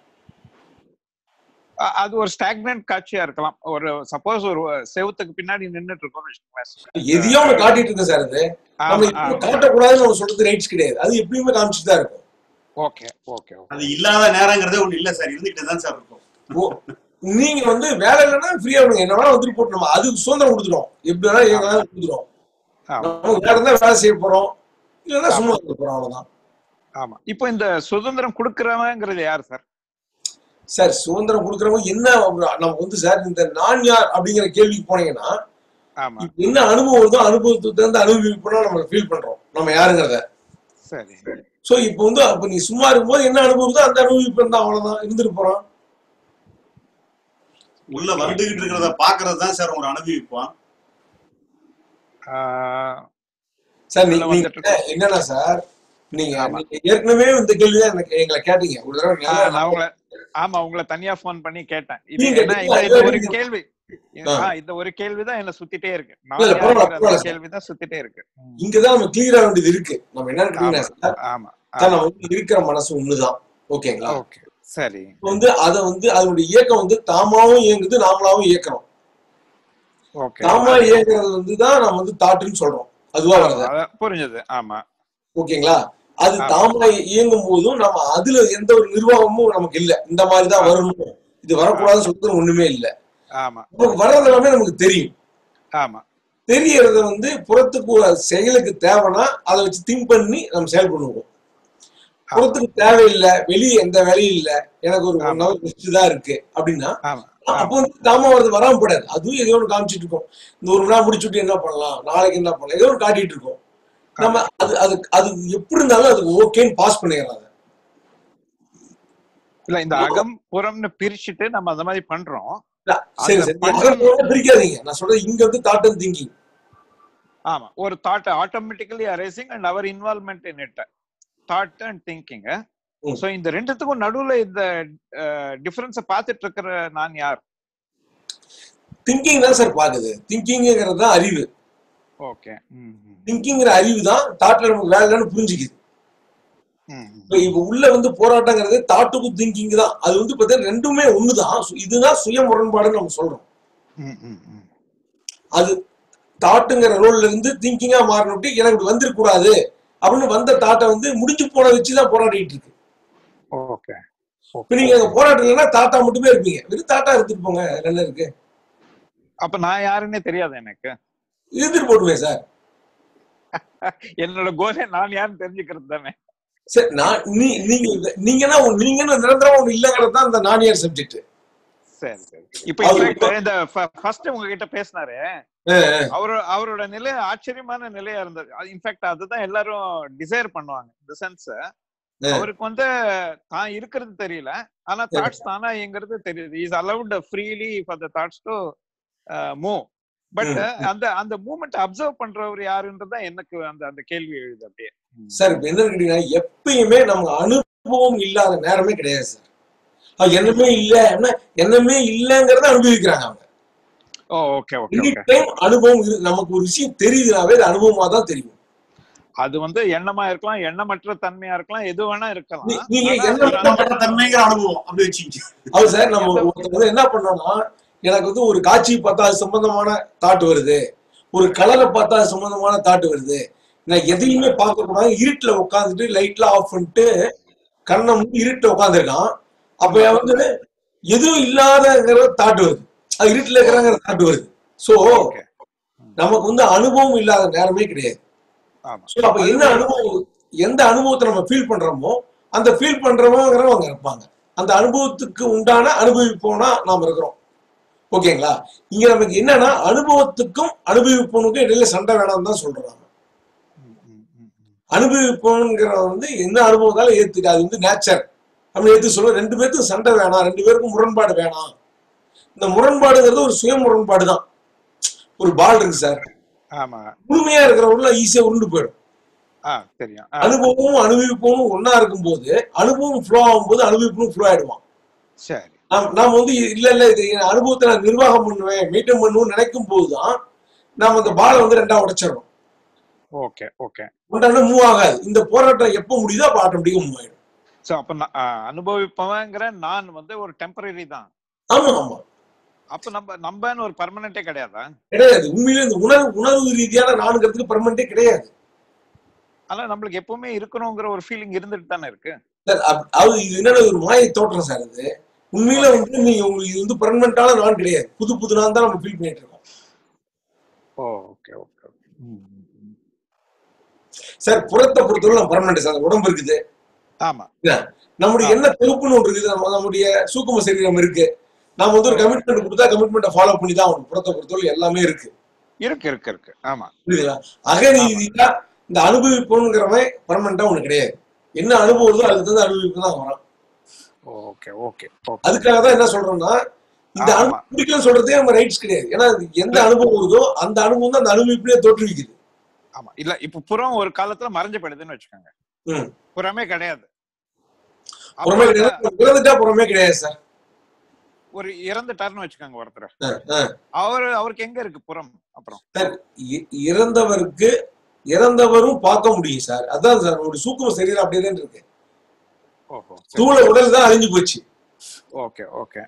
அ- அது ஒரு ஸ்டாக்னன்ட் காட்சியா இருக்கலாம் ஒரு சப்போஸ் ஒரு செவுத்துக்கு பின்னாடி நின்னுட்டு இருக்கோம்னு வச்சுக்கோங்களேன் எதையோ ஒண்ணு காட்டிட்டு இருக்கு சார் அது நம்ம ஆமா எப்பவுமே ஆமா காட்டக்கூடாதுன்னு நம்ம சொல்றது ரைட்ஸ் கிடையாது அது எப்பயுமே காமிச்சிட்டு தான் இருக்கும் ஓகே ஓகே ஓகே அது இல்லாத நேரங்கிறதே ஒண்ணு இல்ல சார் இருந்துகிட்டு தான் சார் இருக்கும் ஓ, நீங்க வந்து வேலை இல்லைன்னா ஃப்ரீயா விடுங்க என்ன வேணா வந்துட்டு போட்டு நம்ம அது சுதந்திரம் கொடுத்துரும் எப்படி வேணா எங்க வேணா கொடுத்துரும் ஆமா நமக்கு வேற இருந்தா வேலை செய்ய போறோம் இல்லைன்னா சும்மா இருக்க போறோம் அவ்வளவுதான் ஆமா இப்போ இந்த சுதந்திரம் கொடுக்கறவங்கிறது யார் சார் சார் சுதந்திரம் கொடுக்குறவங்க என்ன அவங்க- நம்ம வந்து சார் இந்த நான் யார் அப்படிங்கிற கேள்விக்கு போனீங்கன்னா ஆமா இப்ப என்ன அனுபவம் வருதோ அனுபவத்தை தகுந்த அனுபவிப்போம் நம்ம ஃபீல் பண்றோம் நம்ம யாருங்கிறத சரி சோ இப்போ வந்து அப்ப நீ சும்மா இருக்கும்போது என்ன அனுபவத்தோ அந்த அனுபவிப்பு இருந்தா அவ்வளவுதான் இருந்துட்டு போறோம் உள்ள வந்துகிட்டு இருக்கிறத பாக்குறது தான் சார் ஒரு அனுபவிப்பான் ஆஹ் சார் உள்ள நீங்க வந்துட்டு நீங்க என்னன்னா சார் நீங்க ஆமா. நீங்க ஏற்கனவே இந்த கேள்விதான் எனக்கு எங்களை கேட்டீங்க ஒரு தடவை ஆஹ் நல்லா நான் உங்களை ஆமா உங்களை தனியா ஃபோன் பண்ணி கேட்டேன் இது நீங்க என்ன கேட்டீங்களா? இந்த இந்த ஒரு நீங்க- கேள்வி ஆ. ஆஹ் இந்த ஒரு கேள்விதான் என்ன சுத்திட்டே இருக்கு இல்ல, நான் இல்ல, பரவாயில்ல, யாருங்கிற அந்த பரவாயில்ல. கேள்விதான் சுத்திட்டே இருக்கு ம். இங்கதான் நம்ம கிளியர் ஆக வேண்டியது இருக்கு நம்ம என்னன்னு ஆமா கேட்டீங்கன்னா சார் ஆமா சார் ஆமா நம்ம வந்து இருக்கிற மனசு ஒண்ணுதான் ஓகேங்களா ஓகே சரி இப்ப வந்து அதை வந்து அதனுடைய இயக்கம் வந்து தாமாவும் இயங்குது நாமளாவும் இயக்கிறோம் ஓகே தாமா இயங்குறது வந்து தான் நம்ம வந்து தாட்டுன்னு சொல்றோம் அதுவா வருது புரிஞ்சது ஆமா ஓகேங்களா அது ஆமா. தாமா இயங்கும் போதும் நம்ம அதுல எந்த ஒரு நிர்வாகமும் நமக்கு இல்ல இந்த மாதிரி தான் வரணும் இது வரக்கூடாதுன்னு சொல்றது ஒண்ணுமே இல்ல ஆமா நமக்கு வர்றது எல்லாமே நமக்கு தெரியும் ஆமா தெரியறத வந்து புறத்துக்கு ஒரு செயலுக்கு தேவைன்னா அதை வச்சு திங்க் பண்ணி நம்ம செயல் பண்ணுவோம் புறத்துக்கு தேவையில்லை வெளியே எந்த வேலையும் இல்ல எனக்கு ஒரு ஒன் ஆமா. ஹவர் ரெஸ்ட் தான் இருக்கு அப்படின்னா ஆமா அப்போ வந்து தாமா வருது வராம போடாது அதுவும் ஏதோ ஒன்று காமிச்சிட்டு இருக்கோம் இந்த ஒரு மணி நேரம் முடிச்சுட்டு என்ன பண்ணலாம் நாளைக்கு என்ன பண்ணலாம் ஏதோ ஒன்று காட்டிட்டு இருக்கோம் நம்ம அது அது அது எப்படி இருந்தாலும் அதுக்கு ஓகேன்னு பாஸ் பண்ணிடுறாங்க இல்ல இந்த அகம் புறம்னு பிரிச்சுட்டு நம்ம அந்த மாதிரி பண்றோம் சரி அந்த சரி பண்ற- அகத்தோட பிரிக்காதீங்க நான் சொல்றது இங்க வந்து தாட் அண்ட் திங்கிங் ஆமா ஒரு thought automatically arising and our involvement in it thought and thinking ம். சோ இந்த ரெண்டுத்துக்கும் நடுவுல இந்த டிஃபரன்ஸ பாத்துட்டு இருக்கிற நான் யார் திங்கிங் தான் சார் பாக்குது திங்கிங்கிறது தான் அறிவு ஓகே ம் ம். திங்கிங்கிற அறிவு தான் தாட்ல நமக்கு வேலை இல்லைன்னு புரிஞ்சுக்குது ம், இப்ப இப்ப உள்ள வந்து போராட்டங்கிறது தாட்டுக்கும் திங்கிங் தான் அது வந்து பார்த்தீங்கன்னா ரெண்டுமே ஒண்ணுதான் சு- இதுதான் சுய முரண்பாடுன்னு நம்ம சொல்றோம் ம், ம், ம். அது தாட்டுங்கிற ரோல்ல இருந்து திங்கிங்கா மாறணுட்டு எனக்கு இப்படி வந்துடக்கூடாது அப்படின்னு வந்த தாட்டை வந்து முடிஞ்சு போன வச்சுதான் போராடிட்டு இருக்கு ஓகே இப்ப நீங்க அங்க போராட்டம் இல்லைன்னா தாத்தா மட்டுமே இருப்பீங்க வெறும் தாத்தா எடுத்துட்டு போங்க அதுல என்ன இருக்கு அப்ப நான் யாருன்னே தெரியாது எனக்கு இருந்துட்டு போட்டுமே சார் என்னோட கோலே நான் யாருன்னு தெரிஞ்சுக்கிறது தானே சரி நான் நீ நீங்க நீங்கன்னா ஒண்ணு- நீங்கன்னு நிரந்தரமா ஒண்ணு இல்லைங்கிறது தான் இந்த நானியர் சப்ஜெக்ட் சரி சரி இப்ப அவரு இன்ஃபேக்ட் இந்த ஃபர்ஸ்ட் உங்ககிட்ட பேசினாரு அவரு அவரோட நிலை ஆச்சரியமான நிலையா இருந்தது இன்ஃபேக்ட் அதுதான் எல்லாரும் டிசைர் பண்ணுவாங்க இந்த சென்ஸ் அவருக்கு வந்து தான் இருக்கிறது தெரியல ஆனா தாட்ஸ் தானா எங்கிறது தெரியுது is allowed freely for the thoughts to move but அந்த அந்த மூமெண்ட் அப்சர்வ் பண்றவர் யாருன்றது தான் எனக்கு அந்த அந்த கேள்வி எழுது அப்படியே சார் இப்ப என்ன கேட்டீங்கன்னா எப்பயுமே நமக்கு அனுபவம் இல்லாத நேரமே கிடையாது சார் அது என்னமே இல்ல என்ன என்னமே இல்லைங்கிறத அனுபவிக்கிறாங்க அவங்க oh okay okay any okay time அனுபவம் இரு- நமக்கு ஒரு விஷயம் தெரியுதுனாவே அது அனுபவமா தான் தெரியும் அது வந்து எண்ணமா இருக்கலாம் எண்ணமற்ற தன்மையா இருக்கலாம் எது வேணா இருக்கலாம் நீ- நீங்க ஆனா என்ன ஒரு அந்த- நம்ம தன்மைங்கிற அனுபவம் அப்படி வச்சுக்கிச்சு அது சார் நம்ம ஒருத்தர் வந்து என்ன பண்ணோம்னா எனக்கு வந்து ஒரு காட்சி பார்த்தா அது சம்பந்தமான தாட் வருது ஒரு கலரை பார்த்தா அது சம்பந்தமான தாட் வருது நான் எதையுமே பார்க்க கூடாது இருட்டுல உட்காந்துட்டு லைட்ல ஆஃப் பண்ணிட்டு கண்ணை மூடி இருட்டுல உட்காந்துருக்கான் அப்ப என் வந்து எதுவும் இல்லாதங்கிற தாட் வருது அது இருட்டுல இருக்கிறாங்கிற தாட் வருது சோ ஓகே நமக்கு வந்து அனுபவம் இல்லாத நேரமே கிடையாது ஆமா சோ அப்ப என்ன அனுபவம் எந்த அனுபவத்தை நம்ம ஃபீல் பண்றோமோ அந்த ஃபீல் பண்றவங்கிறவங்க இருப்பாங்க அந்த அனுபவத்துக்கு உண்டான அனுபவிப்போனா நாம் இருக்கிறோம் ஓகேங்களா இங்க நமக்கு என்னன்னா அனுபவத்துக்கும் அனுபவிப்பவனுக்கும் இடையில சண்டை வேணாம்னு தான் சொல்றோம் நாம. ம், ம், ம், ம். அனுபவிப்பவங்கிற வந்து என்ன அனுபவத்தாலும் ஏத்துக்க அது வந்து நேச்சர் அப்படி ஏத்து சொல்ல ரெண்டு பேருக்கும் சண்டை வேணாம் ரெண்டு பேருக்கும் முரண்பாடு வேணாம் இந்த முரண்பாடுங்கிறது ஒரு சுய முரண்பாடு தான் ஒரு பால் இருக்கு சார் ஆமா முழுமையா இருக்கிறவங்கள ஈஸியா உருண்டு போயிடும் ஆ தெரியும் ஆ, அனுபவமும் அனுபவிப்பவும் ஒன்னா இருக்கும்போது அனுபவம் ஃப்ளோ ஆகும்போது அனுபவிப்பும் ஃப்ளோ ஆயிடுவான் சரி நாம் நாம் வந்து இல்ல இல்ல இது என் அனுபவத்தை நான் நிர்வாகம் பண்ணுவேன் மெயின்டைன் பண்ணுவேன் நினைக்கும் போதுதான் நாம் அந்த பாலை வந்து ரெண்டா உடைச்சிடணும் ஓகே ஓகே உண்டான மூவ் ஆகாது இந்த போராட்டம் எப்போ முடியுதோ அப்ப ஆட்டோமேட்டிக்கா மூவ் ஆயிடும் சோ அப்ப நான், ஆ, அனுபவிப்பவங்கிற நான் வந்து ஒரு டெம்பரரி தான் ஆமா ஆமா அப்ப நம்ம நம்பன்னு ஒரு பர்மனண்டே கிடையாதா கிடையாது உண்மையிலே இந்த உணர்வு உணர்வு ரீதியான நானுங்கிறதுக்கு பர்மனண்டே கிடையாது ஆனா நம்மளுக்கு எப்பவுமே இருக்கணுங்கிற ஒரு ஃபீலிங் இருந்துட்டு தானே இருக்கு சார், அப்- அது இது என்னன்னா ஒரு மாயை தோற்றம் சார் இது உண்மையில வந்து நீங்க உங்களுக்கு இது வந்து பர்மனண்டான நான் கிடையாது புது புது நான் தான் நம்ம ஃபீல் பண்ணிட்டு இருக்கோம் ஓ ஓகே ஓகே சார் புறத்தை பொறுத்தவரை நம்ம பர்மனண்ட் சார் உடம்பு இருக்குது ஆமா என்ன? நம்முடைய என்ன தொகுப்புன்னு ஒன்று இருக்குது நம்ம நம்முடைய சூக்கும சரீரம் இருக்கு நாம வந்து ஒரு கமிட்மெண்ட் கொடுத்தா கமிட்மெண்ட்டை ஃபாலோ பண்ணி தான் ஆகணும் புறத்தை பொறுத்தவரை எல்லாமே இருக்கு இருக்கு இருக்கு இருக்கு ஆமா புரியுதுங்களா அகரீதியா இந்த அனுபவிப்புங்கிறவன் பர்மனண்டா ஒண்ணு கிடையாது என்ன அனுபவம் வருதோ அதுக்கு தகுந்த அனுபவிப்பு தான் வரும் ஓகே ஓகே ஓகே அதுக்காக தான் என்ன சொல்றோம்னா இந்த ஆமா. அனுபவம் பிடிக்கலன்னு சொல்றதே நம்ம ரைட்ஸ் கிடையாது ஏன்னா அது எந்த அனுபவம் வருதோ அந்த அனுபவம் தான் அந்த அனுபவிப்பிலே தோற்றுவிக்குது ஆமா இல்ல இப்ப புறம் ஒரு காலத்துல மறைஞ்சு போயிடுதுன்னு வச்சுக்கோங்க ம். புறமே கிடையாது புறமே அப்ப கிடையாது இறந்துட்டா புறமே கிடையாது சார் ஒரு இறந்துட்டாருன்னு வச்சுக்கோங்க ஒருத்தர் அஹ், அஹ். அவரு அவருக்கு எங்க இருக்கு புறம் அப்புறம் சார் இ- இறந்தவருக்கு இறந்தவரும் பார்க்க முடியும் சார் அதான் சார் நம்மளுடைய சூக்கும சரீரம் அப்படியே தான் இருக்கு ஓஹோ தூள உடல் தான் அழிஞ்சு போச்சு ஓகே ஓகே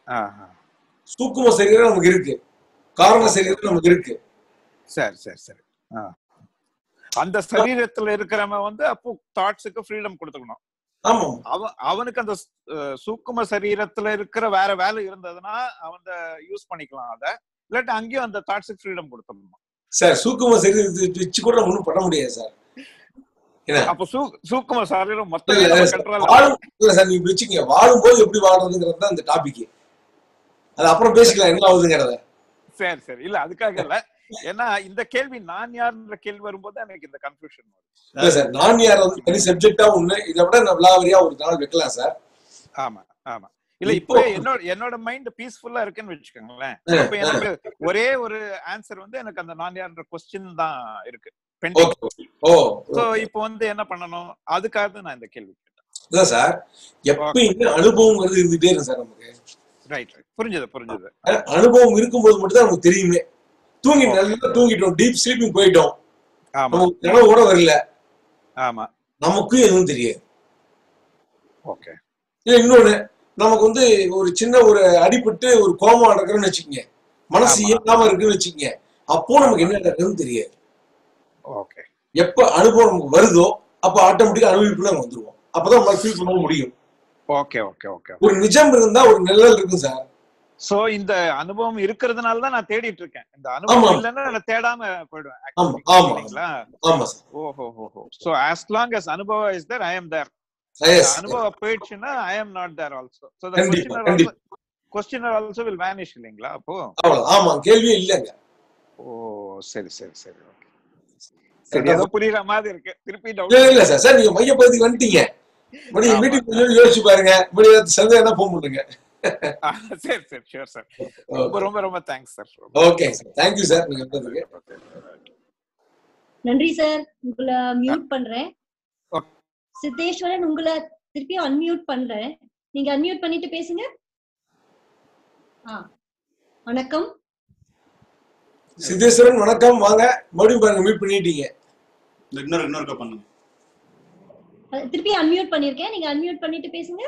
சூக்கும சரீரம் நமக்கு இருக்கு காரண சரீரம் நமக்கு இருக்கு சரி சரி சரி ஆ. அந்த சரீரத்துல இருக்கிறவன் வந்து அப்போ தாட்ஸுக்கு ஃப்ரீடம் கொடுத்துக்கணும் ஆமா அவன் அவனுக்கு அந்த அஹ், சூக்கும சரீரத்துல இருக்கிற வேற வேலை இருந்ததுன்னா அவன் யூஸ் பண்ணிக்கலாம் அத இல்லாட்டி அங்கேயும் அந்த தாட்ஸுக்கு ஃப்ரீடம் கொடுத்துடணும் சார் சூக்கும சரீரத்தை வச்சு கூட நம்ம ஒண்ணும் பண்ண முடியாது சார் என்ன அப்ப சூ சூக்கும சரீரம் இல்ல, மொத்தமே இல்ல, நம்ம சார். கண்ட்ரோல் வாழும் இல்ல சார் நீங்க வச்சுக்கீங்க வாழும்போது எப்படி வாடுறதுங்கிறது தான் இந்த டாபிக் அது அப்புறம் பேசிக்கலாம் என்ன ஆகுதுங்கிறத சரி சரி இல்ல அதுக்காக இல்ல ஏன்னா இந்த கேள்வி நான் யாருன்ற கேள்வி வரும்போது எனக்கு இந்த கன்ஃபியூஷன் வரும் இல்ல சார் நான் யார் வந்து தனி சப்ஜெக்டா ஒண்ணு இதை விட நான் விளாவரியா ஒரு நாள் வைக்கலாம் சார் ஆமா ஆமா இல்ல இப்போ- இப்போ என்னோட என்னோட மைண்ட் பீஸ்ஃபுல்லா இருக்குன்னு வச்சுக்கோங்களேன் ஆ, இப்ப ஆ. எனக்கு ஒரே ஒரு ஆன்சர் வந்து எனக்கு அந்த நான் யாருன்ற கொஸ்டின் தான் இருக்கு பெண்டிங் ஓகே ஓ சோ இப்போ வந்து என்ன பண்ணணும் அதுக்காக தான் நான் இந்த கேள்வி கேட்டேன் இதான் சார் எப்பயுமே அனுபவங்கிறது இருந்துட்டே இருக்கு சார் நமக்கு ரைட் ரைட் புரிஞ்சது புரிஞ்சது அஹ் அனுபவம் இருக்கும்போது மட்டும் தான் நமக்கு தெரியுமே தூங்கி நல்லா தூங்கிட்டோம் டீப் ஸ்லீப்பிங் போயிட்டோம் ஆமா நமக்கு கனவு கூட வரல ஆமா நமக்கும் எதுவும் தெரியாது ஓகே இல்ல இன்னொன்னு நமக்கு வந்து ஒரு சின்ன ஒரு அடிபட்டு ஒரு கோமா நடக்கிறோம்னு வச்சுக்கோங்க மனசு ஆமா. இயங்காம இருக்குன்னு வச்சுக்கோங்க அப்போ நமக்கு என்ன நடக்குதுன்னு தெரியாது ஓகே எப்ப அனுபவம் நமக்கு வருதோ அப்ப ஆட்டோமேட்டிக்கா அனுபவிப்பு நம்ம வந்துருவோம் அப்பதான் நம்மளால ஃபீல் பண்ண முடியும் ஓகே ஓகே ஓகே ஒரு நிஜம் இருந்தா ஒரு நிழல் இருக்கும் சார் சோ இந்த அனுபவம் இருக்கிறதுனால தான் நான் தேடிட்டு இருக்கேன் இந்த ஆமா. அனுபவம் இல்லைன்னா நான் தேடாம போயிடுவேன் ஆமா, actually. ஆமா. இல்லைங்களா ஆமா சார் ஓஹோ ஹோ சோ ஆஸ் லாங் as அனுபவம் is there I am there Yes. அனுபவம் போயிடுச்சுன்னா I am not there also so the கண்டிப்பா, கொஸ்டினர் கண்டிப்பா. Also questioner also will vanish இல்லைங்களா அப்போ அவ்வளவு ஆமா கேள்வியே இல்லைங்க ஓ சரி சரி சரி ஓகே சரி ஏதோ புரியுற மாதிரி இருக்கு திருப்பி இல்ல டவுட் இல்ல சார் சார் நீங்க மையப்பகுதிக்கு வந்துட்டீங்க மறுபடியும் ஆமா. வீட்டுக்கு கொஞ்சம் யோசிச்சு பாருங்க மறுபடியும் சந்தேகம் ஃபோன் பண்ணுங்க சரி சரி ஷூர் சார் ரொம்ப ரொம்ப ரொம்ப thanks sir okay sir thank you sir நீங்க வந்ததுக்கு நன்றி சார் உங்களை மியூட் பண்றேன் Okay. சித்தேஸ்வரன் உங்களை திருப்பி அன்மியூட் பண்றேன் நீங்க அன்மியூட் பண்ணிட்டு பேசுங்க ஆ வணக்கம் சித்தேஸ்வரன் வணக்கம் வாங்க மறுபடியும் பாருங்க மீட் பண்ணிட்டீங்க இந்த இன்னொரு இன்னொருக்கா பண்ணுங்க அஹ் திருப்பி அன்மியூட் பண்ணிருக்கேன் நீங்க அன்மியூட் பண்ணிட்டு பேசுங்க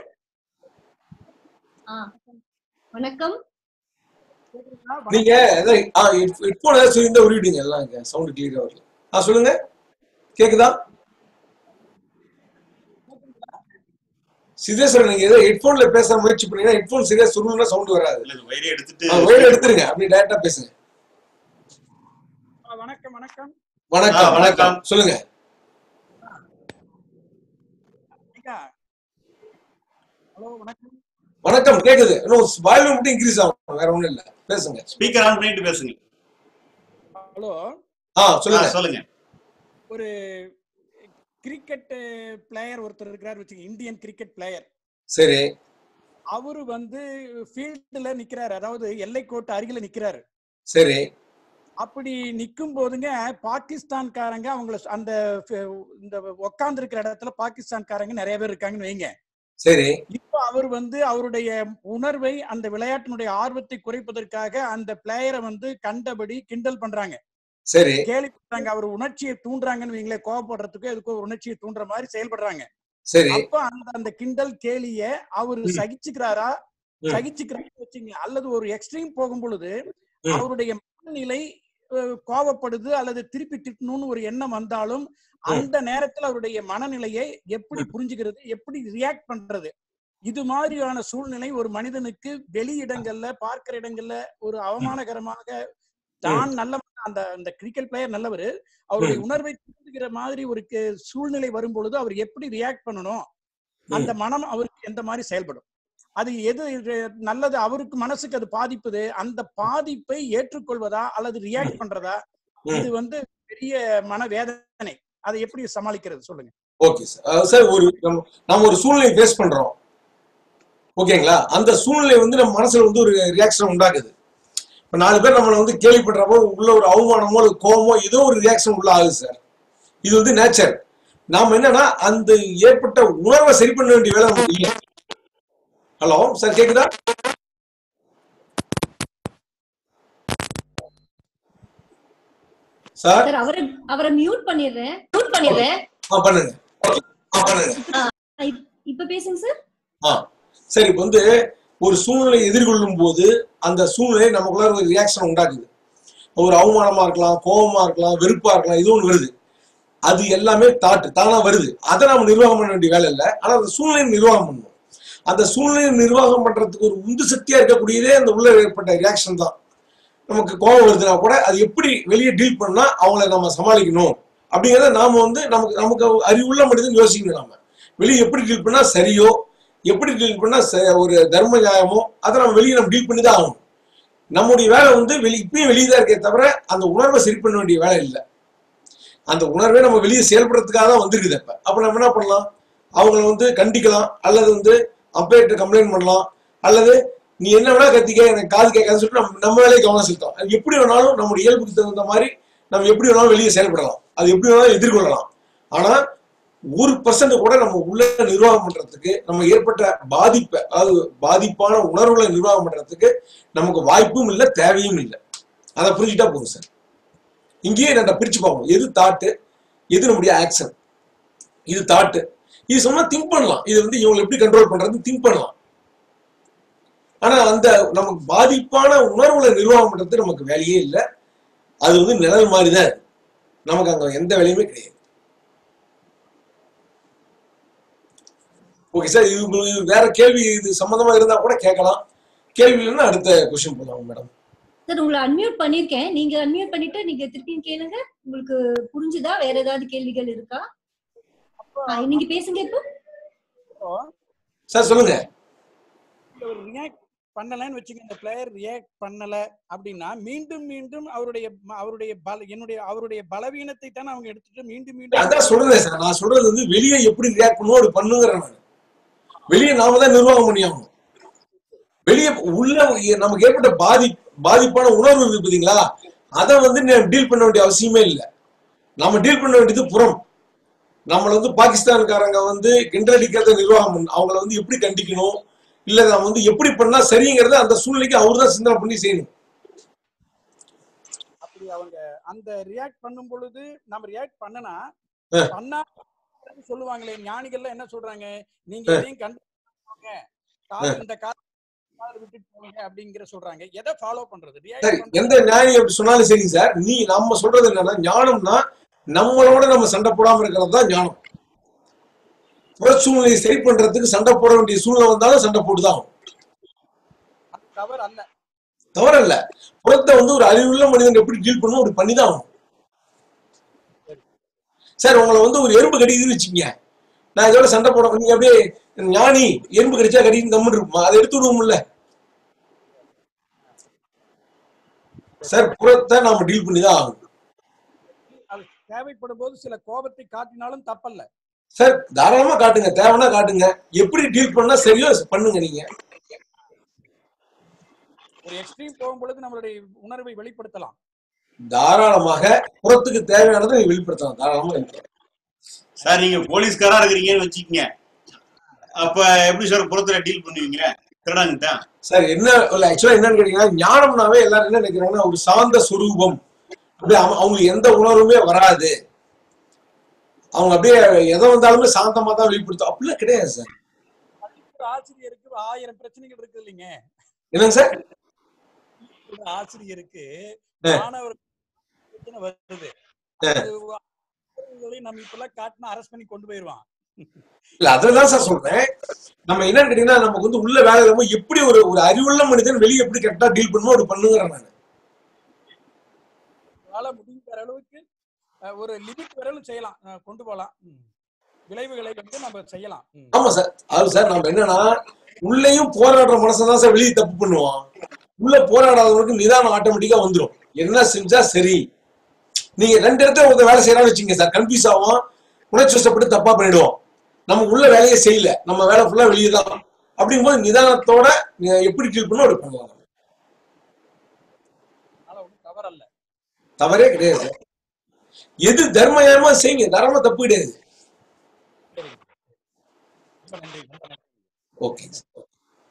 ஆ வணக்கம் நீங்க ஹெட்போன் ஏதாவது சொல்லியிருந்தா உருவிடுங்க எல்லாம் இங்க சவுண்ட் கிளியரா வரல ஆ சொல்லுங்க கேக்குதா சிதேஸ்வரன் நீங்க ஏதோ ஹெட்போன்ல பேச முயற்சி பண்ணீங்கன்னா ஹெட்போன் சரியா சொல்லணும்னா சவுண்ட் வராது இல்ல இந்த வயிறே எடுத்துட்டு ஆ, ஒயர் எடுத்துருங்க அப்படி டைரக்டா பேசுங்க வணக்கம் வணக்கம் வணக்கம் ஆ, வணக்கம் வணக்கம். சொல்லுங்க ஐயா ஹலோ வணக்கம் வணக்கம் கேக்குது இன்னும் வால்யூம் மட்டும் இன்க்ரீஸ் ஆகும் வேற ஒண்ணும் இல்ல பேசுங்க ஸ்பீக்கர் ஆன் பண்ணிட்டு பேசுங்க ஹலோ ஆ ஆ, சொல்லுங்க சொல்லுங்க ஒரு கிரிக்கெட் பிளேயர் ஒருத்தர் இருக்கிறார் வச்சுங்க இந்தியன் கிரிக்கெட் பிளேயர் சரி அவரு வந்து ஃபீல்டுல நிக்கிறாரு அதாவது எல்லைக்கோட்டு அருகில நிக்கிறாரு சரி அப்படி நிக்கும் போதுங்க பாகிஸ்தான்காரங்க அவங்கள சு- அந்த ஃப- இந்த உக்காந்து இருக்கிற இடத்துல பாகிஸ்தான்காரங்க நிறைய பேர் இருக்காங்கன்னு வைங்க சரி இப்போ அவர் வந்து அவருடைய உணர்வை அந்த விளையாட்டினுடைய ஆர்வத்தை குறைப்பதற்காக அந்த பிளேயரை வந்து கண்டபடி கிண்டல் பண்றாங்க சரி கேலி பண்றாங்க அவர் உணர்ச்சியை தூண்டுறாங்கன்னு வைங்களேன் கோவப்படுறதுக்கு எதுக்கோ ஒரு உணர்ச்சியை தூண்டுற மாதிரி செயல்படுறாங்க சரி அப்ப அந்த அந்த கிண்டல் கேலிய அவரு ம். சகிச்சுக்கிறாரா ம். சகிச்சுக்கிறாரு வச்சுங்க அல்லது ஒரு எக்ஸ்ட்ரீம் போகும் பொழுது ம். அவருடைய மனநிலை அஹ், கோவப்படுது அல்லது திருப்பி திட்டணும்னு ஒரு எண்ணம் வந்தாலும் அந்த நேரத்துல அவருடைய மனநிலையை எப்படி புரிஞ்சுக்கிறது எப்படி ரியாக்ட் பண்றது இது மாதிரியான சூழ்நிலை ஒரு மனிதனுக்கு வெளி இடங்கள்ல பார்க்கிற இடங்கள்ல ஒரு அவமானகரமாக தான் நல்ல அந்த அந்த கிரிக்கெட் பிளேயர் நல்லவர் அவருடைய உணர்வை தூண்டுகிற மாதிரி ஒரு கே- சூழ்நிலை வரும் பொழுது அவர் எப்படி ரியாக்ட் பண்ணணும் அந்த மனம் அவருக்கு எந்த மாதிரி செயல்படும் அது எது இது நல்லது அவருக்கு மனசுக்கு அது பாதிப்புது அந்த பாதிப்பை ஏற்றுக்கொள்வதா அல்லது ரியாக்ட் பண்றதா ம். இது வந்து பெரிய மன வேதனை அதை எப்படி சமாளிக்கிறது சொல்லுங்க ஓகே சார் அதாவது சார் ஒரு நம்ம- நம்ம ஒரு சூழ்நிலை ஃபேஸ் பண்றோம் ஓகேங்களா அந்த சூழ்நிலை வந்து நம்ம மனசுல வந்து ஒரு ரியாக்ஷன் உண்டாக்குது இப்ப நாலு பேர் நம்மளை வந்து கேள்விப்படுறப்போ உள்ள ஒரு அவமானமோ ஒரு கோபமோ ஏதோ ஒரு ரியாக்ஷன் உள்ள ஆகுது சார் இது வந்து நேச்சர் நாம என்னன்னா அந்த ஏற்பட்ட உணர்வை சரி பண்ண வேண்டிய வேலை நமக்கு இல்லை ஹலோ சார் கேக்குதா சார் சார் அவரை அவரை மியூட் பண்ணிடுறேன் மியூட் பண்ணிடுறேன் ஆ பண்ணுங்க ஆ பண்ணுங்க இப்- இப்ப பேசுங்க சார் ஆ சரி இப்போ வந்து ஒரு சூழ்நிலை எதிர்கொள்ளும் போது அந்த சூழ்நிலை நமக்குள்ள ஒரு ரியாக்ஷன் உண்டாக்குது ஒரு அவமானமா இருக்கலாம் கோபமா இருக்கலாம் வெறுப்பா இருக்கலாம் இது ஒன்று வருது அது எல்லாமே தாட்டு தானா வருது அதை நம்ம நிர்வாகம் பண்ண வேண்டிய வேலை இல்லை ஆனா அந்த சூழ்நிலையை நிர்வாகம் பண்ணணும் அந்த சூழ்நிலையை நிர்வாகம் பண்றதுக்கு ஒரு உந்து சக்தியா இருக்கக்கூடியதே அந்த உள்ள ஏற்பட்ட ரியாக்ஷன் தான் நமக்கு கோபம் வருதுன்னா கூட அது எப்படி வெளியே டீல் பண்ணா அவங்கள நம்ம சமாளிக்கணும் அப்படிங்கிறத நாம வந்து நமக்கு நமக்கு அறிவுள்ள மனிதன் யோசிக்கணும் நாம வெளியே எப்படி டீல் பண்ணா சரியோ எப்படி டீல் பண்ணா ச- ஒரு தர்ம நியாயமோ அதை நம்ம வெளியே நம்ம டீல் பண்ணி தான் ஆகணும் நம்முடைய வேலை வந்து வெளி இப்பயும் வெளியே தான் இருக்கே தவிர அந்த உணர்வை சரி பண்ண வேண்டிய வேலை இல்லை அந்த உணர்வே நம்ம வெளியே செயல்படுறதுக்காக தான் வந்திருக்குது அப்ப அப்ப நம்ம என்ன பண்ணலாம் அவங்கள வந்து கண்டிக்கலாம் அல்லது வந்து அப்பேட்டு கம்ப்ளைண்ட் பண்ணலாம் அல்லது நீ என்ன வேணா கத்திக்க எனக்கு காது கேட்காதுன்னு சொல்லிட்டு நம்ம நம்ம வேலையை கவனம் செலுத்தலாம் அது எப்படி வேணாலும் நம்முடைய இயல்புக்கு தகுந்த மாதிரி நம்ம எப்படி வேணாலும் வெளியே செயல்படலாம் அது எப்படி வேணாலும் எதிர்கொள்ளலாம் ஆனா ஒரு பர்சன்ட் கூட நம்ம உள்ள நிர்வாகம் பண்றதுக்கு நம்ம ஏற்பட்ட பாதிப்பை அதாவது பாதிப்பான உணர்வுகளை நிர்வாகம் பண்றதுக்கு நமக்கு வாய்ப்பும் இல்லை தேவையும் இல்லை அதை புரிஞ்சுட்டா போதும் சார் இங்கேயே நம்ம பிரிச்சு பார்க்கணும் எது தாட்டு எது நம்முடைய ஆக்ஷன் இது தாட்டு இது சொன்னா திங்க் பண்ணலாம் இது வந்து இவங்களை எப்படி கண்ட்ரோல் பண்றது திங்க் பண்ணலாம் ஆனா அந்த நமக்கு பாதிப்பான உணர்வுகளை நிர்வாகம் பண்றது நமக்கு வேலையே இல்லை அது வந்து நிழல் மாதிரி தான் இருக்கு. நமக்கு அங்க எந்த வேலையுமே கிடையாது ஓகே சார் இது உங்களுக்கு வேற கேள்வி இது சம்பந்தமா இருந்தா கூட கேட்கலாம் கேள்வி இல்லைன்னா அடுத்த கொஸ்டின் போகலாம் மேடம் சார் உங்களை அன்மியூட் பண்ணிருக்கேன் நீங்க அன்மியூட் பண்ணிட்டு நீங்க திருப்பியும் கேளுங்க உங்களுக்கு புரிஞ்சுதா வேற ஏதாவது கேள்விகள் இருக்கா ஆ, நீங்க பேசுங்க இப்போ சார் சொல்லுங்க ரியாக்ட் பண்ணலன்னு வச்சுங்க இந்த பிளேயர் ரியாக்ட் பண்ணல அப்படின்னா மீண்டும் மீண்டும் அவருடைய ம- அவருடைய பல என்னுடைய அவருடைய பலவீனத்தை தானே அவங்க எடுத்துட்டு மீண்டும் மீண்டும் அதான் சொல்றேன் சார் நான் சொல்றது வந்து வெளியே எப்படி ரியாக்ட் பண்ணுவோம் அப்படி பண்ணுங்கிறேன் நான் வெளியே நாம தான் நிர்வாகம் பண்ணி ஆகணும் வெளியே உள்ள நமக்கு ஏற்பட்ட பாதி பாதிப்பான உணர்வு இருக்கு பாத்தீங்களா அதை வந்து டீல் பண்ண வேண்டிய அவசியமே இல்லை நாம டீல் பண்ண வேண்டியது புறம் நம்மள வந்து பாகிஸ்தான்காரங்க வந்து கிண்டடிக்கிறத நிர்வாகம் பண்ண அவங்கள வந்து எப்படி கண்டிக்கணும் இல்ல நம்ம வந்து எப்படி பண்ணா சரிங்கிறத அந்த சூழ்நிலைக்கு அவர் தான் சிந்தனை பண்ணி செய்யணும் அப்படி அவங்க அந்த ரியாக்ட் பண்ணும் பொழுது நம்ம ரியாக்ட் பண்ணனா ஆ. பண்ணா சொல்லுவாங்களே ஞானிகள்லாம் என்ன சொல்றாங்க நீங்க ஆ. எதையும் கண்டு கால் இந்த கால் கால் விட்டுட்டு போங்க அப்படிங்கிற சொல்றாங்க எதை ஃபாலோ பண்றது சரி ரியாக்ட் எந்த ஞானி அப்படி சொன்னாலும் சரி சார் நீ நம்ம சொல்றது என்னன்னா ஞானம்னா நம்மளோட நம்ம சண்டை போடாம இருக்கிறது தான் ஞானம் புற சூழ்நிலையை சரி பண்றதுக்கு சண்டை போட வேண்டிய சூழ்நிலை வந்தாலும் சண்டை போட்டுதான் ஆகணும். அது தவறு அல்ல தவறல்ல புறத்தை வந்து ஒரு அறிவுள்ள மனிதன் எப்படி டீல் பண்ணணும் அப்படி பண்ணிதான் ஆகணும் சார் உங்களை வந்து ஒரு எறும்பு கடிக்குதுன்னு வச்சுக்கங்க நான் இதோட சண்டை போட நீங்க அப்படியே ஞானி எறும்பு கடிச்சா கடின்னு கம்முன்னு இருக்குமா அதை எடுத்து விடுவோம்ல சார் புறத்தை நாம டீல் பண்ணி தான் ஆகணும் அது தேவைப்படும் போது சில கோபத்தை காட்டினாலும் தப்பல்ல சார் தாராளமா காட்டுங்க தேவைன்னா காட்டுங்க எப்படி டீல் பண்ணா சரியா பண்ணுங்க நீங்க ஒரு எக்ஸ்ட்ரீம் போகும் பொழுது நம்மளுடைய உணர்வை வெளிப்படுத்தலாம் தாராளமாக புறத்துக்கு தேவையானதை நீங்க வெளிப்படுத்தலாம் தாராளமா வெளிப்படுத்தலாம். சார் நீங்க போலீஸ்காரா இருக்கிறீங்கன்னு வச்சுக்கீங்க அப்ப எப்படி சார் புறத்துல டீல் பண்ணுவீங்க திருடாங்கிட்ட சார் என்ன இல்ல ஆக்சுவலா என்னன்னு கேட்டீங்கன்னா ஞானம்னாவே எல்லாரும் என்ன நினைக்கிறாங்கன்னா ஒரு சாந்த சுரூபம் அப்படியே அவங்க- அவங்களுக்கு எந்த உணர்வுமே வராது அவங்க அப்படியே எதை வந்தாலுமே சாந்தமா தான் வெளிப்படுத்தும் அப்படிலாம் கிடையாது சார் ஒரு ஆசிரியருக்கு ஆயிரம் பிரச்சனைகள் இருக்கு இல்லைங்க என்னங்க சார் ஒரு ஆசிரியருக்கு ஆ. மாணவர் பிரச்சனை வருது ஆ. அது ஆசிரியர்களை நம்ம இப்பெல்லாம் காட்டினா அரெஸ்ட் பண்ணி கொண்டு போயிருவான் இல்ல அதுலதான் சார் சொல்றேன் நம்ம என்னன்னு கேட்டீங்கன்னா நமக்கு வந்து உள்ள வேலை இல்லாம எப்படி ஒரு ஒரு அறிவுள்ள மனிதன் வெளியே எப்படி கரெக்டா டீல் பண்ணுமோ அப்படி பண்ணுங்கிறேன் நான் அதனால முடிந்த அளவுக்கு அஹ், ஒரு லிமிட் வரையிலும் செய்யலாம் அஹ், கொண்டு போகலாம் ம். விளைவுகளை வந்து நம்ம செய்யலாம் ம். ஆமா சார் அது சார் நம்ம என்னன்னா உள்ளேயும் போராடுற மனசை தான் சார் வெளியே தப்பு பண்ணுவான் உள்ள போராடாதவனுக்கு நிதானம் ஆட்டோமேட்டிக்கா வந்துடும் என்ன செஞ்சா சரி நீங்க ரெண்டு இடத்துல ஒருத்தர் வேலை செய்யறான்னு வச்சுங்க சார் கன்ஃபியூஸ் ஆகும் உணர்ச்சி வசப்பட்டு தப்பா பண்ணிடுவோம் நம்ம உள்ள வேலையை செய்யல நம்ம வேலை ஃபுல்லா வெளியே தான் அப்படிங்கும்போது நிதானத்தோட நீ எப்படி டீல் பண்ணணும் அப்படி பண்ணலாம் அதனால ஒன்றும் தவறல்ல தவறே கிடையாது சார் எது தர்மயமா செய்யுங்க தர்ம தப்பு கிடையாது ரொம்ப நன்றி ரொம்ப நன்றி ஓகே சார்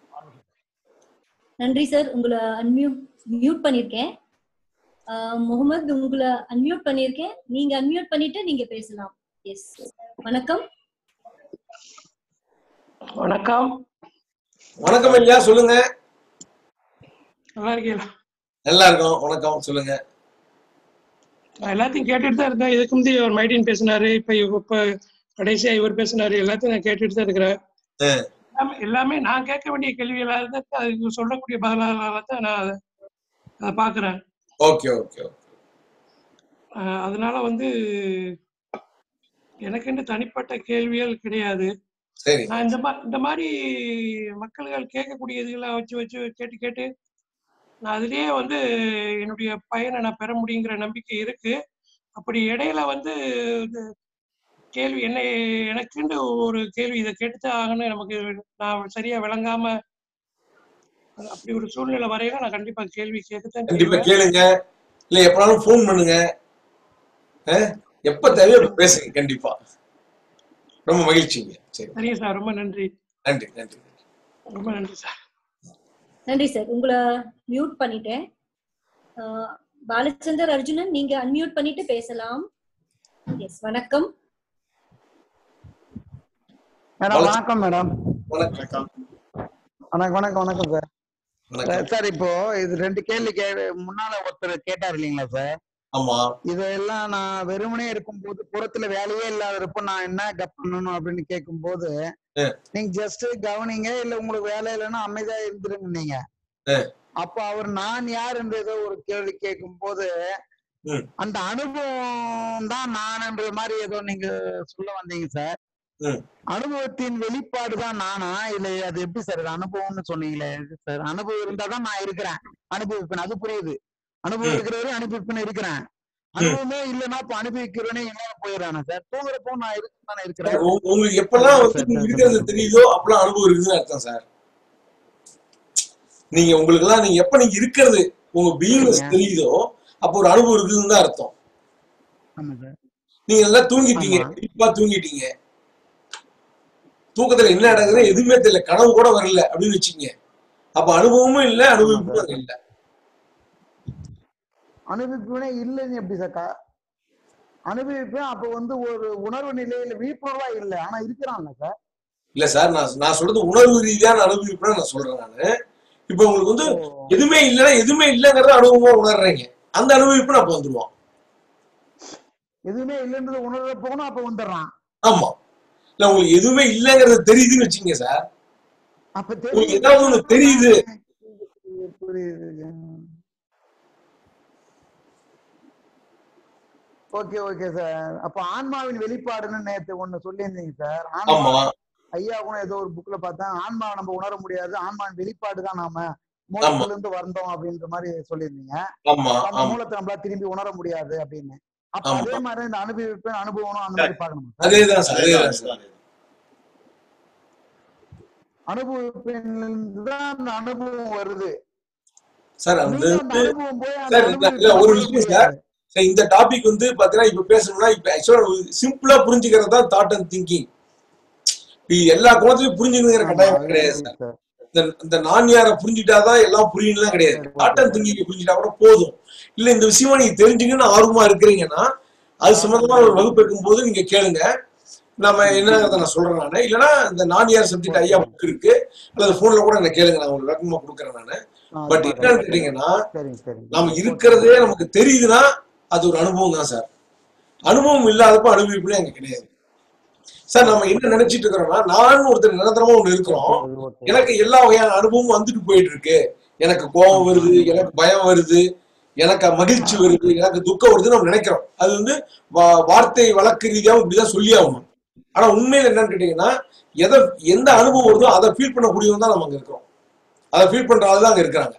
நன்றி சார் உங்களை அன்மியூட் மியூட் பண்ணிருக்கேன் ஆஹ் முகமது உங்களை அன்மியூட் பண்ணிருக்கேன் நீங்க அன்மியூட் பண்ணிட்டு நீங்க பேசலாம் எஸ் வணக்கம் வணக்கம் வணக்கம் ஐயா சொல்லுங்க நல்லா இருக்கீங்களா நல்லா இருக்கோம் வணக்கம் சொல்லுங்க நான் எல்லாத்தையும் கேட்டுட்டு தான் இருந்தேன் இதுக்கு முந்தைய ஒரு மைடின் பேசினாரு இப்ப இவ- இப்ப கடைசியா இவர் பேசினாரு எல்லாத்தையும் நான் கேட்டுட்டு தான் இருக்கிறேன் ஆ. எல்லாமே- எல்லாமே நான் கேட்க வேண்டிய கேள்விகளா இருந்தா அதுக்கு சொல்லக்கூடிய பதிலாக தான் நான் அதை அதை பாக்குறேன் ஓகே ஓகே ஓகே அஹ் அதனால வந்து எனக்குன்னு தனிப்பட்ட கேள்விகள் கிடையாது சரி நான் இந்த மாதிரி இந்த மாதிரி மக்கள்கள் கேட்கக்கூடிய இதுகளை வச்சு வச்சு கேட்டு கேட்டு நான் அதுலயே வந்து என்னுடைய பயனை நான் பெற முடியுங்கிற நம்பிக்கை இருக்கு அப்படி இடையில வந்து இது கேள்வி என்ன எனக்குன்னு ஒரு கேள்வி இதை கேட்டுதான் ஆகணும் நமக்கு நான் சரியா விளங்காம அது அப்படி ஒரு சூழ்நிலை வரையில நான் கண்டிப்பா கேள்வி கேட்கத்தான் கண்டிப்பா செய்வேன் கேளுங்க இல்ல எப்பனாலும் ஃபோன் பண்ணுங்க அஹ், எப்ப தேவையோ அப்ப பேசுங்க கண்டிப்பா ரொம்ப மகிழ்ச்சிங்க சரி சரிங்க சார் ரொம்ப நன்றி நன்றி நன்றி ரொம்ப நன்றி சார் நன்றி சார் உங்களை மியூட் பண்ணிட்டேன் ஆஹ் பாலச்சந்தர் அர்ஜுனன் நீங்க அன்மியூட் பண்ணிட்டு பேசலாம் எஸ் வணக்கம் மேடம் வணக்கம் மேடம் வணக்கம் வணக்கம் வணக்கம் வணக்கம் சார் வணக்கம் சார் இப்போ இது ரெண்டு கேள்வி கே முன்னால ஒருத்தர் கேட்டார் இல்லைங்களா சார் ஆமா இதெல்லாம் நான் வெறுமனே இருக்கும்போது புறத்துல வேலையே இல்லாதப்போ நான் என்ன க- பண்ணணும் அப்படின்னு கேட்கும்போது ஆ. நீங்க ஜஸ்ட் கவனிங்க இல்ல உங்களுக்கு வேலை இல்லைன்னா அமைதியா இருந்துருங்க நீங்க ஆ. அப்ப அவர் நான் யார் என்று ஏதோ ஒரு கேள்வி கேட்கும்போது ம். அந்த அனுபவம் தான் நான்ன்ற மாதிரி ஏதோ நீங்க சொல்ல வந்தீங்க சார் ம். அனுபவத்தின் வெளிப்பாடு தான் நானா இல்ல அது எப்படி சார் இது அனுபவம்னு சொன்னீங்களே சார் அனுபவம் இருந்தா தான் நான் இருக்கிறேன் அனுபவிப்பேன் அது புரியுது அனுபவம் ம். இருக்கிறவரை அனுபவிப்பேன் இருக்கிறேன் அனுபவமே இல்லைன்னா இப்ப அனுபவிக்கிறவனே என்னால போயிடறானே சார் தூங்குறப்போ நான் இருக்கு தானே இருக்கிறேன் உங்க- உங்களுக்கு எப்பெல்லாம் ஆமா வந்து சார், நீங்க சார், இருக்கிறது சார். தெரியுதோ அப்பெல்லாம் அனுபவம் இருக்குதுன்னு அர்த்தம் சார் நீங்க உங்களுக்கு எல்லாம் நீங்க எப்ப நீங்க இருக்கிறது உங்க பீயிங்னஸ் சரிங்க. தெரியுதோ அப்போ ஒரு அனுபவம் இருக்குதுன்னு தான் அர்த்தம் ஆமா சார் நீங்க நல்லா தூங்கிட்டீங்க ஆமா. டீப்பா தூங்கிட்டீங்க தூக்கத்துல என்ன நடக்குதுன்னு எதுவுமே தெரியல கனவு கூட வரல அப்படின்னு வச்சுக்கீங்க அப்ப அனுபவமும் இல்ல அனுபவிப்பும் அங்க இல்ல அனுபவிப்புனே இல்லைன்னு எப்படி சார் கா- அனுபவிப்பேன் அப்ப வந்து ஒரு உணர்வு நிலையில விழிப்புணர்வா இல்லை ஆனா இருக்கிறான்ல சார் இல்ல சார் நான் நான் சொல்றது உணர்வு ரீதியான அனுபவிப்புன்னு நான் சொல்றேன் நானு இப்ப உங்களுக்கு வந்து ஓ. எதுவுமே இல்லைன்னா எதுவுமே இல்லைங்கிறத அனுபவமா உணர்றீங்க அந்த அனுபவிப்பு அப்ப வந்துருவோம் எதுவுமே இல்லைன்றது உணர்ற போகணும் அப்ப வந்துடுறான் ஆமா இல்ல உங்களுக்கு எதுவுமே இல்லைங்கிறது தெரியுதுன்னு வச்சுங்க சார் அப்ப உங்களுக்கு ஏதாவது ஒண்ணு தெரியுது புரியுது ஓகே ஓகே சார் அப்ப ஆன்மாவின் வெளிப்பாடுன்னு நேத்து ஒண்ணு சொல்லியிருந்தீங்க சார் ஆன்மா ஆமா ஐயா கூட ஏதோ ஒரு புக்ல பார்த்தேன் ஆன்மாவை நம்ம உணர முடியாது ஆன்மாவின் வெளிப்பாடு தான் நாம மூலத்துல இருந்து வந்தோம் அப்படின்ற மாதிரி சொல்லியிருந்தீங்க ஆமா அந்த ஆமா மூலத்தை நம்மளா திரும்பி உணர முடியாது அப்படின்னு அப்ப ஆமா. அதே மாதிரி இந்த அனுபவிப்பேன் அனுபவம் அந்த மாதிரி பார்க்கணும் அதேதான் சார் அதேதான் சார் அனுபவிப்பிலிருந்து தான் அந்த அனுபவம் வருது சார் அது நீங்க அந்த வந்து அனுபவம் போய் அந்த சார் இந்த- இல்ல, ஒரு விஷயம் சார் சார், இந்த டாபிக் வந்து பாத்தீங்கன்னா இப்ப பேசணும்னா இப்ப ஆக்சுவலா சிம்பிளா புரிஞ்சுக்கிறது தான் தாட் அண்ட் திங்கிங் எல்லா கோணத்திலயும் புரிஞ்சுக்கணுங்கிற கட்டாயம் கிடையாது சார் இந்த இந்த நான் யாரை புரிஞ்சுட்டாதான் எல்லாம் புரியணும்லாம் கிடையாது தாட் அண்ட் திங்கிங் புரிஞ்சுட்டா கூட போதும் இல்ல இந்த விஷயமா நீங்க தெரிஞ்சுக்கணும்னு ஆர்வமா இருக்கிறீங்கன்னா அது சம்பந்தமா ஒரு வகுப்பு இருக்கும் போது நீங்க கேளுங்க நம்ம என்னங்கிறத நான் சொல்றேன் நானு இல்லைன்னா இந்த நான் யார் சப்ஜெக்ட் ஐயா புக் இருக்கு அல்லது போன்ல கூட என்ன கேளுங்க நான் உங்களுக்கு விளக்கமா கொடுக்குறேன் நானு பட் என்னன்னு கேட்டீங்கன்னா சரிங்க சரிங்க நாம இருக்கிறதே நமக்கு தெரியுதுன்னா அது ஒரு அனுபவம் தான் சார் அனுபவம் இல்லாதப்ப அனுபவிப்புல அங்க கிடையாது சார் நம்ம என்ன நினைச்சிட்டு இருக்கிறோம்னா நான் ஒருத்தர் நிரந்தரமா ஒண்ணு இருக்கிறோம் எனக்கு எல்லா வகையான அனுபவமும் வந்துட்டு போயிட்டு இருக்கு எனக்கு கோபம் வருது எனக்கு பயம் வருது எனக்கு மகிழ்ச்சி வருது எனக்கு துக்கம் வருதுன்னு நம்ம நினைக்கிறோம் அது வந்து வா- வார்த்தை வழக்கு ரீதியாவும் இப்படிதான் சொல்லி ஆகணும் ஆனா உண்மையில என்னன்னு கேட்டீங்கன்னா எதை எந்த அனுபவம் வருதோ அதை ஃபீல் பண்ணக்கூடியவங்க தான் நம்ம அங்க இருக்கிறோம் அதை ஃபீல் பண்ற ஆள் தான் அங்க இருக்கிறாங்க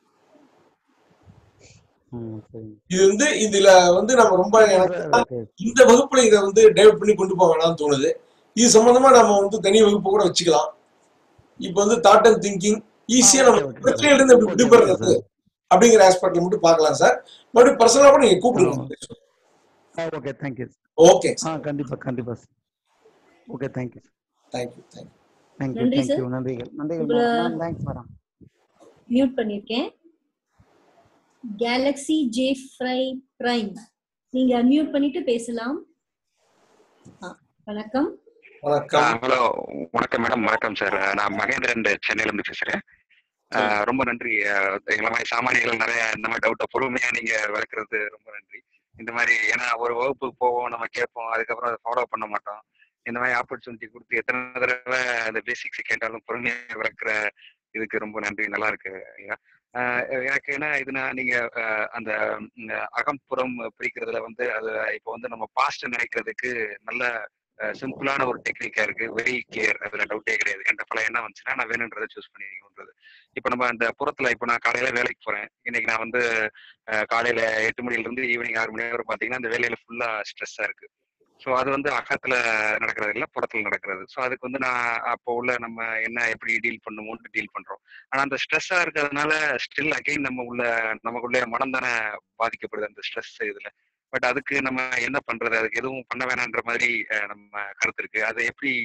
ம், சரிங்க. இது வந்து இதுல வந்து நம்ம ரொம்ப எனக்கு இந்த வகுப்புல இதை வந்து டைவர்ட் பண்ணி கொண்டு போக வேணாம்னு தோணுது இது சம்பந்தமா நம்ம வந்து தனி வகுப்பு கூட வச்சுக்கலாம் இப்ப வந்து தாட் அண்ட் திங்கிங் ஈஸியா நம்ம பிரச்சனையில இருந்து எப்படி விடுபடுறது அப்படிங்கிற ஆஸ்பெக்ட்ல மட்டும் பார்க்கலாம் சார் மறுபடியும் பர்சனலா கூட நீங்க கூப்பிடுங்க ஓகே தேங்க்யூ ஓகே ஆ கண்டிப்பா கண்டிப்பா okay thank you thank you thank you thank you நன்றி சார். தேங்க்யூ நன்றிகள் நன்றிகள் உங்களை- மேடம் தேங்க்ஸ் மேடம் மியூட் பண்ணிருக்கேன் கேலக்ஸி ஜே ஃப்ரை பிரைம் நீங்க அன்மியூட் பண்ணிட்டு பேசலாம் ஆ, வணக்கம் வணக்கம் ஹலோ வணக்கம் மேடம் வணக்கம் சார் நான் மகேந்திரன் சென்னையில இருந்து பேசுறேன் ஆஹ் ரொம்ப நன்றி ஆஹ் எங்களை மாதிரி சாமானியர்கள் நிறைய இந்த மாதிரி டவுட்டை பொறுமையா நீங்க விளக்குறது ரொம்ப நன்றி இந்த மாதிரி ஏன்னா ஒரு வகுப்புக்கு போவோம் நம்ம கேட்போம் அதுக்கப்புறம் அதை ஃபாலோ பண்ண மாட்டோம் இந்த மாதிரி ஆப்பர்ச்சுனிட்டி கொடுத்து எத்தனை தடவை அந்த பேசிக்ஸ் கேட்டாலும் பொறுமையா விளக்குற இதுக்கு ரொம்ப நன்றி நல்லா இருக்கு ஐயா ஆஹ் எனக்கு என்ன இதுனா நீங்க ஆஹ் அந்த ம், அகம்புறம் பிரிக்கிறதுல வந்து அது இப்போ வந்து நம்ம பாஸ்ட் நினைக்கிறதுக்கு நல்ல சிம்பிளான ஒரு டெக்னிக்கா இருக்கு வெரி கேர் அதுல டவுட்டே கிடையாது என்கிட்ட பல என்ன வந்துச்சுன்னா நான் வேணுன்றதை சூஸ் பண்ணிக்கணுன்றது இப்போ நம்ம அந்த புறத்துல இப்போ நான் காலையில வேலைக்கு போறேன் இன்னைக்கு நான் வந்து அஹ், காலையில எட்டு மணில இருந்து ஈவினிங் ஆறு மணி வரை பாத்தீங்கன்னா அந்த வேலையில ஃபுல்லா ஸ்ட்ரெஸ்ஸா இருக்கு ஸோ அது வந்து அகத்துல நடக்கிறது இல்ல புறத்துல நடக்கிறது ஸோ அதுக்கு வந்து நான் அப்போ உள்ள நம்ம என்ன எப்படி டீல் பண்ணுமோன்னு டீல் பண்றோம் ஆனா அந்த ஸ்ட்ரெஸ்ஸா இருக்கிறதுனால ஸ்டில் அகைன் நம்ம உள்ள நமக்குள்ளே மனம் தானே பாதிக்கப்படுது அந்த ஸ்ட்ரெஸ் இதுல பட் அதுக்கு நம்ம என்ன பண்றது அதுக்கு எதுவும் பண்ண வேணான்ற மாதிரி அஹ், நம்ம கருத்து இருக்கு அதை எப்படி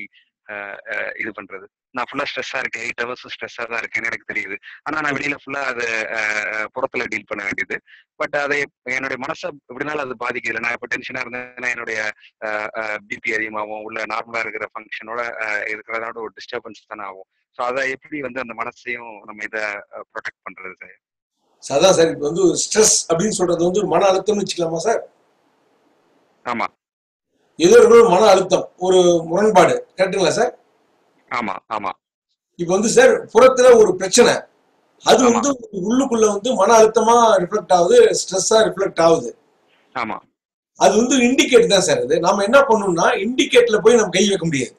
அஹ், அஹ், இது பண்றது நான் ஃபுல்லா ஸ்ட்ரெஸ்ஸா இருக்கேன் எயிட் ஹவர்ஸ் ஸ்ட்ரெஸ்ஸா தான் இருக்கேன்னு எனக்கு தெரியுது ஆனா நான் வெளியில ஃபுல்லா அது அஹ், அஹ், புறத்துல டீல் பண்ண வேண்டியது பட் அதை என்னுடைய மனசை எப்படினாலும் அது பாதிக்குது நான் இப்போ டென்ஷனா இருந்தேன்னா என்னுடைய பிபி அதிகமாகும் உள்ள நார்மலா இருக்கிற ஃபங்க்ஷனோட இருக்கிறதோட ஒரு டிஸ்டர்பன்ஸ் தானே ஆகும் ஸோ அதை எப்படி வந்து அந்த மனசையும் நம்ம இதை ப்ரொடெக்ட் பண்றது சார் So, அதான் சார் இப்போ வந்து ஸ்ட்ரெஸ் அப்படின்னு சொல்றது வந்து ஒரு மன அழுத்தம்னு வச்சுக்கலாமா சார் ஆமா ஏதோ ஒரு மன அழுத்தம் ஒரு முரண்பாடு கரெக்டுங்களா சார் ஆமா ஆமா இப்போ வந்து சார் புறத்துல ஒரு பிரச்சனை அது வந்து உள்ளுக்குள்ள வந்து மன அழுத்தமா ரிஃப்ளெக்ட் ஆகுது ஸ்ட்ரெஸ்ஸா ரிஃப்ளெக்ட் ஆகுது ஆமா அது வந்து இண்டிகேட் தான் சார் அது நாம என்ன பண்ணணும்னா இண்டிகேட்ல போய் நம்ம கை வைக்க முடியாது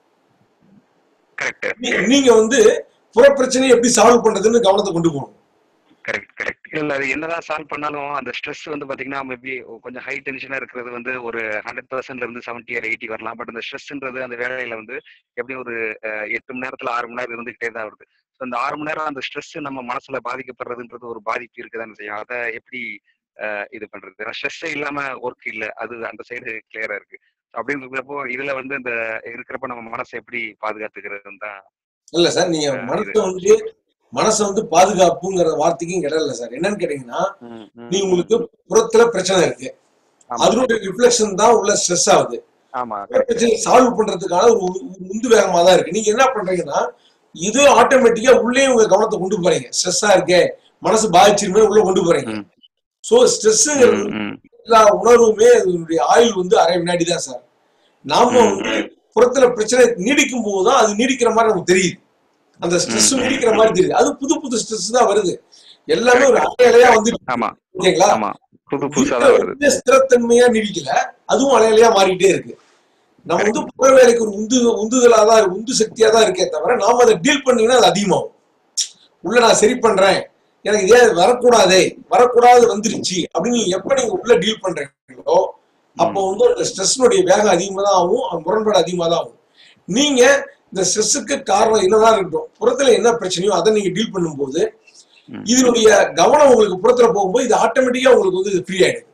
கரெக்ட் நீ- நீங்க வந்து புற பிரச்சனையை எப்படி சால்வ் பண்றதுன்னு கவனத்தை கொண்டு போகணும் கரெக்ட் கரெக்ட் இல்ல அது என்னதான் சால்வ் பண்ணாலும் அந்த ஸ்ட்ரெஸ் வந்து பாத்தீங்கன்னா மேபி கொஞ்சம் ஹை டென்ஷனா இருக்கிறது வந்து ஒரு ஹண்ட்ரட் பர்சன்ட்ல இருந்து செவன்டி ஆர் எயிட்டி வரலாம் பட் அந்த ஸ்ட்ரெஸ்ன்றது அந்த வேலையில வந்து எப்படி ஒரு அஹ், எட்டு மணி நேரத்துல ஆறு மணி நேரம் இருந்துகிட்டே தான் வருது ஸோ அந்த ஆறு மணி நேரம் அந்த ஸ்ட்ரெஸ் நம்ம மனசுல பாதிக்கப்படுறதுன்றது ஒரு பாதிப்பு இருக்குதானே செய்யும் அதை எப்படி அஹ், இது பண்றது ஸ்ட்ரெஸ்ஸே இல்லாம ஒர்க் இல்ல அது அந்த சைடு கிளியரா இருக்கு அப்படின்னு இருக்கிறப்போ இதுல வந்து இந்த இருக்கிறப்ப நம்ம மனசை எப்படி பாதுகாத்துக்கிறதுன்னு தான் இல்ல சார் நீங்க அஹ், மனசை வந்து மனசை வந்து பாதுகாப்புங்கிற வார்த்தைக்கும் இடம் இல்ல சார் என்னன்னு கேட்டீங்கன்னா ம், ம், நீ உங்களுக்கு புறத்துல பிரச்சனை இருக்கு ஆமா அதனுடைய ரிஃப்ளெக்ஷன் தான் உள்ள ஸ்ட்ரெஸ் ஆகுது ஆமா புற பிரச்சனையை சால்வ் பண்றதுக்கான ஒரு உ- ஒரு உந்து வேகமா தான் இருக்கு நீங்க என்ன பண்றீங்கன்னா இது ஆட்டோமேட்டிக்கா உள்ளே உங்க கவனத்தை கொண்டு போறீங்க ஸ்ட்ரெஸ்ஸா இருக்கே மனசு பாதிச்சிருமே உள்ள கொண்டு போறீங்க ம், சோ ஸ்ட்ரெஸ்ஸுங்கிறது ம், ம். எல்லா உணர்வுமே அதனுடைய ஆயுள் வந்து அரை வினாடி தான் சார் நாம ம், வந்து புறத்துல பிரச்சனை நீடிக்கும் போதுதான் அது நீடிக்கிற மாதிரி நமக்கு தெரியுது அந்த ஸ்ட்ரெஸ் ம், ம், நீடிக்கிற மாதிரி தெரியுது அது புது புது ஸ்ட்ரெஸ் தான் வருது எல்லாமே ஒரு கரெக்ட் அலையலையா வந்துட்டு ஆமா ஓகேங்களா ஆமா புது புதுசா இருக்கிற தான் வருது வந்து ஸ்திரத்தன்மையா நீடிக்கல அதுவும் அலையலையா மாறிட்டே இருக்கு நம்ம வந்து கரெக்ட் புற வேலைக்கு ஒரு உந்து உந்துதலா தான் இருக்கு, உந்து சக்தியா தான் இருக்கே தவிர நாம அதை டீல் பண்ணீங்கன்னா அது அதிகமாகும் உள்ள நான் சரி பண்றேன் எனக்கு இதே வரக்கூடாதே வரக்கூடாது வந்துருச்சு அப்படின்னு நீங்க எப்ப நீங்க உள்ள டீல் பண்றீங்களோ அப்போ ம் வந்து அந்த ஸ்ட்ரெஸ்னுடைய வேகம் அதிகமா தான் ஆகும் அந்த முரண்பாடு அதிகமா தான் ஆகும் நீங்க இந்த ஸ்ட்ரெஸ்ஸுக்கு காரணம் என்னதான் இருக்கட்டும் புறத்துல என்ன பிரச்சனையோ அதை நீங்க டீல் பண்ணும்போது ம் இதனுடைய கவனம் உங்களுக்கு புறத்துல போகும்போது இது ஆட்டோமேட்டிக்கா உங்களுக்கு வந்து இது ஃப்ரீ ஆயிடுது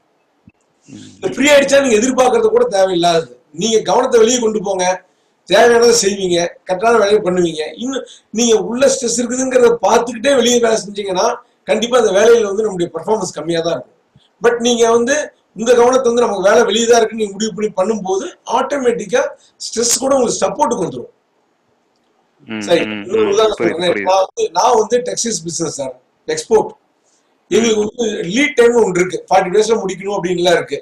ம் இந்த ஃப்ரீ ஆயிடுச்சா நீங்க எதிர்பார்க்கறது கூட தேவையில்லாதது நீங்க கவனத்தை வெளியே கொண்டு போங்க தேவையானதை செய்வீங்க கரெக்டான வேலையை பண்ணுவீங்க இன்னும் நீங்க உள்ள ஸ்ட்ரெஸ் இருக்குதுங்கிறத பார்த்துக்கிட்டே வெளியே வேலை செஞ்சீங்கன்னா கண்டிப்பா அந்த வேலையில வந்து நம்முடைய பெர்ஃபார்மன்ஸ் கம்மியா தான் இருக்கும் பட் நீங்க வந்து உங்க கவனத்தை வந்து நமக்கு வேலை வெளியே தான் இருக்குன்னு நீங்க முடிவு பண்ணி பண்ணும்போது ஆட்டோமேட்டிக்கா ஸ்ட்ரெஸ் கூட உங்களுக்கு சப்போர்ட்டுக்கு வந்துடும் ம் சரி ம் இன்னொரு ம் உதாரணம் புரியுது சொல்றேன் புரியுது நான் வந்து நான் வந்து டெக்ஸ்டைல்ஸ் பிசினஸ் சார் எக்ஸ்போர்ட் ம் எங்களுக்கு வந்து லீட் டைம் ஒன்று இருக்கு ஃபார்ட்டி டேஸ்ல முடிக்கணும் அப்படின்லாம் இருக்கு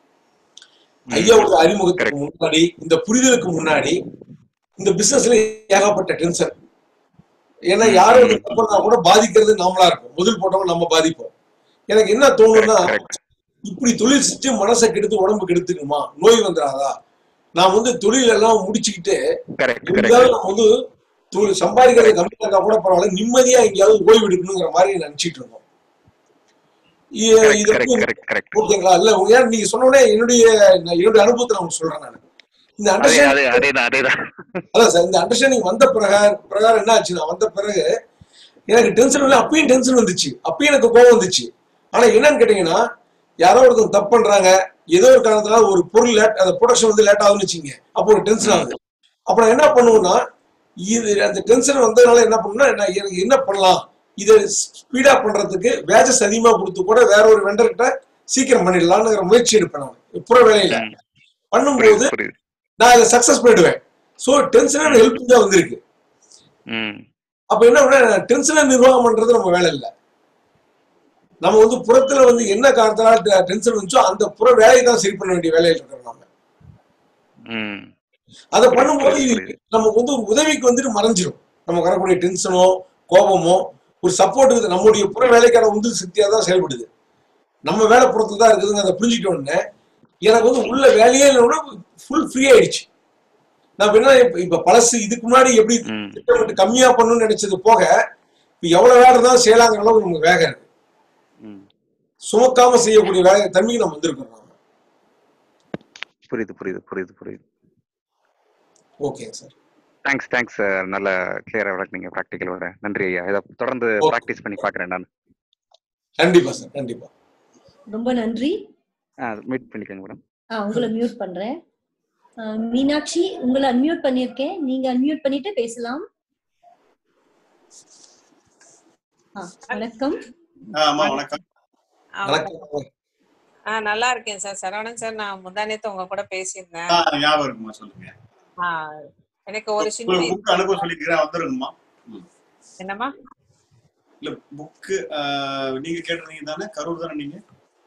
ம் ஐயாவோட அறிமுகத்துக்கு கரெக்ட் முன்னாடி இந்த புரிதலுக்கு முன்னாடி இந்த பிசினஸ்ல ஏகப்பட்ட டென்ஷன் ஏன்னா ம் யாரோ ம் ஒருத்தர் பண்ணா கூட பாதிக்கிறது நாமளா இருக்கும் முதல் போட்டவங்க நம்ம பாதிப்போம் எனக்கு என்ன தோணும்னா கரெக்ட் கரெக்ட் இப்படி தொழில் செஞ்சு மனசை கெடுத்து உடம்பு கெடுத்துக்குமா நோய் வந்துடாதா நான் வந்து தொழில் எல்லாம் முடிச்சுக்கிட்டு கரெக்ட் கரெக்ட் இருந்தாலும் நம்ம வந்து தொழில் சம்பாதிக்கிறது கம்மியா இருந்தா கூட பரவாயில்ல நிம்மதியா எங்கேயாவது ஓய்வு எடுக்கணுங்கிற மாதிரி நினைச்சிட்டு இருந்தோம் இ- கரெக்ட் இது கரெக்ட் வந்து கரெக்ட் கரெக்ட் ஓகேங்களா இல்ல உங்க ஏன் நீங்க சொன்ன உடனே என்னுடைய நான் என்னுடைய அனுபவத்தை நான் உங்களுக்கு சொல்றேன் நான் இந்த அதே அதே அண்டர்ஸ்டாண்டிங் அதேதான் அதேதான் அதான் சார் இந்த அண்டர்ஸ்டாண்டிங் வந்த பிரகாரம் பிரகாரம் என்ன ஆச்சுன்னா வந்த பிறகு எனக்கு டென்ஷன் இல்லை அப்பயும் டென்ஷன் வந்துச்சு அப்பயும் எனக்கு கோவம் வந்துச்சு ஆனா என்னன்னு கேட்டீங்கன்னா யாரோ ஒருத்தங்க தப்பு பண்றாங்க ஏதோ ஒரு காரணத்தினால ஒரு பொருள் லேட் அந்த ப்ரொடக்ஷன் வந்து லேட் ஆகுதுன்னு வச்சுங்க அப்போ ஒரு டென்ஷன் ம் ஆகுது அப்ப நான் என்ன பண்ணுவேன்னா இது அந்த டென்ஷன் வந்ததுனால என்ன பண்ணுன்னா நான் எனக்கு என்ன பண்ணலாம் இதை ஸ்பீடா பண்றதுக்கு வேஜஸ் அதிகமா கொடுத்து கூட வேற ஒரு வெண்டர்கிட்ட சீக்கிரம் பண்ணிடலாம்னுங்கிற முயற்சி எடுப்பேன் நான் புற வேலையில ம் பண்ணும்போது புரியுது புரியுது நான் அதை சக்சஸ் பண்ணிடுவேன் ஸோ டென்ஷனான ம் ஹெல்ப் தான் வந்திருக்கு ம் அப்ப என்ன பண்ண டென்ஷனை நிர்வாகம் பண்றது நம்ம வேலை இல்லை நம்ம வந்து புறத்துல வந்து என்ன காரணத்தினால டென்ஷன் வந்துச்சோ அந்த புற வேலையை தான் சரி பண்ண வேண்டிய வேலையில் இருக்கிறோம் நம்ம ம் அதை புரியுது பண்ணும்போது புரியுது இது புரியுது நமக்கு வந்து ஒரு உதவிக்கு வந்துட்டு மறைஞ்சிரும் நமக்கு வரக்கூடிய டென்ஷனோ கோபமோ ஒரு சப்போர்ட்டுக்கு நம்முடைய புற வேலைக்கான உந்து சக்தியா தான் செயல்படுது நம்ம வேலை புறத்துல தான் இருக்குதுங்க அதை புரிஞ்சுக்கிட்ட உடனே எனக்கு வந்து உள்ள வேலையே இல்லைன்னா ஃபுல் ஃப்ரீ ஆயிடுச்சு நான் இப்ப என்ன இப்ப இப்ப பழசு இதுக்கு முன்னாடி எப்படி ம் திட்டமிட்டு கம்மியா பண்ணணும்னு நினைச்சது போக இப்ப எவ்வளவு வேலை இருந்தாலும் செய்யலாங்கிற அளவுக்கு நமக்கு வேகம் இருக்கு ம் சுமக்காம செய்யக்கூடிய வேலை தன்மைக்கு நம்ம வந்திருக்கோம் நாம புரியுது புரியுது புரியுது புரியுது ஓகேங்க சார் தேங்க்ஸ் தேங்க்ஸ் நல்ல கிளியரா விளக்குனீங்க ப்ராக்டிக்கலோட நன்றி ஐயா இதை தொடர்ந்து ஓகே ப்ராக்டிஸ் பண்ணி பார்க்குறேன் நான் கண்டிப்பா சார் கண்டிப்பா ரொம்ப நன்றி மீட் பண்ணிக்கோங்க மேடம் ஆ உங்களை மியூட் பண்றேன் அஹ், மீனாட்சி உங்களை அன்மியூட் பண்ணியிருக்கேன் நீங்க அன்மியூட் பண்ணிட்டு பேசலாம் ஆ, வணக்கம் ஆமா வணக்கம் ஆ, வணக்கம் ஆ நல்லா இருக்கேன் சார் சரவணன் சார் நான் முந்தானேத்து உங்க கூட பேசியிருந்தேன் ஆ, ஞாபகம் இருக்குமா சொல்லுங்க ஆ, எனக்கு ஒரு சின்ன உங்களுக்கு புக் அனுப்ப சொல்லிக்கிறேன் வந்துருங்கம்மா ம். என்னம்மா இல்ல புக்கு நீங்க கேட்டிருந்தீங்க தானே கரூர் தானே நீங்க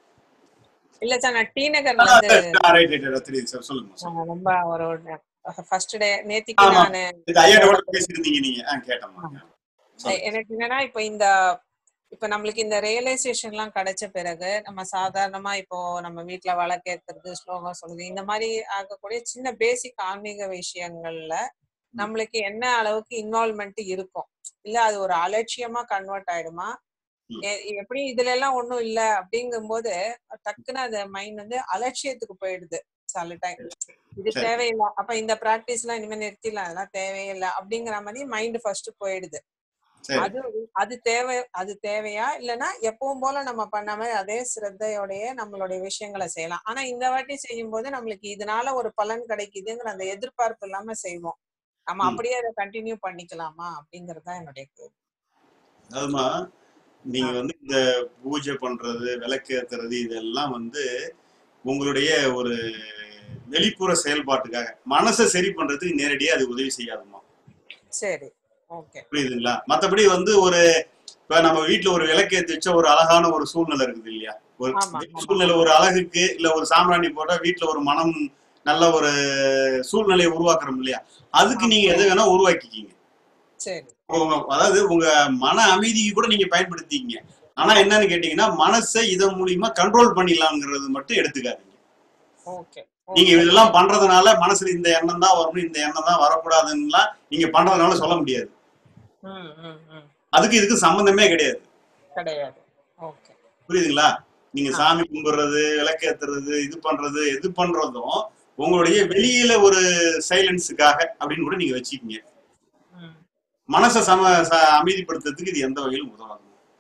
இல்ல சார் நான் டி நகர்ல இருந்து ரைட் ரைட் தெரியுது சார் சொல்லுங்க சார் ஆ, ரொம்ப ஒரு ஃபர்ஸ்ட் டே நேத்திக்கு ஆமா நானு இது ஐயா கூட பேசியிருந்தீங்க நீங்க ஆ கேட்டம்மா சொல்லுங்க எனக்கு என்னன்னா இப்போ இந்த இப்ப நம்மளுக்கு இந்த ரியலைசேஷன் எல்லாம் கிடைச்ச பிறகு நம்ம சாதாரணமா இப்போ நம்ம வீட்ல வழக்கேத்துறது ஸ்லோகம் சொல்லுது இந்த மாதிரி ஆகக்கூடிய சின்ன பேசிக் ஆன்மீக விஷயங்கள்ல நம்மளுக்கு என்ன அளவுக்கு இன்வால்மெண்ட் இருக்கும் இல்ல அது ஒரு அலட்சியமா கன்வெர்ட் ஆயிடுமா எ- எப்படி இதுல எல்லாம் ஒண்ணும் இல்ல அப்படிங்கும்போது டக்குன்னு அந்த மைண்ட் வந்து அலட்சியத்துக்கு போயிடுது சில டைம் இது சரி. தேவையில்லை அப்ப இந்த பிராக்டிஸ் எல்லாம் இனிமே நிறுத்திடலாம் அதெல்லாம் தேவையில்லை அப்படிங்கிற மாதிரி மைண்ட் ஃபர்ஸ்ட் போயிடுது சரி அது அது தேவை அது தேவையா இல்லைன்னா எப்பவும் போல நம்ம பண்ணாம அதே சிரத்தையோடய நம்மளுடைய விஷயங்களை செய்யலாம் ஆனா இந்த வாட்டி செய்யும் போது நம்மளுக்கு இதனால ஒரு பலன் கிடைக்குதுங்கிற அந்த எதிர்பார்ப்பு இல்லாம செய்வோம் நம்ம ம். அப்படியே அதை கண்டினியூ பண்ணிக்கலாமா அப்படிங்கறது தான் என்னுடைய கேள்வி அதுமா நீங்க வந்து இந்த பூஜை பண்றது விளக்கேத்துறது இதெல்லாம் வந்து உங்களுடைய ஒரு வெளிப்புற செயல்பாட்டுக்காக மனசை சரி பண்றதுக்கு நேரடியா அது உதவி செய்யாதுமா சரி ஓகே புரியுதுங்களா மத்தபடி வந்து ஒரு இப்ப நம்ம வீட்ல ஒரு விளக்கேத்தி வச்ச ஒரு அழகான ஒரு சூழ்நிலை இருக்குது இல்லையா ஒரு ஆமா ஆமா சூழ்நிலை ஒரு அழகுக்கு இல்ல ஒரு சாம்பிராணி போட்டா வீட்ல ஒரு மனம் நல்ல ஒரு சூழ்நிலையை உருவாக்குறோம் இல்லையா அதுக்கு நீங்க எதை வேணா உருவாக்கிக்கிங்க சரி உங்க- அதாவது உங்க மன அமைதிக்கு கூட நீங்க பயன்படுத்திக்கிங்க ஆனா என்னன்னு கேட்டீங்கன்னா மனசை இதன் மூலியமா கண்ட்ரோல் பண்ணிடலாம்ங்கிறது மட்டும் எடுத்துக்காதீங்க ஓகே நீங்க இதெல்லாம் பண்றதுனால மனசுல இந்த எண்ணம் தான் வரணும் இந்த எண்ணம் தான் வரக்கூடாதுன்னுலாம் நீங்க பண்றதுனால சொல்ல முடியாது ம் ம் ம் அதுக்கு இதுக்கு சம்பந்தமே கிடையாது கிடையாது ஓகே புரியுதுங்களா நீங்க சாமி கும்பிடுறது விளக்கேத்துறது இது பண்றது எது பண்றதும் உங்களுடைய வெளியில ஒரு சைலன்ஸுக்காக அப்படின்னு கூட நீங்க வச்சுக்கீங்க ம் மனசை சம ச- அமைதிப்படுத்துறதுக்கு இது எந்த வகையிலும் உதவாது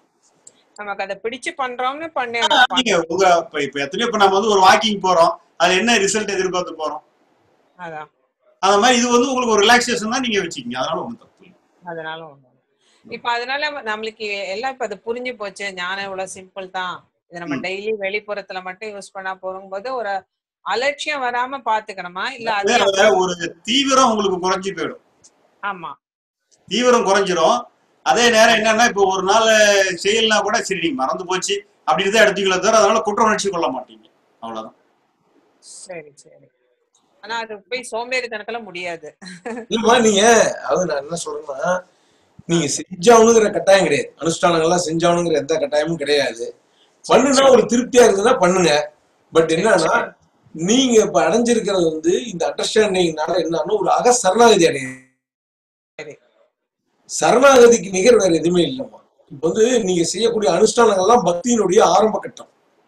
நமக்கு அதை பிடிச்சு பண்றோம்னு பண்ணி நீங்க உங்க இப்ப இப்ப எத்தனையோ இப்ப நம்ம வந்து ஒரு வாக்கிங் போறோம் அதுல என்ன ரிசல்ட் எதிர்பார்த்து போறோம் அதான் அந்த மாதிரி இது வந்து உங்களுக்கு ஒரு ரிலாக்ஸேஷன் தான் நீங்க வச்சுக்கீங்க அதனால ஒண்ணும் தப்பு இல்லை அதனால ஒண்ணு இப்ப அதனால நம்மளுக்கு எல்லாம் இப்ப அது புரிஞ்சு போச்சு ஞானம் இவ்வளவு சிம்பிள் தான் இது நம்ம ம். டெய்லி வெளிப்புறத்துல மட்டும் யூஸ் பண்ணா போகும்போது ஒரு அலட்சியம் வராம பாத்துக்கணுமா இல்ல அதாவது அது அதுல ஒரு தீவிரம் உங்களுக்கு குறைஞ்சு போயிடும் ஆமா தீவிரம் குறைஞ்சிரும் அதே நேரம் என்னன்னா இப்போ ஒரு நாள் செய்யலனா கூட சரி நீங்க மறந்து போச்சு அப்படின்னு தான் எடுத்துக்கல தவிர அதனால குற்ற உணர்ச்சி கொள்ள மாட்டீங்க அவ்வளவுதான் சரி சரி ஆனா அது போய் சோம்பேறித்தனத்துல முடியாது இல்லம்மா நீங்க அது நான் என்ன சொல்றேன்னா நீங்க செஞ்சாகணுங்கிற கட்டாயம் கிடையாது அனுஷ்டானங்கள்லாம் செஞ்சாகணுங்கிற எந்த கட்டாயமும் கிடையாது பண்ணுனா ஒரு திருப்தியா இருக்குதுன்னா பண்ணுங்க பட் என்னன்னா நீங்க இப்ப அடைஞ்சிருக்கிறது வந்து இந்த அண்டர்ஸ்டாண்டிங்னால என்னன்னா ஒரு அக சரணாகதி அடையுது சரி சரணாகதிக்கு நிகர் வேற எதுவுமே இல்லைம்மா இப்ப வந்து நீங்க செய்யக்கூடிய அனுஷ்டானங்கள்லாம் பக்தியினுடைய ஆரம்ப கட்டம்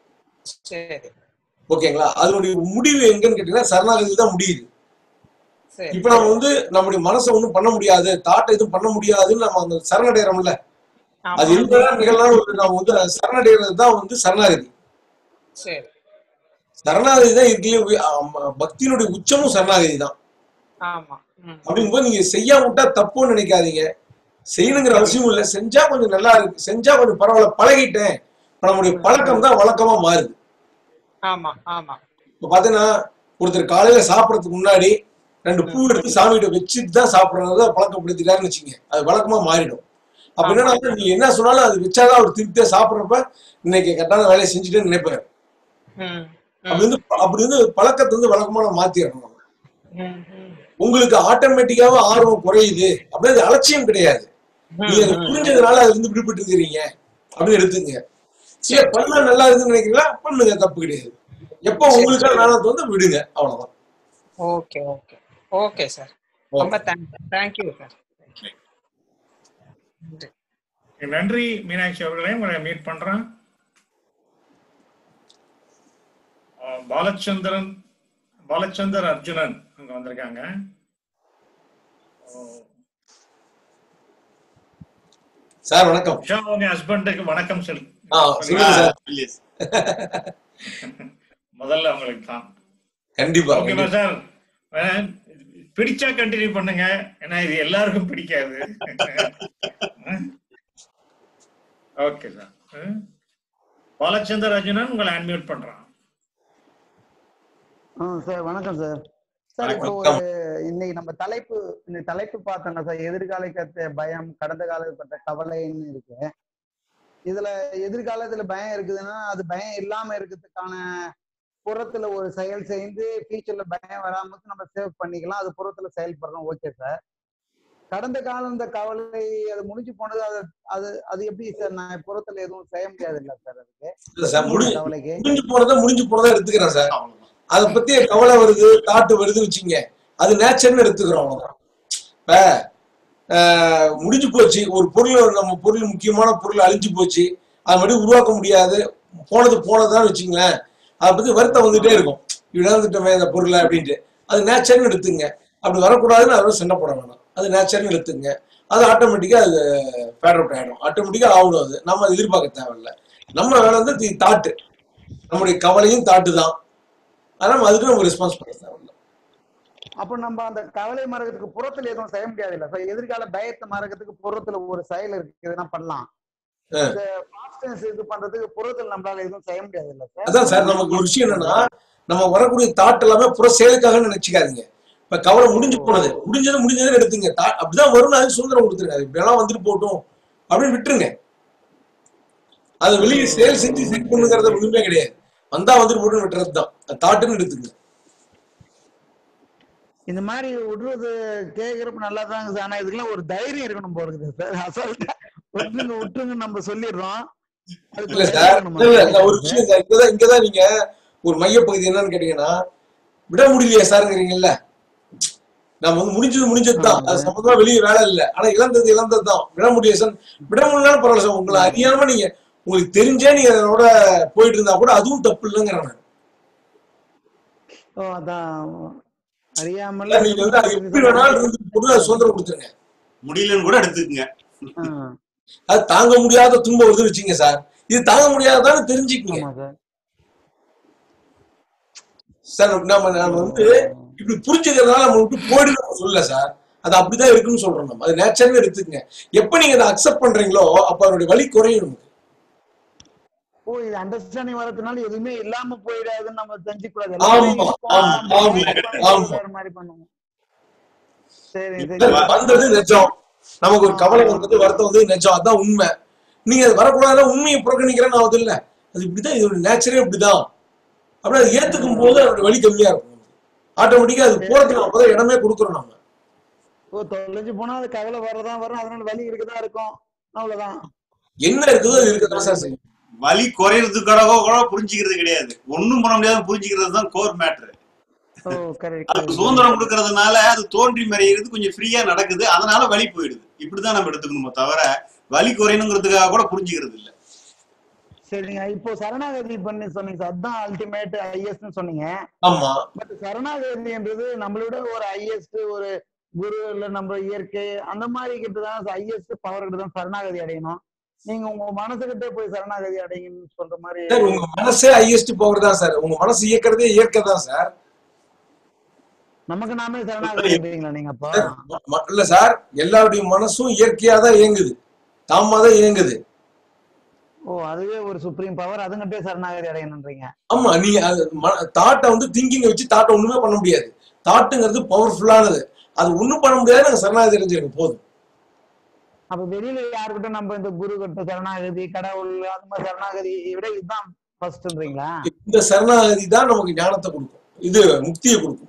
சரி ஓகேங்களா அதனுடைய முடிவு எங்கன்னு கேட்டீங்கன்னா சரணாகதி தான் முடியுது சரி இப்ப நம்ம வந்து நம்முடைய மனசை ஒண்ணும் பண்ண முடியாது தாட்டை எதுவும் பண்ண முடியாதுன்னு நம்ம அந்த சரணடைகிறோம்ல அது ஆமா எந்த நிகழ்னாலும் ஒரு நம்ம வந்து சரணடைகிறது தான் வந்து சரணாகதி சரி சரணாகதி தான் இருக்கலே பக்தியினுடைய உச்சமும் சரணாகதி தான் ஆமா ம் அப்படிங்கும்போது நீங்க செய்யாம விட்டா தப்புன்னு நினைக்காதீங்க செய்யணுங்கிற அவசியம் இல்லை செஞ்சா கொஞ்சம் நல்லா இருக்கு செஞ்சா கொஞ்சம் பரவாயில்ல பழகிட்டேன் இப்ப நம்முடைய பழக்கம் தான் வழக்கமா மாறுது ஆமா ஆமா இப்ப பாத்தீங்கன்னா ஒருத்தர் காலையில சாப்பிடறதுக்கு முன்னாடி ரெண்டு பூ எடுத்து சாமிகிட்ட வச்சுட்டு தான் சாப்பிடுறத பழக்கப்படுத்திட்டாருன்னு வச்சுங்க அது வழக்கமா மாறிடும் அப்ப ஆமா என்னன்னா நீ என்ன சொன்னாலும் அது வச்சாதான் அவர் திருப்தியா சாப்பிடுறப்ப இன்னைக்கு கரெக்டான வேலையை செஞ்சுட்டேன்னு நினைப்பாரு ம் அப்படி வந்து அப்படி வந்து பழக்கத்தை வந்து வழக்கமா நம்ம மாத்திடணும் நம்ம. ம் ம் உங்களுக்கு ஆட்டோமேட்டிக்காவே ஆர்வம் குறையுது அப்படியே அது அலட்சியம் கிடையாது நீங்க ம் அதை ம் புரிஞ்சதுனால அதுல இருந்து விடுபட்டு இருக்கிறீங்க அப்படின்னு எடுத்துங்க இல்ல சரி பண்ணா நல்லா இருக்குன்னு நினைக்கிறீங்களா பண்ணுங்க தப்பு கிடையாது எப்போ சரி உங்களுக்கான சரி நாணத்தை வந்து விடுங்க அவ்வளவுதான் ஓகே ஓகே ஓகே சார் ரொம்ப ஓகே தேங்க்யூ தேங்க்யூ சார் நன்றி நன்றி மீனாட்சி அவர்களே உங்களை மீட் பண்றேன் அஹ் பாலச்சந்திரன் பாலச்சந்தர் அர்ஜுனன் அங்க வந்திருக்காங்க சார் வணக்கம் உஷா உங்க ஹஸ்பண்டுக்கு வணக்கம் சொல் ஆ சொல்லுங்க சார் ப்ளீஸ் முதல்ல உங்களுக்கு தான் கண்டிப்பா ஓகேவா கண்டிப்பா சார் அஹ், பிடிச்சா கண்டினியூ பண்ணுங்க ஏன்னா இது எல்லாருக்கும் பிடிக்காது ஓகே சார் பாலச்சந்தர் அர்ஜுனன் உங்களை அன்மியூட் பண்றான் ஆ சார் வணக்கம் சார் சார் இப்போ வணக்கம். ஒரு இன்னைக்கு நம்ம தலைப்பு இந்த தலைப்பு பார்த்தோங்க சார் எதிர்காலத்தை பயம் கடந்த காலப்பட்ட கவலைன்னு இருக்கு இதுல எதிர்காலத்துல பயம் இருக்குதுன்னா அது பயம் இல்லாம இருக்கிறதுக்கான புறத்துல ஒரு செயல் செய்து ஃபியூச்சர்ல பயம் வராம நம்ம சேவ் பண்ணிக்கலாம் அது புறத்துல செயல்படுறோம் ஓகே சார் கடந்த காலம் இந்த கவலை அது முடிஞ்சு போனது அது அது அது எப்படி சார் நான் புறத்துல எதுவும் செய்ய முடியாது இல்ல சார் அதுக்கு இல்ல சார் முடி கவலைக்கு முடிஞ்சு போனதை முடிஞ்சு போனதை எடுத்துக்கிறேன் சார் அதை பத்தி கவலை வருது தாட்டு வருது வச்சுங்க அது நேச்சர்னு எடுத்துக்கிறோம் அவ்வளவுதான் இப்ப ஆஹ், முடிஞ்சு போச்சு ஒரு பொருள் நம்ம பொருள் முக்கியமான பொருள் அழிஞ்சு போச்சு அது மறுபடியும் உருவாக்க முடியாது போனது போனதுதான் வச்சுங்களேன் அதை பத்தி வருத்தம் வந்துட்டே இருக்கும் இழந்துட்டோமே இந்த பொருளை அப்படின்ட்டு அது நேச்சர்னு எடுத்துங்க அப்படி வரக்கூடாதுன்னு அதை சண்டை போட வேணாம் அது நேச்சர்னு எடுத்துங்க அது ஆட்டோமேட்டிக்கா அது ஃபேட் அவுட் ஆயிடும் ஆட்டோமேட்டிக்கா ஆகணும் அது நம்ம அதை எதிர்பார்க்க தேவையில்ல நம்ம வேலை வந்து தாட்டு நம்முடைய கவலையும் தாட்டு தான் ஆனா நம்ம அதுக்கு நம்ம ரெஸ்பான்ஸ் பண்ண தேவையில்ல அப்போ நம்ம அந்த கவலை மறக்கிறதுக்கு புறத்துல எதுவும் செய்ய முடியாது இல்ல சார் எதிர்கால பயத்தை மறக்கிறதுக்கு புறத்துல ஒரு செயல் இருக்கு எதுனா பண்ணலாம் ஆ. இந்த பாஸ்டன்ஸ் இது பண்றதுக்கு புறத்துல நம்மளால எதுவும் செய்ய முடியாது இல்ல சார் அதான் சார் நமக்கு ஒரு விஷயம் என்னன்னா நம்ம வரக்கூடிய தாட் எல்லாமே புற செயலுக்காக நினைச்சுக்காதீங்க இப்ப கவலை முடிஞ்சு போனது முடிஞ்சது முடிஞ்சதுன்னு எடுத்துங்க thought அப்படிதான் வரும்னு அது சுதந்திரம் கொடுத்துருங்க அது இப்படியெல்லாம் வந்துட்டு போகட்டும் அப்படின்னு விட்டுருங்க அது வெளியே செயல் செஞ்சு சரி பண்ணுங்கிறத ஒண்ணுமே கிடையாது வந்தா வந்துட்டு போட்டு விட்டுறது தான் தாட்டுன்னு எடுத்துங்க இந்த மாதிரி விடுறது கேக்குறப்ப நல்லா தாங்க சார் ஆனா இதுக்கெல்லாம் ஒரு தைரியம் இருக்கணும் போறது சார் அசால்ட்டா விட்டுருங்க விட்டுருங்க நம்ம சொல்லிடுறோம் அதுக்கு இல்ல ஒரு சார் தைரியம் இல்ல, இல்ல, இருக்கணும் ஒரு விஷயம் சார் இங்கதான் இங்கதான் நீங்க ஒரு மையப்பகுதி என்னன்னு கேட்டீங்கன்னா விட முடியலையா சாருங்கிறீங்கல்ல நம்ம வந்து முடிஞ்சது முடிஞ்சது தான் அது சம்பந்தமா வெளியே வேலை இல்ல ஆனா இழந்தது இழந்தது தான் விட முடியும் சார் விட முடியலன்னு பரவாயில்ல சார் உங்களை அறியாம நீங்க உங்களுக்கு தெரிஞ்சே நீங்க அதோட போயிட்டு இருந்தா கூட அதுவும் தப்பு இல்லைங்கிறேன் நான். ஓ அதான் அறியாமல இல்ல, நீங்க வந்து அது எப்படி வேணாலும் இருந்து பொருள் அது சுதந்திரம் கொடுத்துருங்க முடியலன்னு கூட எடுத்துக்கங்க அது தாங்க முடியாத துன்பம் வருதுன்னு வச்சுங்க சார் இது தாங்க முடியாததான்னு தெரிஞ்சுக்கங்க ஆமா சார் சார் நம்ம நம்ம வந்து இப்படி புரிஞ்சுக்கிறதுனால நம்ம விட்டு போயிடுன்னு நம்ம சொல்லல சார் அது அப்படிதான் இருக்குன்னு சொல்றோம் நம்ம அது நேச்சர்னு எடுத்துக்கங்க எப்ப நீங்க அதை அக்செப்ட் பண்றீங்களோ அப்ப அதனுடைய வலி குறையும் நமக்கு ஓ இது அண்டர்ஸ்டாண்டிங் வரதுனால எதுவுமே இல்லாம போயிடாதுன்னு நம்ம தெரிஞ்சுக்கூடாது ஆமா, எல்லாமே இருக்கும், ஆமா, நம்ம ஆமா, இது ஆமா. வேற மாதிரி பண்ணுவோம் சரி இல்ல, சரி வந்தது நிஜம் நமக்கு ஒரு கவலை வந்தது வருத்தம் வந்தது நிஜம் அதான் உண்மை நீங்க அது வரக்கூடாதுன்னா உண்மையை புறக்கணிக்கிறேன்னு ஆகுது இல்ல அது இப்படிதான் இதோட நேச்சரே இப்படிதான் அப்படி அதை ஏத்துக்கும் போது அதோட வலி கம்மியா இருக்கும் ஆட்டோமேட்டிக்கா அது போறதுக்கு அப்பதான் இடமே கொடுக்குறோம் நம்ம ஓ தொலைஞ்சு போனா அது கவலை வரதான் வரும் அதனால வலி இருக்குதா இருக்கும் அவ்வளவுதான் என்ன இருக்குதோ அது இருக்கதான் சார் செய்யும் வலி குறையறதுக்காக கூட புரிஞ்சுக்கிறது கிடையாது ஒண்ணும் பண்ண முடியாத புரிஞ்சுக்கிறது தான் கோர் மேட்ரு ஓ கரெக்ட் அதுக்கு சுதந்திரம் கொடுக்கறதுனால அது தோன்றி மறைகிறது கொஞ்சம் ஃப்ரீயா நடக்குது அதனால வலி போயிடுது இப்படிதான் நம்ம எடுத்துக்கணுமோ தவிர வலி குறையணுங்கிறதுக்காக கூட புரிஞ்சுக்கிறது இல்ல சரிங்க இப்போ சரணாகதி பண்ணி சொன்னீங்க சார் அதான் அல்டிமேட் ஐஎஸ்ன்னு சொன்னீங்க ஆமா பட் சரணாகதின்றது நம்மளோட ஒரு ஐஎஸ்ட் ஒரு குரு இல்ல நம்ம இயற்கை அந்த மாதிரி கிட்ட தான் ஐஎஸ்ட் பவர் கிட்ட தான் சரணாகதி அடையணும் நீங்க உங்க மனசுகிட்ட போய் சரணாகதி அடையணும்னு சொல்ற மாதிரி சார் உங்க மனசே ஹையஸ்ட் பவர் தான் சார் உங்க மனசு இயக்கிறதே இயற்கை தான் சார் நமக்கு நாமே சரணாகதின்றீங்களா நீங்க அப்போ ம- இல்ல சார் எல்லாருடைய மனசும் இயற்கையா தான் இயங்குது தாமா தான் இயங்குது ஓ அதுவே ஒரு சுப்ரீம் பவர் அதுங்கிட்டே சரணாகதி அடையணுன்றீங்க ஆமா நீங்க தாட்டை வந்து திங்கிங்க வச்சு தாட்டை ஒண்ணுமே பண்ண முடியாது தாட்டுங்கிறது பவர்ஃபுல்லானது அது ஒண்ணும் பண்ண முடியாது நாங்க சரணாகதி அடைஞ்சிருங்க போதும் அப்ப வெளியில யாருக்கிட்ட நம்ம இந்த குரு கிட்ட சரணாகதி கடவுள் அந்த மாதிரி சரணாகதி விட இதுதான் ஃபர்ஸ்ட்ன்றீங்களா இந்த சரணாகதி தான் நமக்கு ஞானத்தை கொடுக்கும் இது முக்தியை கொடுக்கும்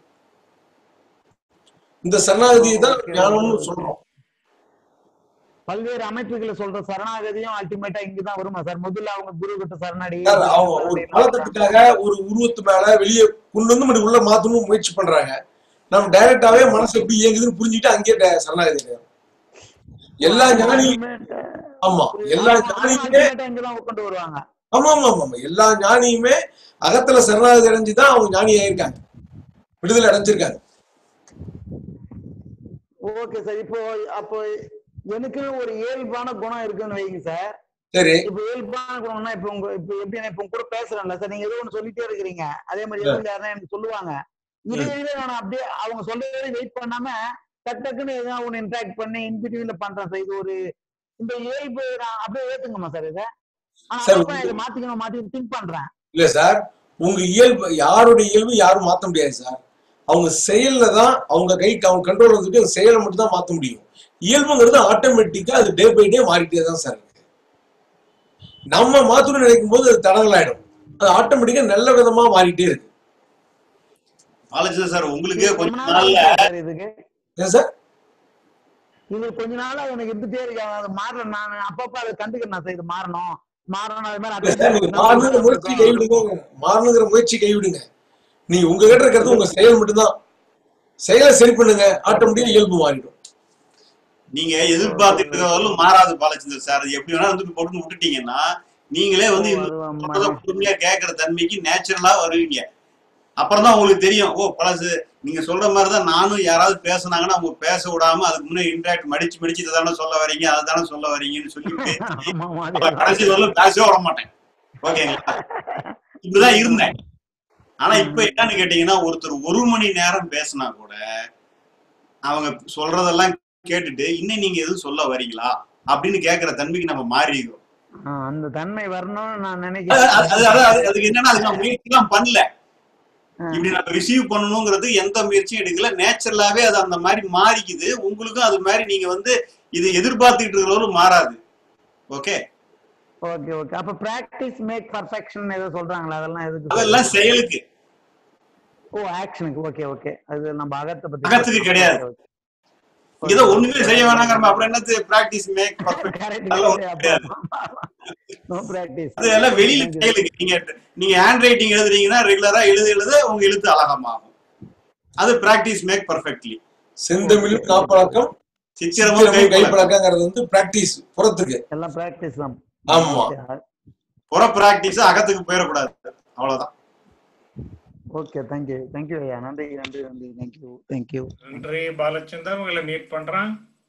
இந்த சரணாகதியை தான் ஞானம்னு சொல்றோம் பல்வேறு அமைப்புகளை சொல்ற சரணாகதியும் அல்டிமேட்டா இங்கதான் வருமா சார் முதல்ல அவங்க குரு கிட்ட சரணாடி சார் அவங்க ஒரு பழக்கத்துக்காக ஒரு உருவத்து மேல வெளியே கொண்டு வந்து மறுபடியும் உள்ள மாத்தணும் முயற்சி பண்றாங்க நம்ம டைரக்டாவே மனசு எப்படி இயங்குதுன்னு புரிஞ்சுட்டு அங்கேயே ட- சரணாகதி அடையணும். எல்லா ஞானியும் ஆமா எல்லா ஞானியுமே அல்டிமேட்டா இங்கதான் கொண்டு வருவாங்க ஆமா ஆமா ஆமா ஆமா. எல்லா ஞானியுமே அகத்துல சரணாகதி அடைஞ்சுதான் அவங்க ஞானி ஆயிருக்காங்க விடுதலை அடைஞ்சிருக்காங்க ஓகே சார் இப்போ அப்போ எனக்கு ஒரு இயல்பான குணம் இருக்குன்னு வைங்க சார் சரி இப்போ இயல்பான குணம்னா இப்போ உங்க இப்போ எப்படி நான் இப்போ உங்க கூட பேசுறேன்ல சார் நீங்க ஏதோ ஒன்று சொல்லிட்டே இருக்கிறீங்க அதே மாதிரி எதிரில் யாருன்னா எனக்கு சொல்லுவாங்க இது ம். இதுல நான் அப்படியே அவங்க சொல்றதை வெயிட் பண்ணாம டக் டக்குன்னு எதாவது ஒன்று இன்ட்ராக்ட் பண்ணி இன்பிட்வீன்ல பண்றேன் சார் இது ஒரு இந்த இயல்பு நான் அப்படியே ஏத்துங்கம்மா சார் இதை ஆனா சார் அப்பப்ப இதை மாத்திக்கணும் மாத்தி திங்க் பண்றேன் இல்ல சார் உங்க இயல்பு யாருடைய இயல்பு யாரும் மாத்த முடியாது சார் அவங்க செயல்ல தான் அவங்க கைக்கு அவங்க கண்ட்ரோல் வந்துட்டு அந்த செயலை மட்டும் தான் மாத்த முடியும் இயல்புங்கிறது ஆட்டோமேட்டிக்கா அது டே பை டே மாறிட்டே தான் சார் இருக்கு நம்ம மாத்தணும்னு நினைக்கும் போது அது தடங்கள் ஆயிடும் அது ஆட்டோமேட்டிக்கா நல்ல விதமா மாறிட்டே இருக்கு பாலாஜி சார் உங்களுக்கே இது கொஞ்ச ரொம்ப நாள் நாள்ல ஆகுது சார் இதுக்கு ஏன் சார் இது கொஞ்ச நாளா எனக்கு இருந்துட்டே இருக்கு அது மாறல நான் அப்பப்ப அதை கண்டுக்கிறேன் சார் இது மாறணும் மாறணும் அது மாதிரி இல்ல சார் நீங்க அட்டன் மாறணுங்கிற முயற்சி கைவிடுங்க மாறணுங்கிற முயற்சி கைவிடுங்க நீங்க உங்க கிட்ட இருக்கிறது உங்க செயல் மட்டும்தான் செயலை சரி பண்ணுங்க ஆட்டோமேட்டிக்கா இயல்பு மாறிடும் நீங்க எதிர்பார்த்துட்டு இருக்கிறதாலும் மாறாது பாலச்சந்தர் சார் அது எப்படி வேணா வந்து போட்டு விட்டுட்டீங்கன்னா நீங்களே வந்து ஓ இந்த அது சொல்றத பொறுமையா கேட்கற தன்மைக்கு நேச்சுரலா வருவீங்க அப்புறம் தான் உங்களுக்கு தெரியும் ஓ பழசு நீங்க சொல்ற மாதிரி தான் நானும் யாராவது பேசுனாங்கன்னா அவங்க பேச விடாம அதுக்கு முன்னே இன்ட்ராக்ட் மடிச்சு மடிச்சு இதை தானே சொல்ல வரீங்க அதை தானே சொல்ல வரீங்கன்னு சொல்லிட்டு ஆமா ஆமா அப்ப அதேதான் கடைசி வரலும் பேசவே விட மாட்டேன் ஓகேங்களா இப்படிதான் இருந்தேன் ஆனா இப்ப என்னன்னு கேட்டீங்கன்னா ஒருத்தர் ஒரு மணி நேரம் பேசினா கூட அவங்க சொல்றதெல்லாம் கேட்டுட்டு இன்னும் நீங்க எதுவும் சொல்ல வரீங்களா அப்படின்னு கேக்குற தன்மைக்கு நம்ம மாறிடுறோம் ஆ, அந்த தன்மை வரணும்னு நான் அது நினைக்கிறேன் அது- அது- அது- அது- அதுக்கு என்னன்னா அதுக்கு நான் முயற்சி எல்லாம் பண்ணல ஆ, இப்படி நம்ம ரிசீவ் பண்ணணுங்கிறது எந்த முயற்சியும் எடுக்கல நேச்சுரலாவே அது அந்த மாதிரி மாறிக்குது உங்களுக்கும் அது மாதிரி நீங்க வந்து இது எதிர்பார்த்துக்கிட்டு இருக்கிறவங்களும் மாறாது ஓகே ஓகே ஓகே அப்ப பிராக்டிஸ் மேக் பர்ஃபெக்ஷன் ஏதோ சொல்றாங்களா அதெல்லாம் எதுக்கு சார் அதெல்லாம் செயலுக்கு ஓ ஆக்ஷனுக்கு ஓகே ஓகே அது நம்ம அகத்தை பத்தி அகத்துக்கு பேசுறோம் கிடையாது ஓகே ஓகே இதை ஓகே ஒண்ணுமே ஓகே செய்ய வேணாங்கிற அப்புறம் என்னது பிராக்டிஸ் மேக் பர்ஃபெக்ட் கரெக்ட் அதெல்லாம் கரெக்ட் ஒண்ணும் அப்ப கிடையாது நோ பிராக்டிஸ் அது எல்லாம் வெளியில தேங்க்யூ செயலுக்கு நீங்க நீங்க ஹேண்ட் ரைட்டிங் எழுதுறீங்கன்னா ரெகுலரா எழுத எழுத உங்க எழுத்து அழகமாகும் அது பிராக்டிஸ் மேக் பர்ஃபெக்ட்லி செந்தமிழும் நாப்பழக்கம் சித்திரமும் சித்திரமும் கைப்பழக்கம் கைப்பழக்கங்கிறது வந்து பிராக்டிஸ் புறத்துக்கு எல்லாம் பிராக்டிஸ் தான் ஆமா ஓகே புற பிராக்டிஸ் அகத்துக்கு போயிடக்கூடாது அவ்வளவுதான் ஓகே தேங்க்யூ தேங்க்யூ ஐயா நன்றி நன்றி நன்றி தேங்க்யூ தேங்க்யூ நன்றி பாலச்சந்தர் உங்களை மீட் பண்றேன்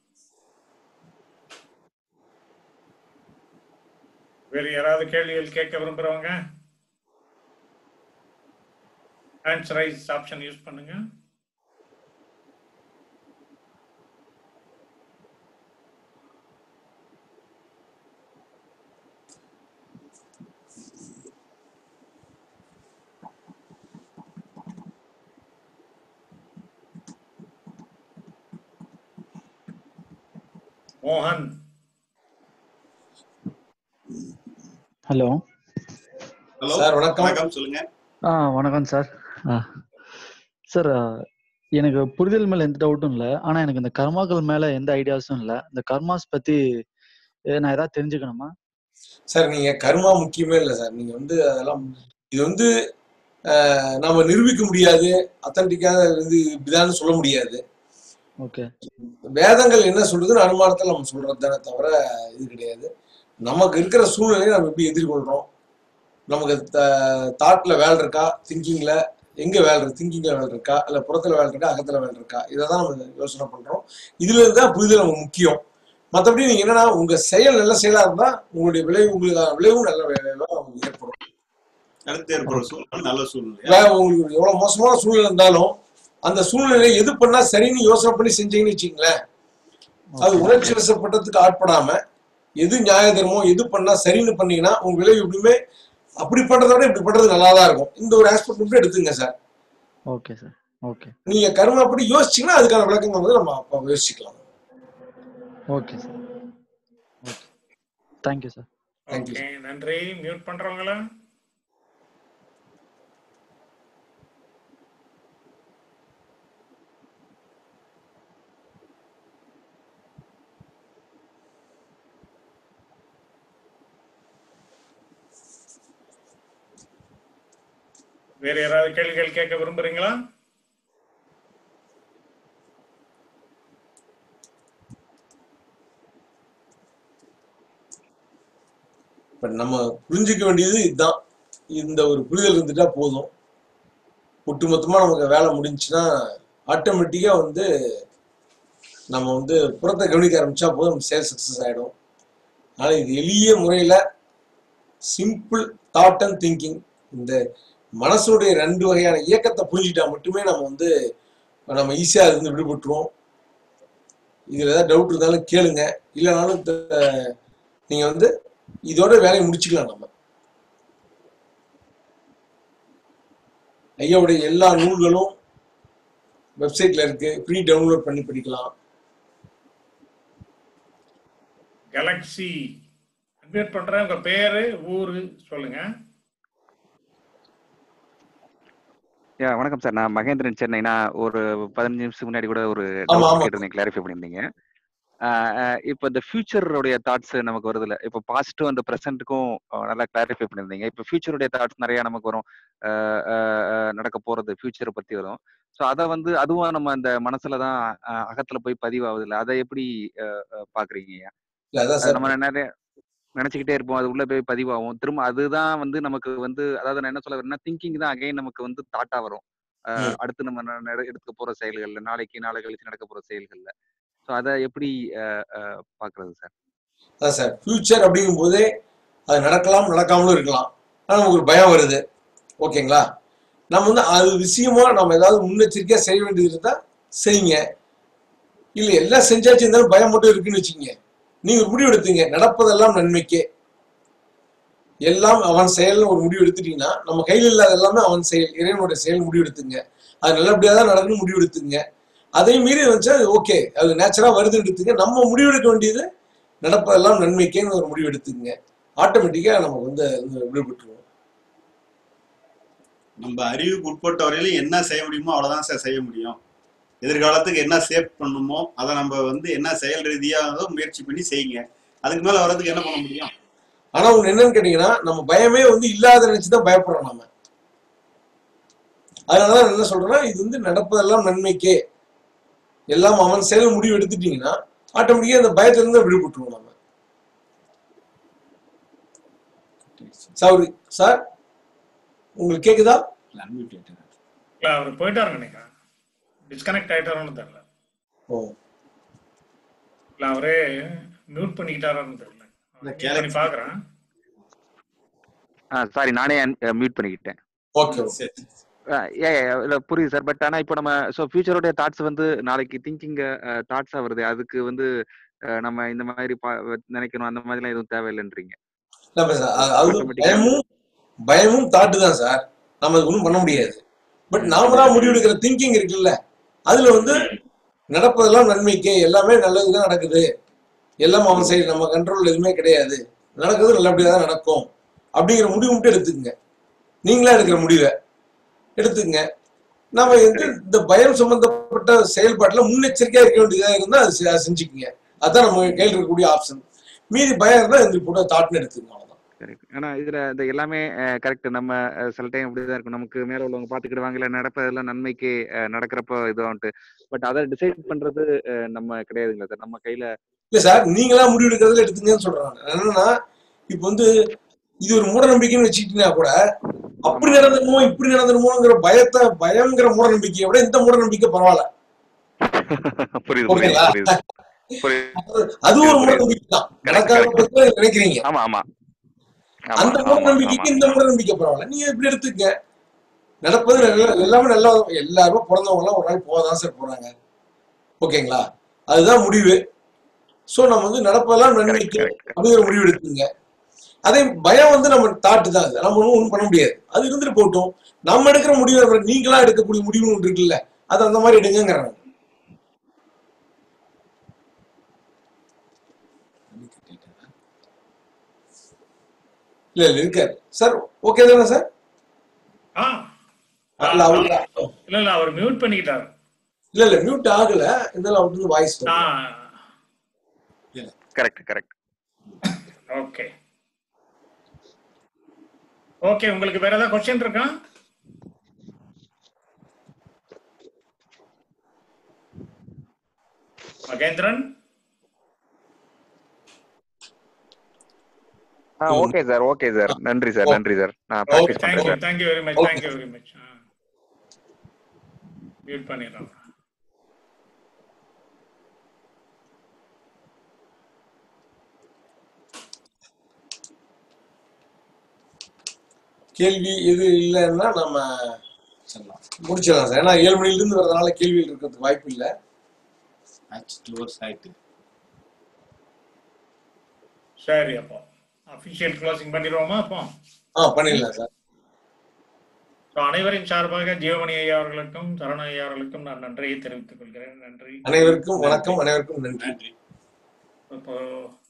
வேற யாராவது கேள்விகள் கேட்க விரும்புறவங்க ஹேண்ட்ஸ் ரைஸ் ஆப்ஷன் யூஸ் பண்ணுங்க மோகன் ஹலோ ஹலோ சார் வணக்கம் வணக்கம் சொல்லுங்க ஆ வணக்கம் சார் ஆ சார் எனக்கு புரிதல் மேல எந்த டவுட்டும் இல்லை ஆனா எனக்கு இந்த கர்மாக்கள் மேல எந்த ஐடியாஸும் இல்லை இந்த கர்மாஸ் பத்தி eh, நான் ஏதாவது தெரிஞ்சுக்கணுமா சார் நீங்க கர்மா முக்கியமே இல்லை சார் நீங்க வந்து அதெல்லாம் இது வந்து ஆஹ், நம்ம நிரூபிக்க முடியாது அத்தன்டிக்காக வந்து இப்படிதான் சொல்ல முடியாது ஓகே வேதங்கள் என்ன சொல்றதுன்னு அனுமானத்தில் நம்ம சொல்றது தானே தவிர இது கிடையாது நமக்கு இருக்கிற சூழ்நிலையை நம்ம எப்படி எதிர்கொள்றோம் நமக்கு தாட்ல வேலை இருக்கா திங்கிங்ல எங்க வேலை இருக்கு திங்கிங்ல வேலை இருக்கா இல்ல புறத்துல வேலை இருக்கா அகத்துல வேலை இருக்கா இதை தான் நம்ம யோசனை பண்றோம் இதுல இருந்து தான் புரிதல் நமக்கு முக்கியம் மற்றபடி நீங்க என்னன்னா உங்க செயல் நல்ல செயலா இருந்தா உங்களுடைய விளைவு உங்களுக்கான விளைவும் நல்ல விளைவா உங்களுக்கு ஏற்படும் அடுத்து ஏற்படுற சூழ்நிலை நல்ல சூழ்நிலை வேற உங்களுக்கு எவ்வளவு மோசமான சூழ்நிலை இருந்தாலும் அந்த சூழ்நிலையை எது பண்ணா சரின்னு யோசனை பண்ணி செஞ்சீங்கன்னு வச்சுங்களேன் அது ஓகே உணர்ச்சி வசப்பட்டதுக்கு ஆட்படாம எது நியாய தர்மம் எது பண்ணா சரின்னு பண்ணீங்கன்னா உங்க விளைவு எப்படியுமே அப்படி பண்றதை விட இப்படி பண்றது நல்லா தான் இருக்கும் இந்த ஒரு ஆஸ்பெக்ட் மட்டும் எடுத்துங்க சார் ஓகே சார் ஓகே நீங்க கர்ம அப்படி யோசிச்சீங்கன்னா அதுக்கான விளக்கம் வந்து நம்ம அப்ப யோசிக்கலாம் okay sir okay thank you sir thank you okay நன்றி மியூட் பண்றவங்களா வேற யாராவது கேள்விகள் கேட்க விரும்புறீங்களா இப்ப நம்ம புரிஞ்சுக்க வேண்டியது இதுதான் இந்த ஒரு புரிதல் இருந்துட்டா போதும் ஒட்டுமொத்தமா நமக்கு வேலை முடிஞ்சுன்னா ஆட்டோமேட்டிக்கா வந்து நம்ம வந்து புறத்தை கவனிக்க ஆரம்பிச்சா போதும் நம்ம சேல் சக்சஸ் ஆயிடும் அதனால இது எளிய முறையில சிம்பிள் தாட் அண்ட் திங்கிங் இந்த மனசுடைய ரெண்டு வகையான இயக்கத்தை புரிஞ்சுட்டா மட்டுமே நம்ம வந்து நம்ம ஈஸியா இருந்து விடுபட்டுருவோம் இதுல ஏதாவது டவுட் இருந்தாலும் கேளுங்க இல்லைனாலும் த- நீங்க வந்து இதோட வேலையை முடிச்சுக்கலாம் நம்ம ஐயாவுடைய எல்லா நூல்களும் வெப்சைட்ல இருக்கு ஃப்ரீ டவுன்லோட் பண்ணி படிக்கலாம் கேலக்ஸி அட்மிட் பண்றேன் உங்க பேரு ஊரு சொல்லுங்க யா வணக்கம் சார் நான் மகேந்திரன் சென்னை நான் ஒரு பதினஞ்சு நிமிஷத்துக்கு முன்னாடி கூட ஒரு ஆமா டவுட் ஆமா கேட்டிருந்தேன் கிளாரிஃபை பண்ணியிருந்தீங்க ஆஹ் ஆஹ் இப்போ இந்த ஃபியூச்சருடைய தாட்ஸ் நமக்கு வருதுல்ல இப்போ பாஸ்ட்டும் அந்த ப்ரெசென்ட்டுக்கும் நல்லா கிளாரிஃபை பண்ணியிருந்தீங்க இப்போ ஃபியூச்சருடைய தாட்ஸ் நிறைய நமக்கு வரும் ஆஹ் ஆஹ் ஆஹ் நடக்க போறது ஃபியூச்சரை பத்தி வரும் ஸோ அதை வந்து அதுவும் நம்ம அந்த மனசுல தான் ஆஹ் அகத்துல போய் பதிவாகுது இல்லை அதை எப்படி ஆஹ் ஆஹ் பாக்குறீங்க ஐயா? இல்ல அதான் அது சார் நம்ம நிறைய நினைச்சுக்கிட்டே இருப்போம் அது உள்ள போய் பதிவாகும் திரும்ப அதுதான் வந்து நமக்கு வந்து அதாவது நான் என்ன சொல்ல வரேன்னா திங்கிங் தான் அகைன் நமக்கு வந்து தாட்டா வரும் ஆஹ் ம். அடுத்து நம்ம ந- நட- எடுக்க போற செயல்கள்ல நாளைக்கு நாளை கழிச்சு நடக்க போற செயல்கள்ல ஸோ அதை எப்படி ஆஹ் ஆஹ் பாக்குறது சார் அதான் சார் ஃபியூச்சர் அப்படிங்கும் போதே அது நடக்கலாம் நடக்காமலும் இருக்கலாம் ஆனால் நமக்கு ஒரு பயம் வருது ஓகேங்களா நம்ம வந்து அது விஷயமா நம்ம ஏதாவது முன்னெச்சரிக்கையா செய்ய வேண்டியது இருந்தா செய்யுங்க இல்ல எல்லாம் செஞ்சாச்சு இருந்தாலும் பயம் மட்டும் இருக்குன்னு வச்சுக்கோங்க நீங்க ஒரு முடிவு எடுத்தீங்க நடப்பதெல்லாம் நன்மைக்கே எல்லாம் அவன் செயல்னு ஒரு முடிவு எடுத்துட்டீங்கன்னா நம்ம கையில் இல்லாத எல்லாமே அவன் செயல் இறைவனுடைய செயல் முடிவு எடுத்துங்க அது நல்லபடியா தான் நடக்கணும் முடிவு எடுத்துங்க அதையும் மீறி வச்சா ஓகே அது நேச்சுரா வருதுன்னு எடுத்துங்க நம்ம முடிவு எடுக்க வேண்டியது நடப்பதெல்லாம் நன்மைக்கேன்னு ஒரு முடிவு எடுத்துங்க ஆட்டோமேட்டிக்கா நமக்கு வந்து வந்து விடுபட்டுருவோம் நம்ம அறிவுக்கு உட்பட்ட வரையிலும் என்ன செய்ய முடியுமோ அவ்வளவுதான் சார் செய்ய முடியும் எதிர்காலத்துக்கு என்ன சேவ் பண்ணணுமோ அதை நம்ம வந்து என்ன செயல் ரீதியாக முயற்சி பண்ணி செய்யுங்க அதுக்கு மேல வர்றதுக்கு என்ன பண்ண முடியும் ஆனா ஒண்ணு என்னன்னு கேட்டீங்கன்னா நம்ம பயமே வந்து இல்லாத நினைச்சுதான் பயப்படுறோம் நம்ம அதனாலதான் நான் என்ன சொல்றேன்னா இது வந்து நடப்பதெல்லாம் நன்மைக்கே எல்லாம் அவன் செயல் முடிவு எடுத்துட்டீங்கன்னா ஆட்டோமேட்டிக்கா அந்த பயத்துல இருந்து விடுபட்டுருவோம் நம்ம சார் சார் உங்களுக்கு கேக்குதா இல்ல அவர் போயிட்டாரு நினைக்கிறேன் டிஸ்கனெக்ட் ஆயிட்டாரோன்னு தெரியல ஓ இல்ல அவரே மியூட் பண்ணிக்கிட்டாரோன்னு தெரியல mute பண்ணி பாக்குறேன் ஆ சாரி நானே மியூட் பண்ணிக்கிட்டேன் ஓகே ஆஹ் ஏ ஏ, இல்ல புரியுது சார் பட் ஆனா இப்போ நம்ம ஸோ ஃபியூச்சருடைய தாட்ஸ் வந்து நாளைக்கு திங்கிங் தாட்ஸா வருது அதுக்கு வந்து ஆஹ் நம்ம இந்த மாதிரி பா- நினைக்கணும் அந்த மாதிரிலாம் எதுவும் தேவையில்லைன்றீங்க இல்ல சார் அது அது ஆட்டோமேட்டிக்கா பயமும் பயமும் தாட்டு தான் சார் நம்ம அதுக்கு ஒன்றும் பண்ண முடியாது பட் நாமளா முடிவெடுக்கிற திங்கிங் இருக்குல்ல அதுல வந்து நடப்பதெல்லாம் நன்மைக்கே எல்லாமே நல்லதுதான் நடக்குது எல்லாம் அவன் சைடு நம்ம கண்ட்ரோல் எதுவுமே கிடையாது நடக்குது நல்லபடியா தான் நடக்கும் அப்படிங்கிற முடிவு மட்டும் எடுத்துக்கங்க நீங்களா எடுக்கிற முடிவை எடுத்துக்கங்க நாம வந்து இந்த பயம் சம்பந்தப்பட்ட செயல்பாட்டுல முன்னெச்சரிக்கையா இருக்க வேண்டியதா இருந்தா அது செ- செஞ்சுக்குங்க அதான் நம்ம கையில் இருக்கக்கூடிய ஆப்ஷன் மீதி பயம் இருந்தா இந்த போட்டு தாட்னு எடுத்துக்கங்க அவ்வளவுதான் கரெக்ட் ஆனா இதுல இந்த எல்லாமே கரெக்ட் நம்ம அஹ், சில டைம் அப்படிதான் இருக்கும் நமக்கு மேல உள்ளவங்க பாத்துக்கிடுவாங்க இல்ல நடப்பதெல்லாம் நன்மைக்கு அஹ், நடக்கிறப்ப இதுவான்ட்டு பட் அதை டிசைட் பண்றது அஹ், நம்ம கிடையாதுங்களா சார் நம்ம கையில இல்ல சார் நீங்களா முடிவு எடுக்கிறதுல எடுத்துங்கன்னு சொல்றேன் நான். என்னன்னா இப்ப வந்து இது ஒரு மூட நம்பிக்கைன்னு வச்சுக்கிட்டீங்கன்னா கூட அப்படி நடந்துருமோ இப்படி நடந்துருமோங்கிற பயத்தை பயங்கிற மூட நம்பிக்கையை விட இந்த மூட நம்பிக்கை பரவாயில்ல புரியுது புரியுது ஓகேங்களா புரியுது புரியுது அது ஒரு மூட புரியுது நம்பிக்கை தான் கரெக்ட் நடக்காத கரெக்ட் பத்தி நினைக்கிறீங்க ஆமா ஆமா ஆமா அந்த மூட ஆமா நம்பிக்கைக்கு ஆமா இந்த மூட நம்பிக்கை பரவாயில்ல நீங்க எப்படி எடுத்துக்க நடப்பது நல்ல எல்லாமே நல்லா எல்லாரும் பிறந்தவங்க எல்லாம் ஒரு நாள் போகதான் சார் போறாங்க ஓகேங்களா அதுதான் முடிவு சோ நம்ம வந்து நடப்பதெல்லாம் கரெக்ட் நன்மைக்கு கரெக்ட் அப்படிங்கிற முடிவு எடுத்துங்க அதே பயம் வந்து நம்ம தாட்டு தான் அது நம்ம ஒன்றும் பண்ண முடியாது அது இருந்துட்டு போகட்டும் நம்ம எடுக்கிற முடிவு அப்புறம் நீங்களா எடுக்கக்கூடிய முடிவு ஒன்று இருக்குல்ல அது அந்த மாதிரி எடுங்கிறாங்க இல்ல இல்ல இருக்காரு சார் ஓகே தானே சார் ஆ ஆ, இல்ல ஆ. அவரு இல்ல இல்ல அவர் மியூட் பண்ணிக்கிட்டாரு இல்ல இல்ல மியூட் ஆகல இருந்தாலும் அவருக்கு வாய்ஸ் ஆ வருது கரெக்ட் கரெக்ட் ஓகே ஓகே உங்களுக்கு வேற ஏதாவது கொஸ்டின் இருக்கா மகேந்திரன் ஆ ஓகே சார் ஓகே சார் நன்றி சார் நன்றி சார் நான் ப்ராக்டிஸ் பண்றேன் thank you sir thank you very much okay thank you very much mute பண்ணிடுறோம் கேள்வி எது இல்லைன்னா நம்ம சொல்லலாம் முடிச்சிடலாம் சார் ஏன்னா ஏழு மணிலிருந்து வரதுனால கேள்விகள் இருக்கிறதுக்கு வாய்ப்பு இல்லை ஆச்சு டூ ஹவர்ஸ் ஆயிட்டு சரி அப்போ அபிஷியல் க்ளோசிங் பண்ணிடுவோமா அப்போ ஆ பண்ணிடலாம் சார் So, அனைவரின் சார்பாக ஜீவமணி ஐயா அவர்களுக்கும் சரண ஐயா அவர்களுக்கும் நான் நன்றியை தெரிவித்துக் கொள்கிறேன் நன்றி அனைவருக்கும் வணக்கம் அனைவருக்கும் நன்றி இப்போ